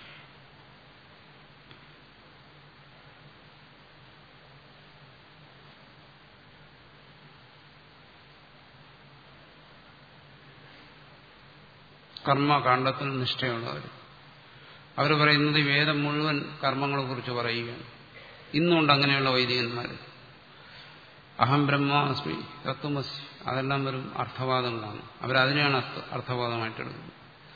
കർമ്മകാണ്ഡത്തിൽ നിഷ്ഠയുള്ളവർ അവർ പറയുന്നത് വേദം മുഴുവൻ കർമ്മങ്ങളെക്കുറിച്ച് പറയുകയാണ് ഇന്നുണ്ട് അങ്ങനെയുള്ള വൈദികന്മാർ അഹം ബ്രഹ്മാസ്മി തത്വമസി അതെല്ലാം വെറും അർത്ഥവാദങ്ങളാണ് അവരതിനെയാണ് അർത്ഥവാദമായിട്ടെടുക്കുന്നത്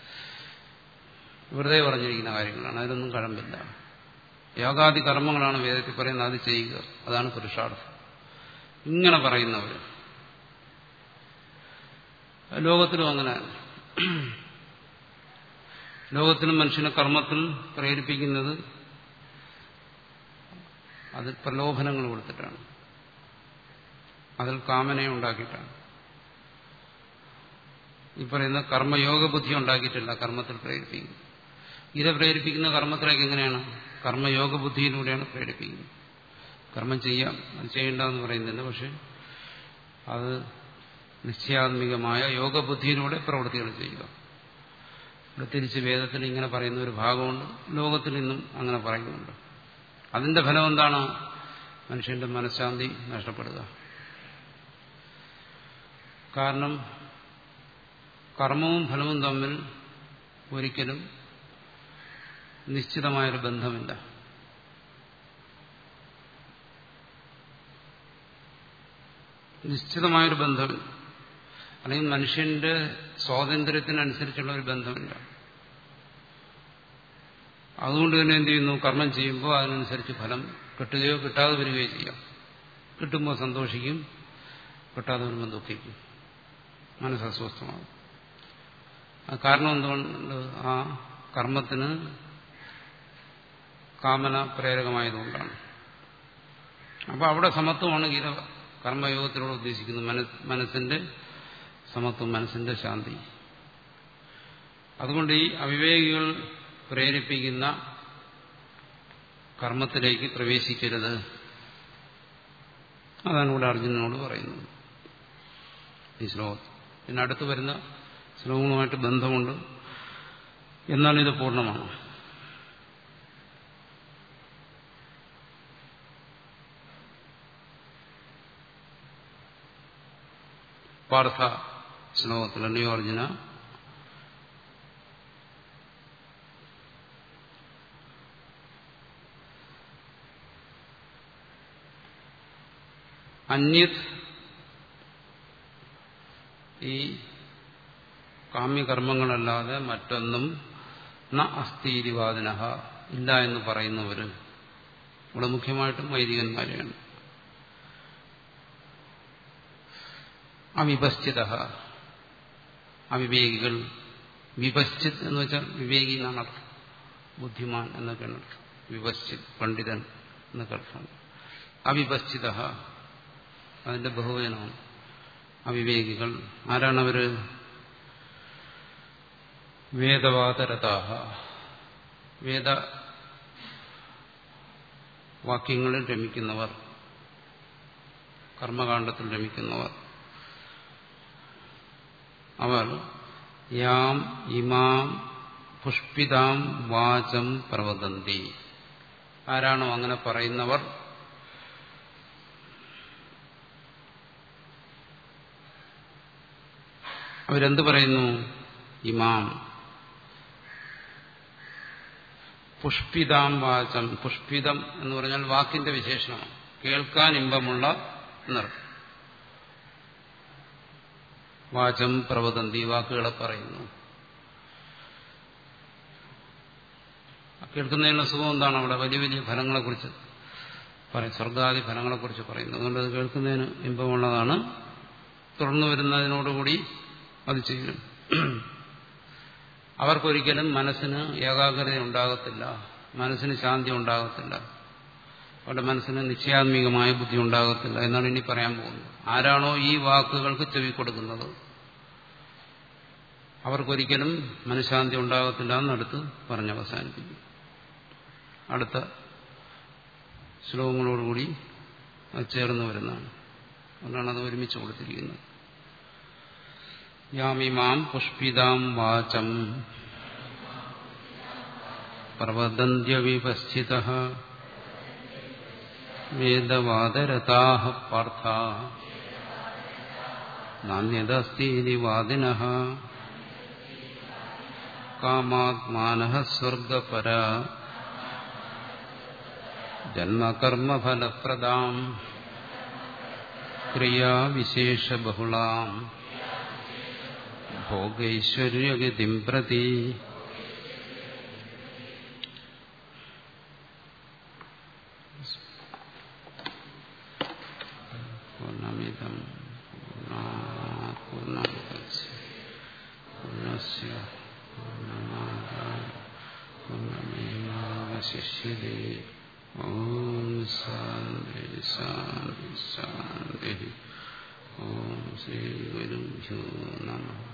വെറുതെ പറഞ്ഞിരിക്കുന്ന കാര്യങ്ങളാണ് അതിലൊന്നും കഴമ്പില്ല യോഗാദി കർമ്മങ്ങളാണ് വേദത്തിൽ പറയുന്നത് അത് ചെയ്യുക അതാണ് പുരുഷാർത്ഥം ഇങ്ങനെ പറയുന്നവർ ലോകത്തിലും അങ്ങനെ ലോകത്തിലും മനുഷ്യനെ കർമ്മത്തിൽ പ്രേരിപ്പിക്കുന്നത് അത് പ്രലോഭനങ്ങൾ കൊടുത്തിട്ടാണ് അതിൽ കാമനയെ ഉണ്ടാക്കിയിട്ടാണ് ഈ പറയുന്ന കർമ്മയോഗ ബുദ്ധി ഉണ്ടാക്കിയിട്ടില്ല കർമ്മത്തിൽ പ്രേരിപ്പിക്കുന്നത് ഇത് പ്രേരിപ്പിക്കുന്ന കർമ്മത്തിലേക്ക് എങ്ങനെയാണ് കർമ്മയോഗ ബുദ്ധിയിലൂടെയാണ് പ്രേരിപ്പിക്കുന്നത് കർമ്മം ചെയ്യാം അത് ചെയ്യേണ്ടെന്ന് പറയുന്നില്ല പക്ഷെ അത് നിശ്ചയാത്മികമായ യോഗബുദ്ധിയിലൂടെ പ്രവൃത്തികൾ ചെയ്യുക ഇവിടെ തിരിച്ച് വേദത്തിൽ ഇങ്ങനെ പറയുന്ന ഒരു ഭാഗമുണ്ട് ലോകത്തിൽ ഇന്നും അങ്ങനെ പറയുന്നുണ്ട് അതിന്റെ ഫലം എന്താണ് മനുഷ്യന്റെ മനഃശാന്തി നഷ്ടപ്പെടുക കാരണം കർമ്മവും ഫലവും തമ്മിൽ ഒരിക്കലും നിശ്ചിതമായൊരു ബന്ധമില്ല നിശ്ചിതമായൊരു ബന്ധമില്ല അല്ലെങ്കിൽ മനുഷ്യന്റെ സ്വാതന്ത്ര്യത്തിനനുസരിച്ചുള്ള ഒരു ബന്ധമില്ല അതുകൊണ്ട് തന്നെ എന്ത് ചെയ്യുന്നു കർമ്മം ചെയ്യുമ്പോൾ അതിനനുസരിച്ച് ഫലം കിട്ടുകയോ കിട്ടാതെ വരികയോ ചെയ്യാം കിട്ടുമ്പോൾ സന്തോഷിക്കും കിട്ടാതെ വരുമ്പോൾ ദുഃഖിക്കും മനസ്സസ്വസ്ഥമാകും കാരണം എന്തുകൊണ്ട് ആ കർമ്മത്തിന് കാമന പ്രേരകമായതുകൊണ്ടാണ് അപ്പോൾ അവിടെ സമത്വമാണ് ഗീത കർമ്മയോഗത്തിലൂടെ ഉദ്ദേശിക്കുന്നത് മനസ്സിന്റെ സമത്വം മനസ്സിന്റെ ശാന്തി അതുകൊണ്ട് ഈ അവിവേകികൾ പ്രേരിപ്പിക്കുന്ന കർമ്മത്തിലേക്ക് പ്രവേശിക്കരുത് അതാണ് ഇവിടെ അർജുനനോട് പറയുന്നത് ഈ ശ്ലോകത്തിൽ പിന്നെ അടുത്ത് വരുന്ന ശ്ലോകങ്ങളുമായിട്ട് ബന്ധമുണ്ട് എന്നാൽ ഇത് പൂർണ്ണമാണ് പാർത്ഥ ശ്ലോകത്തിൽ അല്ലയോ അർജുന അന്യത് ഈ കാമ്യകർമ്മങ്ങളല്ലാതെ മറ്റൊന്നും ന അസ്ഥീരിവാദിന ഇല്ല എന്ന് പറയുന്നവർ ഇവിടെ മുഖ്യമായിട്ടും വൈദികന്മാരെയാണ് അവിപശ്ചിത അവിവേകികൾ വിപശ്ചിത് എന്ന് വെച്ചാൽ വിവേകി എന്നാണ് അർത്ഥം ബുദ്ധിമാൻ എന്നൊക്കെയാണ് അർത്ഥം വിപശ്ചിത് പണ്ഡിതൻ എന്നൊക്കെ അർത്ഥമാണ് അവിപശ്ചിത അതിന്റെ ബഹുവചനമാണ് അവിവേകികൾ ആരാണവര് വേദവാദരതാഹ വേദ വാക്യങ്ങളിൽ രമിക്കുന്നവർ കർമ്മകാണ്ഡത്തിൽ രമിക്കുന്നവർ അവർ യാം ഇമാം പുഷ്പിതാം വാചം പ്രവദന്തി ആരാണോ അങ്ങനെ പറയുന്നവർ അവരെന്ത് പറയുന്നു ഇമാം പുഷ്പിതാം വാചം പുഷ്പിതം എന്ന് പറഞ്ഞാൽ വാക്കിന്റെ വിശേഷണമാണ് കേൾക്കാൻ ഇമ്പമുള്ള എന്നർത്ഥം വാചം പ്രവദന്തി വാക്കുകളെ പറയുന്നു കേൾക്കുന്നതിനുള്ള സുഖം എന്താണ് അവിടെ വലിയ വലിയ ഫലങ്ങളെക്കുറിച്ച് പറയും സ്വർഗാദി ഫലങ്ങളെക്കുറിച്ച് പറയുന്നു അതുകൊണ്ട് അത് കേൾക്കുന്നതിന് ഇമ്പമുള്ളതാണ് തുടർന്നു വരുന്നതിനോടുകൂടി അത് ചെയ്യും അവർക്കൊരിക്കലും മനസ്സിന് ഏകാഗ്രത ഉണ്ടാകത്തില്ല മനസ്സിന് ശാന്തി ഉണ്ടാകത്തില്ല അവരുടെ മനസ്സിന് നിശ്ചയാത്മികമായ ബുദ്ധി ഉണ്ടാകത്തില്ല എന്നാണ് ഇനി പറയാൻ പോകുന്നത് ആരാണോ ഈ വാക്കുകൾക്ക് ചെവി കൊടുക്കുന്നത് അവർക്കൊരിക്കലും മനഃശാന്തി ഉണ്ടാകത്തില്ല എന്നടുത്ത് പറഞ്ഞ് അവസാനിപ്പിക്കും അടുത്ത ശ്ലോകങ്ങളോടുകൂടി അത് ചേർന്ന് വരുന്നതാണ് അതുകൊണ്ടാണ് അത് ഒരുമിച്ച് കൊടുത്തിരിക്കുന്നത് യാമിമാം പുഷ്പിതാം വാചം പ്രവദന്ത്യവിപസ്ഥിത വേദവാദരതാ പാർത്ഥ നാണ്യദസ്തീനി വാദിന കാമാത്മാന സ്വർഗപര ജന്മകർമ്മഫലപ്രദാം ക്രിയാവിശേഷബഹുളാം ഭോഗൈശ്വര്യഗതിം പ്രതി പൂർണ്ണ അവശിഷ്യതേ ഓം ശാന്തി ശാന്തി ശാന്തി ഓം ശ്രീ ഗുരുഭ്യോ നമ